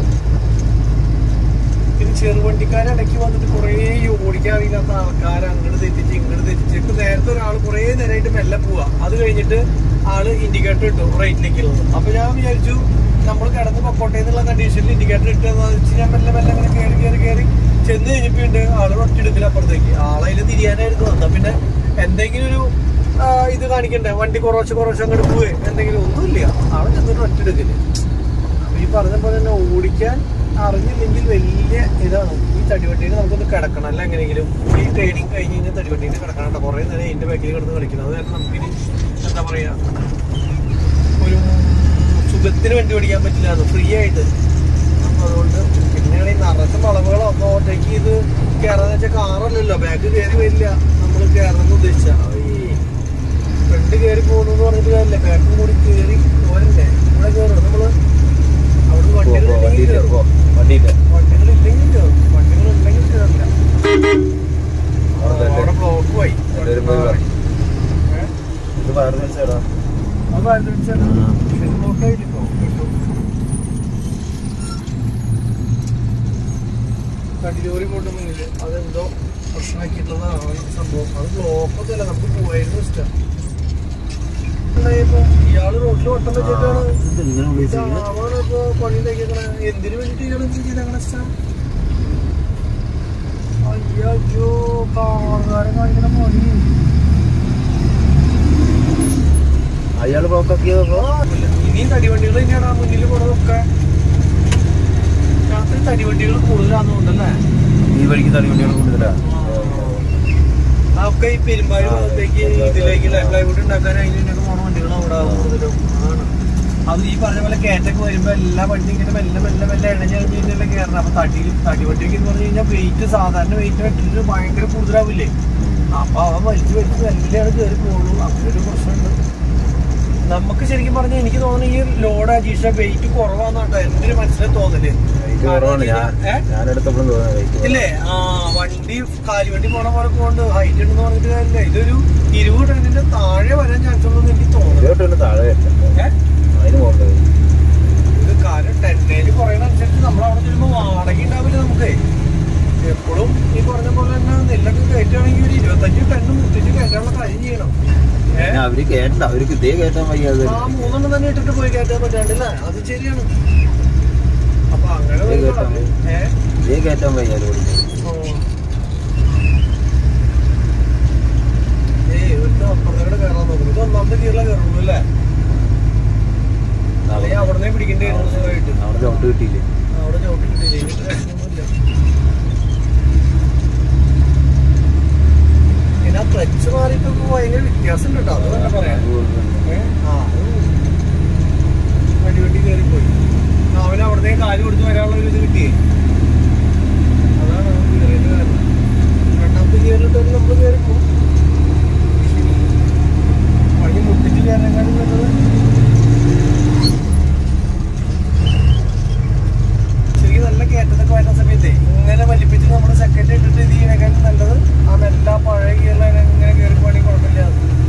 പിന്നെ ചെറുവണ്ടിക്കാരെ ഇടയ്ക്ക് വന്നിട്ട് കുറേ ഈ ഓടിക്കാൻ അറിയില്ലാത്ത ആൾക്കാർ അങ്ങോട്ട് തെറ്റിച്ച് ഇങ്ങോട്ട് തെറ്റിച്ച് ഇപ്പൊ നേരത്തെ ഒരാൾ കുറേ നേരമായിട്ട് മെല്ലെ പോവാ അത് കഴിഞ്ഞിട്ട് ആള് ഇൻഡിക്കേറ്റർ ഇട്ടു റൈറ്റിലേക്കുള്ളത് അപ്പൊ ഞാൻ വിചാരിച്ചു നമ്മൾ കിടന്ന് പൊക്കോട്ടെ എന്നുള്ള കണ്ടീഷനിൽ ഇൻഡിക്കേറ്റർ ഇട്ടെന്ന് വെച്ച് ഞാൻ മെല്ലെ മെല്ലെ അങ്ങനെ കയറി കയറി കയറി ചെന്ന് കഴിഞ്ഞപ്പോണ്ട് ആള് ഒറ്റയെടുക്കില്ല അപ്പുറത്തേക്ക് ആളതിൽ തിരിയാനായിരുന്നു എന്നാ പിന്നെ എന്തെങ്കിലും ഒരു ആ, ഇത് കാണിക്കണ്ടേ വണ്ടി കുറച്ച് കുറച്ച് അങ്ങോട്ട് പോവേ എന്തെങ്കിലും ഒന്നുമില്ല ആള് ചെന്നിട്ട് ഒറ്റയെടുക്കില്ല അപ്പൊ ഈ പറഞ്ഞ പോലെ തന്നെ ഓടിക്കാൻ അറിഞ്ഞില്ലെങ്കിൽ വലിയ ഇതാണ് ഈ തടിവണ്ടിയിൽ നമുക്കൊന്ന് കിടക്കണം അല്ല എങ്ങനെയെങ്കിലും ഈ ട്രെയിനിങ് കഴിഞ്ഞ് കഴിഞ്ഞാൽ തടിവണ്ടിയിൽ കിടക്കണം കേട്ടോ കുറേ നേരം ഇതിന്റെ ബാക്കിൽ കിടന്ന് കളിക്കുന്നത് അത് കാരണം നമുക്കിനി എന്താ പറയാ ഒരു സുഖത്തിന് വണ്ടി ഓടിക്കാൻ പറ്റില്ല ഫ്രീ ആയിട്ട് അപ്പൊ അതുകൊണ്ട് പിന്നെയാണ് ഈ നിറച്ച വളവുകളോ ഒന്നും ഓട്ടേക്ക് ഇത് കയറാന്ന് വെച്ചാൽ കാറല്ലല്ലോ ബാക്ക് കയറി വരില്ല നമ്മൾ കയറണമെന്ന് ഉദ്ദേശിച്ച ഈ ഫ്രണ്ട് കയറി പോകുന്നു എന്ന് പറഞ്ഞിട്ട് കാര്യമില്ല ബാക്കും കൂടി കയറി പോരണ്ടേ ഇവിടെ കയറും നമ്മള് അവിടെ പോ, വണ്ടികൾ പോ, ഇല്ലെങ്കിൽ വണ്ടിയില്ല കയറും പോ, വണ്ടിയില്ല വണ്ടികൾ ഇല്ലെങ്കിൽ കയറും വണ്ടികൾ ഉണ്ടെങ്കിൽ കയറില്ല അവിടെ അവിടെ ബ്ലോക്ക് പോയി എല്ലാവരും പോയി പറ. ഏ? ഇത് വേറെ മനസ്സിലാടാ അത് ആലോചിച്ചാൽ ബ്ലോക്ക് ആയിട്ടിപ്പോ കടിലോറി കൊണ്ട് മുന്നില് അതെന്തോ പ്രശ്നമാക്കിയിട്ടുള്ളതാണ് സംഭവം അത് ബ്ലോക്കൊക്കെ അല്ല നമുക്ക് പോയായിരുന്നു ഇഷ്ടം ഉണ്ടായപ്പോ ഇയാള് റോഡിൽ വട്ടം വെച്ചിട്ടാണ് ഇതെങ്ങനെ വിളിച്ചത് അവനാണ് ഇപ്പൊ പണി ഉണ്ടാക്കിയേക്കണേ എന്തിനു വേണ്ടിട്ട് ഇയാൾ എന്ത് ചെയ്തേക്കണ ഇഷ്ടം അയ്യോ കാറുകാരൻ കാണിക്കണ പണി അയാൾ ബ്ലോക്കാക്കിയതോ ഇനിയും തടിവണ്ടികൾ തന്നെയാണ് ആ മുന്നിൽ പോണതൊക്കെ രാത്രി തടിവണ്ടികൾ കൂടുതലാണെന്നുണ്ടല്ലേ ഈ വഴിക്ക് തടി വണ്ടികൾ കൂടുതലാ അതൊക്കെ ഈ പെരുമ്പാഴ് ഭാഗത്തേക്ക് ഇതിലേക്ക് പ്ലൈവുഡ് ഉണ്ടാക്കാൻ അതിനൊക്കെ പോണ വണ്ടികൾ അവിടെ കൂടുതലും ആണ് അത് ഈ പറഞ്ഞ പോലെ കയറ്റൊക്കെ വരുമ്പോ എല്ലാ വണ്ടി ഇങ്ങനെ മെല്ലെ മെല്ലെ മെല്ലെ ഇഴഞ്ഞ് കഴിഞ്ഞ് കഴിഞ്ഞാൽ കയറണം അപ്പൊ തടി തടി വണ്ടിയൊക്കെ എന്ന് പറഞ്ഞു കഴിഞ്ഞാൽ വെയിറ്റ് സാധാരണ വെയിറ്റ് വെച്ചിട്ട് ഭയങ്കര കൂടുതലാവില്ലേ അപ്പൊ അവൻ വലിച്ചു വലിച്ച് മെല്ലെയാണ് കയറി പോകുള്ളൂ അങ്ങനെ ഒരു പ്രശ്നമുണ്ട് നമുക്ക് ശരിക്കും പറഞ്ഞാൽ എനിക്ക് തോന്നുന്നു ഈ ലോഡ് അജീഷ വെയിറ്റ് കുറവാന്നാട്ടോ എന്റെ ഒരു മനസ്സിലെ തോന്നല് വെയിറ്റ് കുറവാണ് ഞാൻ ഏ? ഞാൻ എടുത്തപ്പോഴും തോന്നുന്നത് വെയിറ്റ് കുറവാണ്. ഇല്ലേ ആ വണ്ടി കാലുവണ്ടി പോണ പോലെ കൊണ്ട് ഹൈറ്റ് ഉണ്ടെന്ന് പറഞ്ഞിട്ട് കാര്യമില്ല ഇതൊരു ഇരുപത് ടണ്ണിന്റെ താഴെ വരാൻ ചാൻസ് ഉള്ളൂ എനിക്ക് തോന്നുന്നു ഇരുപത്തൊന്ന് താഴെ വരില്ല. ഏ? അതിന് മുകളിൽ ഇത് കാര്യം ടെന്നേല് കുറയുന്നതനുസരിച്ച് നമ്മൾ അവിടെ ചെല്ലുമ്പോൾ വാടക ഉണ്ടാവില്ല നമുക്ക് എപ്പോഴും ഈ പറഞ്ഞ പോലെ തന്നെ നെല്ലൊക്കെ കയറ്റുകയാണെങ്കിൽ ഒരു ഇരുപത്തഞ്ച് ടണ്ണ് മുത്തിച്ച് കയറ്റാനുള്ള കാര്യം ചെയ്യണം ഏ? പിന്നെ അവര് കേട്ട അവർക്ക് ഇതേ കയറ്റാൻ വയ്യാതെ ആ മൂന്നെണ്ണം തന്നെ ഇട്ടിട്ട് പോയി കയറ്റാൻ പറ്റാണ്ടല്ലേ അത് ശരിയാണ് അപ്പൊ അങ്ങനെ ഇത് കേട്ടാ മതി. ഏഹ് ഇത് കയറ്റാൻ വയ്യ ലോഡിന് ഏയ് ഒരുത്തൻ അപ്പുറത്തേക്കൂടെ കയറാൻ നോക്കുന്നു ഇത് ഒന്നാമത്തെ ഗിയറിലെ കയറുള്ളൂ അല്ലേ അല്ലെങ്കിൽ അവിടെ പിടിക്കേണ്ടി വരുന്നു സുഖമായിട്ട് അവിടെ ചവിട്ട് കിട്ടിയില്ലേ അവിടെ ചവിട്ടി കിട്ടിയില്ല ഇനി പ്രശ്നമൊന്നുമില്ല പിന്നെ ആ ക്ലച്ച് മാറിയിട്ട് ഇപ്പൊ ഭയങ്കര വ്യത്യാസം ഉണ്ട് കേട്ടോ അത് തന്നെ പറയാം ഏ? ആ, അത് വണ്ടി വണ്ടി കയറിപ്പോയി അവന് അവിടുന്ന് കാല് കൊടുത്ത് വരാനുള്ള ഒരു ഇത് കിട്ടിയേ അതാണ് അവൻ കയറിയത് കാരണം രണ്ടാമത്തെ ഗിയറിലിട്ട് നമ്മൾ കയറി പോകും വഴി മുട്ടിച്ച് കയറാനും നല്ലത് ശരിക്കും നല്ല കയറ്റത്തൊക്കെ വരുന്ന സമയത്തെ ഇങ്ങനെ വലിപ്പിച്ച് നമ്മൾ സെക്കൻഡ് ഇട്ടിട്ട് ഇത് ചെയ്യണേക്കാളും നല്ലത് ആ നല്ല പഴയ ഗിയറിൽ ഇങ്ങനെ കയറി പോകണമെങ്കിൽ കുഴപ്പമില്ല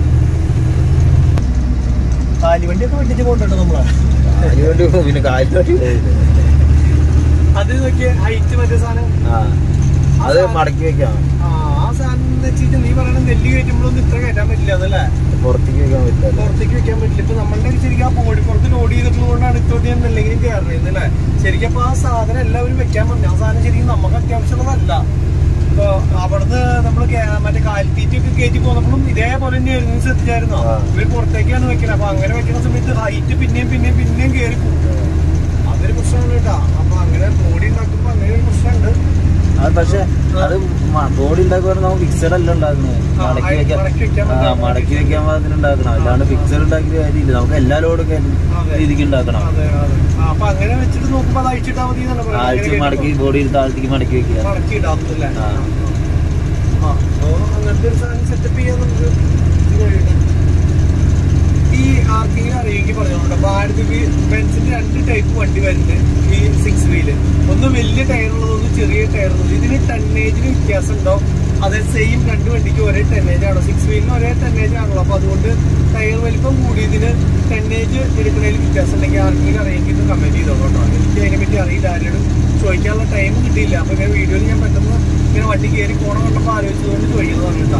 കാലിവണ്ടിയൊക്കെ വെട്ടിച്ച് കൊണ്ടുണ്ടോ നമ്മളെ അതിന് വേണ്ടി പിന്നെ കാലിന് വേണ്ടി അത് നോക്കിയ ഹൈറ്റ് മറ്റേ സാധനം ആ അത് മടക്കി വെക്കാം ആ ആ സാധനം എന്ന് വെച്ചിട്ട് നീ പറയണ നെല്ല് കയറ്റുമ്പോഴൊന്നും ഇത്ര കയറ്റാൻ പറ്റില്ല അതല്ലേ പുറത്തേക്ക് വെക്കാൻ പറ്റില്ല പുറത്തേക്ക് വെക്കാൻ പറ്റില്ല ഇപ്പൊ നമ്മളുടെ ശരിക്കും ആ പോടി പുറത്ത് ലോഡ് ചെയ്തിട്ടുള്ളതുകൊണ്ടാണ് ഇത്തോട്ട് ഞാൻ നെല്ലെങ്കിലും കയറുന്നത് അല്ലേ ശരിക്കും അപ്പൊ ആ സാധനം എല്ലാവരും വെക്കാൻ പറഞ്ഞു ആ സാധനം ശരിക്കും നമുക്ക് അത്യാവശ്യമുള്ളതല്ല ഇപ്പൊ അവിടുന്ന് നമ്മൾ മറ്റേ കാലിത്തീറ്റൊക്കെ കയറ്റി പോന്നപ്പോഴും ഇതേപോലെ തന്നെയായിരുന്നു നീ ശ്രദ്ധിച്ചായിരുന്നോ ആ. ഇവർ പുറത്തേക്കാണ് വെക്കുന്നത് അപ്പൊ അങ്ങനെ വെക്കുന്ന സമയത്ത് ഹൈറ്റ് പിന്നെയും പിന്നെയും പിന്നെയും കയറി പോകും അതൊരു പ്രശ്നമാണ് കേട്ടോ അപ്പൊ അങ്ങനെ ബോഡി ഉണ്ടാക്കുമ്പോ അങ്ങനെ ഒരു പ്രശ്നമുണ്ട് അത് പക്ഷെ അത് ബോഡി ഉണ്ടാക്കുമ്പോൾ നമുക്ക് ഫിക്സഡ് അല്ല ഉണ്ടാക്കുന്നത് ആ, മടക്കി ആ, വെക്കാൻ മടക്കി വെക്കാൻ ആ പറ്റുന്ന മടക്കി വെക്കാൻ പാകത്തിന് ഉണ്ടാക്കണം അല്ലാണ്ട് ഫിക്സഡ് ഉണ്ടാക്കിയ കാര്യമില്ല നമുക്ക് എല്ലാ ലോഡും അതെ. രീതിക്ക് ഉണ്ടാക്കണം അതെ അതെ ആ, അപ്പൊ അങ്ങനെ വെച്ചിട്ട് നോക്കുമ്പോ അത് അഴിച്ചിട്ടാ മതി എന്നല്ല പറയുന്നത്. ആഴ്ച അങ്ങനെ മടക്കി കേട്ടോ. ബോഡി താഴത്തേക്ക് മടക്കി വെക്കുക മടക്കി ഇടാത്തല്ലേ ആ. ആ അപ്പൊ അങ്ങനത്തെ ഒരു സാധനം സെറ്റപ്പ് ചെയ്യാൻ നമുക്ക് ഇത് കഴിയട്ടെ ഈ ആർക്കെങ്കിലും അറിയെങ്കിൽ പറഞ്ഞോട്ടെ ഭാരത് ബെൻസിന്റെ രണ്ട് ടൈപ്പ് വണ്ടി വരുന്നുണ്ട് ഈ സിക്സ് വീല് ഒന്ന് വലിയ ടയറുള്ളത് ഒന്ന് ചെറിയ ടയറുള്ളത് ഇതിന് ടെന്നേജിന് വ്യത്യാസം ഉണ്ടോ അതെ സെയിം രണ്ട് വണ്ടിക്ക് ഒരേ ടെന്നേജ് ആണോ സിക്സ് വീലിന് ഒരേ ടെന്നേജ് ആണല്ലോ അപ്പൊ അതുകൊണ്ട് ടയർ വലിപ്പം കൂടിയതിന് ടെന്നേജ് എടുക്കുന്നതിൽ വ്യത്യാസം ഉണ്ടെങ്കിൽ ആർക്കെങ്കിലും അറിയെങ്കിൽ ഇത് കമന്റ് ചെയ്തോളൂ കേട്ടോ എനിക്ക് അതിനെ പറ്റി അറിയില്ല ആരോടും ചോദിക്കാനുള്ള ടൈം കിട്ടിയില്ല അപ്പൊ ഇങ്ങനെ വീഡിയോയിൽ ഞാൻ പെട്ടെന്ന് ഇങ്ങനെ വണ്ടി കയറി പോകണം കണ്ടപ്പോൾ ആലോചിച്ചതുകൊണ്ട് ചോദിക്കുന്നതാണ് കേട്ടോ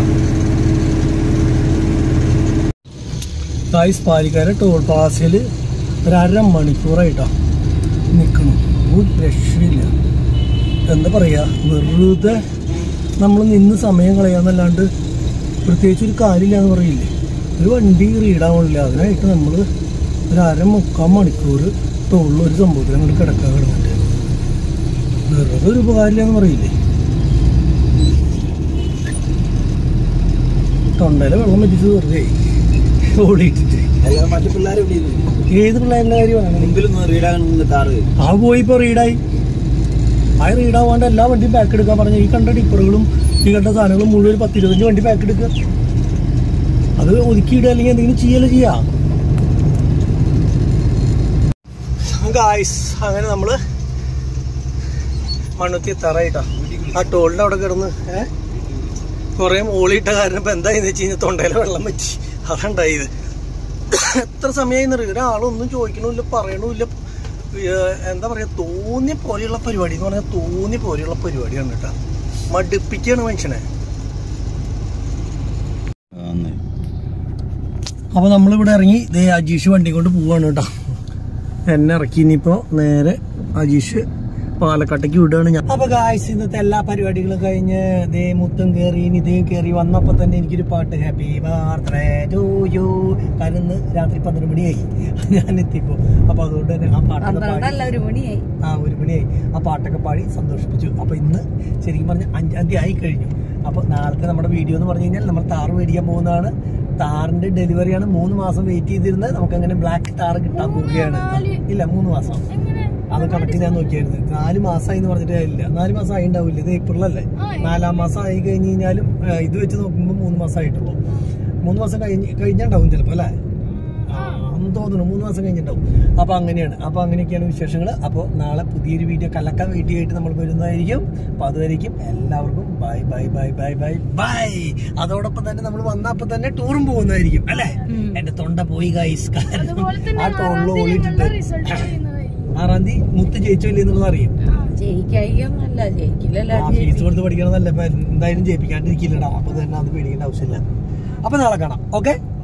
ഗായ്സ് പാലിക്കാരെ ടോൾ പാസിൽ ഒരു അര മണിക്കൂറായിട്ടോ നിൽക്കണം ഒരു രക്ഷയില്ല എന്താ പറയുക വെറുതെ നമ്മൾ നിന്ന് സമയം കളയാന്നല്ലാണ്ട് പ്രത്യേകിച്ച് ഒരു കാര്യമില്ല എന്ന് പറയില്ലേ ഒരു വണ്ടി റീഡാവണില്ല അതിനായിട്ട് നമ്മൾ ഒരു അര മുക്കാൽ മണിക്കൂർ ടോളിൽ ഒരു സംഭവത്തിൽ അങ്ങോട്ട് കിടക്കാൻ കിടന്നിട്ട് വെറുതെ ഒരു ഉപകാരമില്ല എന്ന് പറയില്ലേ തൊണ്ടയിലെ വെള്ളം പറ്റിച്ച് വെറുതെ ഓടിയിട്ടിട്ട് മറ്റു പിള്ളേർ ഏത് പിള്ളേരുടെ കാര്യമാണ് മുമ്പിലൊന്നും റീഡാകുന്ന കാറ് ആ പോയി ഇപ്പോൾ റീഡായി ആ റീഡാവാണ്ട് എല്ലാ വണ്ടിയും പാക്ക് എടുക്കാൻ പറഞ്ഞു ഈ കണ്ട ടിപ്പറുകളും ഈ കണ്ട സാധനങ്ങളും മുഴുവൻ പത്ത് ഇരുപത്തഞ്ച് വണ്ടി പാക്ക് എടുക്കുക അത് ഒതുക്കിയിടുക അല്ലെങ്കിൽ എന്തെങ്കിലും ചെയ്യല്ലോ ചെയ്യാം ഗായ്സ് അങ്ങനെ നമ്മള് മണ്ണുത്തി എത്താറായിട്ടാ ആ ടോളിന്റെ അവിടെ കിടന്ന് ഏഹ് കുറെ മോളിയിട്ട കാരണം ഇപ്പൊ എന്തായെന്ന് വെച്ച് കഴിഞ്ഞാൽ തൊണ്ടയിലെ വെള്ളം വെച്ച് അതുണ്ടായത് എത്ര സമയമായി ഒരാളൊന്നും ചോദിക്കണമില്ല പറയണമില്ല ഏഹ് എന്താ പറയാ തോന്നിയ പോലെയുള്ള പരിപാടി എന്ന് പറഞ്ഞാൽ തോന്നിയ പോലെയുള്ള പരിപാടിയാണ് കേട്ടോ മടുപ്പിക്കുകയാണ് മനുഷ്യനെ അപ്പൊ നമ്മളിവിടെ ഇറങ്ങി ദേ അജീഷ് വണ്ടി കൊണ്ട് പോവാണ് കേട്ടോ എന്നെ ഇറക്കി ഇനിയിപ്പോ നേരെ അജീഷ് പാലക്കാട്ടേക്ക് വിടുകയാണ് ഞാൻ അപ്പൊ ഗായ്സ് ഇന്നത്തെ എല്ലാ പരിപാടികളും കഴിഞ്ഞ് ദേ മുത്തും കയറി ഇനി ഇതേ കയറി വന്നപ്പോ തന്നെ എനിക്കൊരു പാട്ട് ഹാപ്പി ബർത്ത്ഡേ ടു യു കാരണം ഇന്ന് രാത്രി പന്ത്രണ്ട് മണിയായി ഞാൻ എത്തിയപ്പോ അപ്പൊ അതുകൊണ്ട് തന്നെ ആ പാട്ടൊക്കെ പാടി പന്ത്രണ്ടല്ല ഒരു മണിയായി ആ ഒരു മണിയായി ആ പാട്ടൊക്കെ പാടി സന്തോഷിപ്പിച്ചു അപ്പൊ ഇന്ന് ശരിക്കും പറഞ്ഞ അഞ്ചാം തീയതി ആയി കഴിഞ്ഞു അപ്പൊ നാളത്തെ നമ്മുടെ വീഡിയോ എന്ന് പറഞ്ഞു കഴിഞ്ഞാൽ നമ്മൾ താറ് മേടിക്കാൻ പോകുന്നതാണ് താറിന്റെ ഡെലിവറിയാണ് മൂന്ന് മാസം വെയിറ്റ് ചെയ്തിരുന്നത് നമുക്ക് അങ്ങനെ ബ്ലാക്ക് താറ് കിട്ടാൻ പോവുകയാണ് ഇല്ല മൂന്ന് മാസം അത് കണക്ക് ഞാൻ നോക്കിയായിരുന്നു നാല് മാസമായി എന്ന് പറഞ്ഞിട്ട് ഇല്ല നാല് മാസം ആയി ഉണ്ടാവില്ല ഇത് ഏപ്രിലല്ലേ നാലാം മാസം ആയി കഴിഞ്ഞ് കഴിഞ്ഞാലും ആ, ഇത് വെച്ച് നോക്കുമ്പോൾ മൂന്ന് മാസം ആയിട്ടുള്ളൂ മൂന്ന് മാസം കഴിഞ്ഞ് കഴിഞ്ഞാണ്ടാവും ചിലപ്പോ അല്ലേ ആ, എന്ന് തോന്നുന്നു മൂന്ന് മാസം കഴിഞ്ഞിട്ടുണ്ടാവും അപ്പൊ അങ്ങനെയാണ് അപ്പൊ അങ്ങനെയൊക്കെയാണ് വിശേഷങ്ങൾ അപ്പോൾ നാളെ പുതിയൊരു വീഡിയോ കലക്കാൻ വീഡിയോ ആയിട്ട് നമ്മൾ വരുന്നതായിരിക്കും അപ്പൊ അതുവരേക്കും എല്ലാവർക്കും bye bye bye bye bye bye അതോടൊപ്പം തന്നെ നമ്മൾ വന്നപ്പോ തന്നെ ടൂറും പോകുന്നതായിരിക്കും അല്ലേ എന്റെ തൊണ്ട പോയി ഗൈസ് അതുപോലെ തന്നെ ആ ടോളിൽ ഓടിയിട്ടിട്ട് റിസൾട്ട് ചെയ്യുന്നതായിരിക്കും ആറാം തീയതി മുത്ത് ജയിച്ചോ ഇല്ലേ എന്നുള്ളത് അറിയും ജയിക്കായികൊന്നല്ല ജയിക്കില്ലല്ലോ ആ ഫീസ് കൊടുത്ത് പഠിക്കണമെന്നല്ല ഇപ്പൊ എന്തായാലും ജയിപ്പിക്കാണ്ടിരിക്കില്ലടാ അപ്പൊ തന്നെ അത് പേടിക്കേണ്ട ആവശ്യമില്ല അപ്പൊ നാളെ കാണാം ഓക്കെ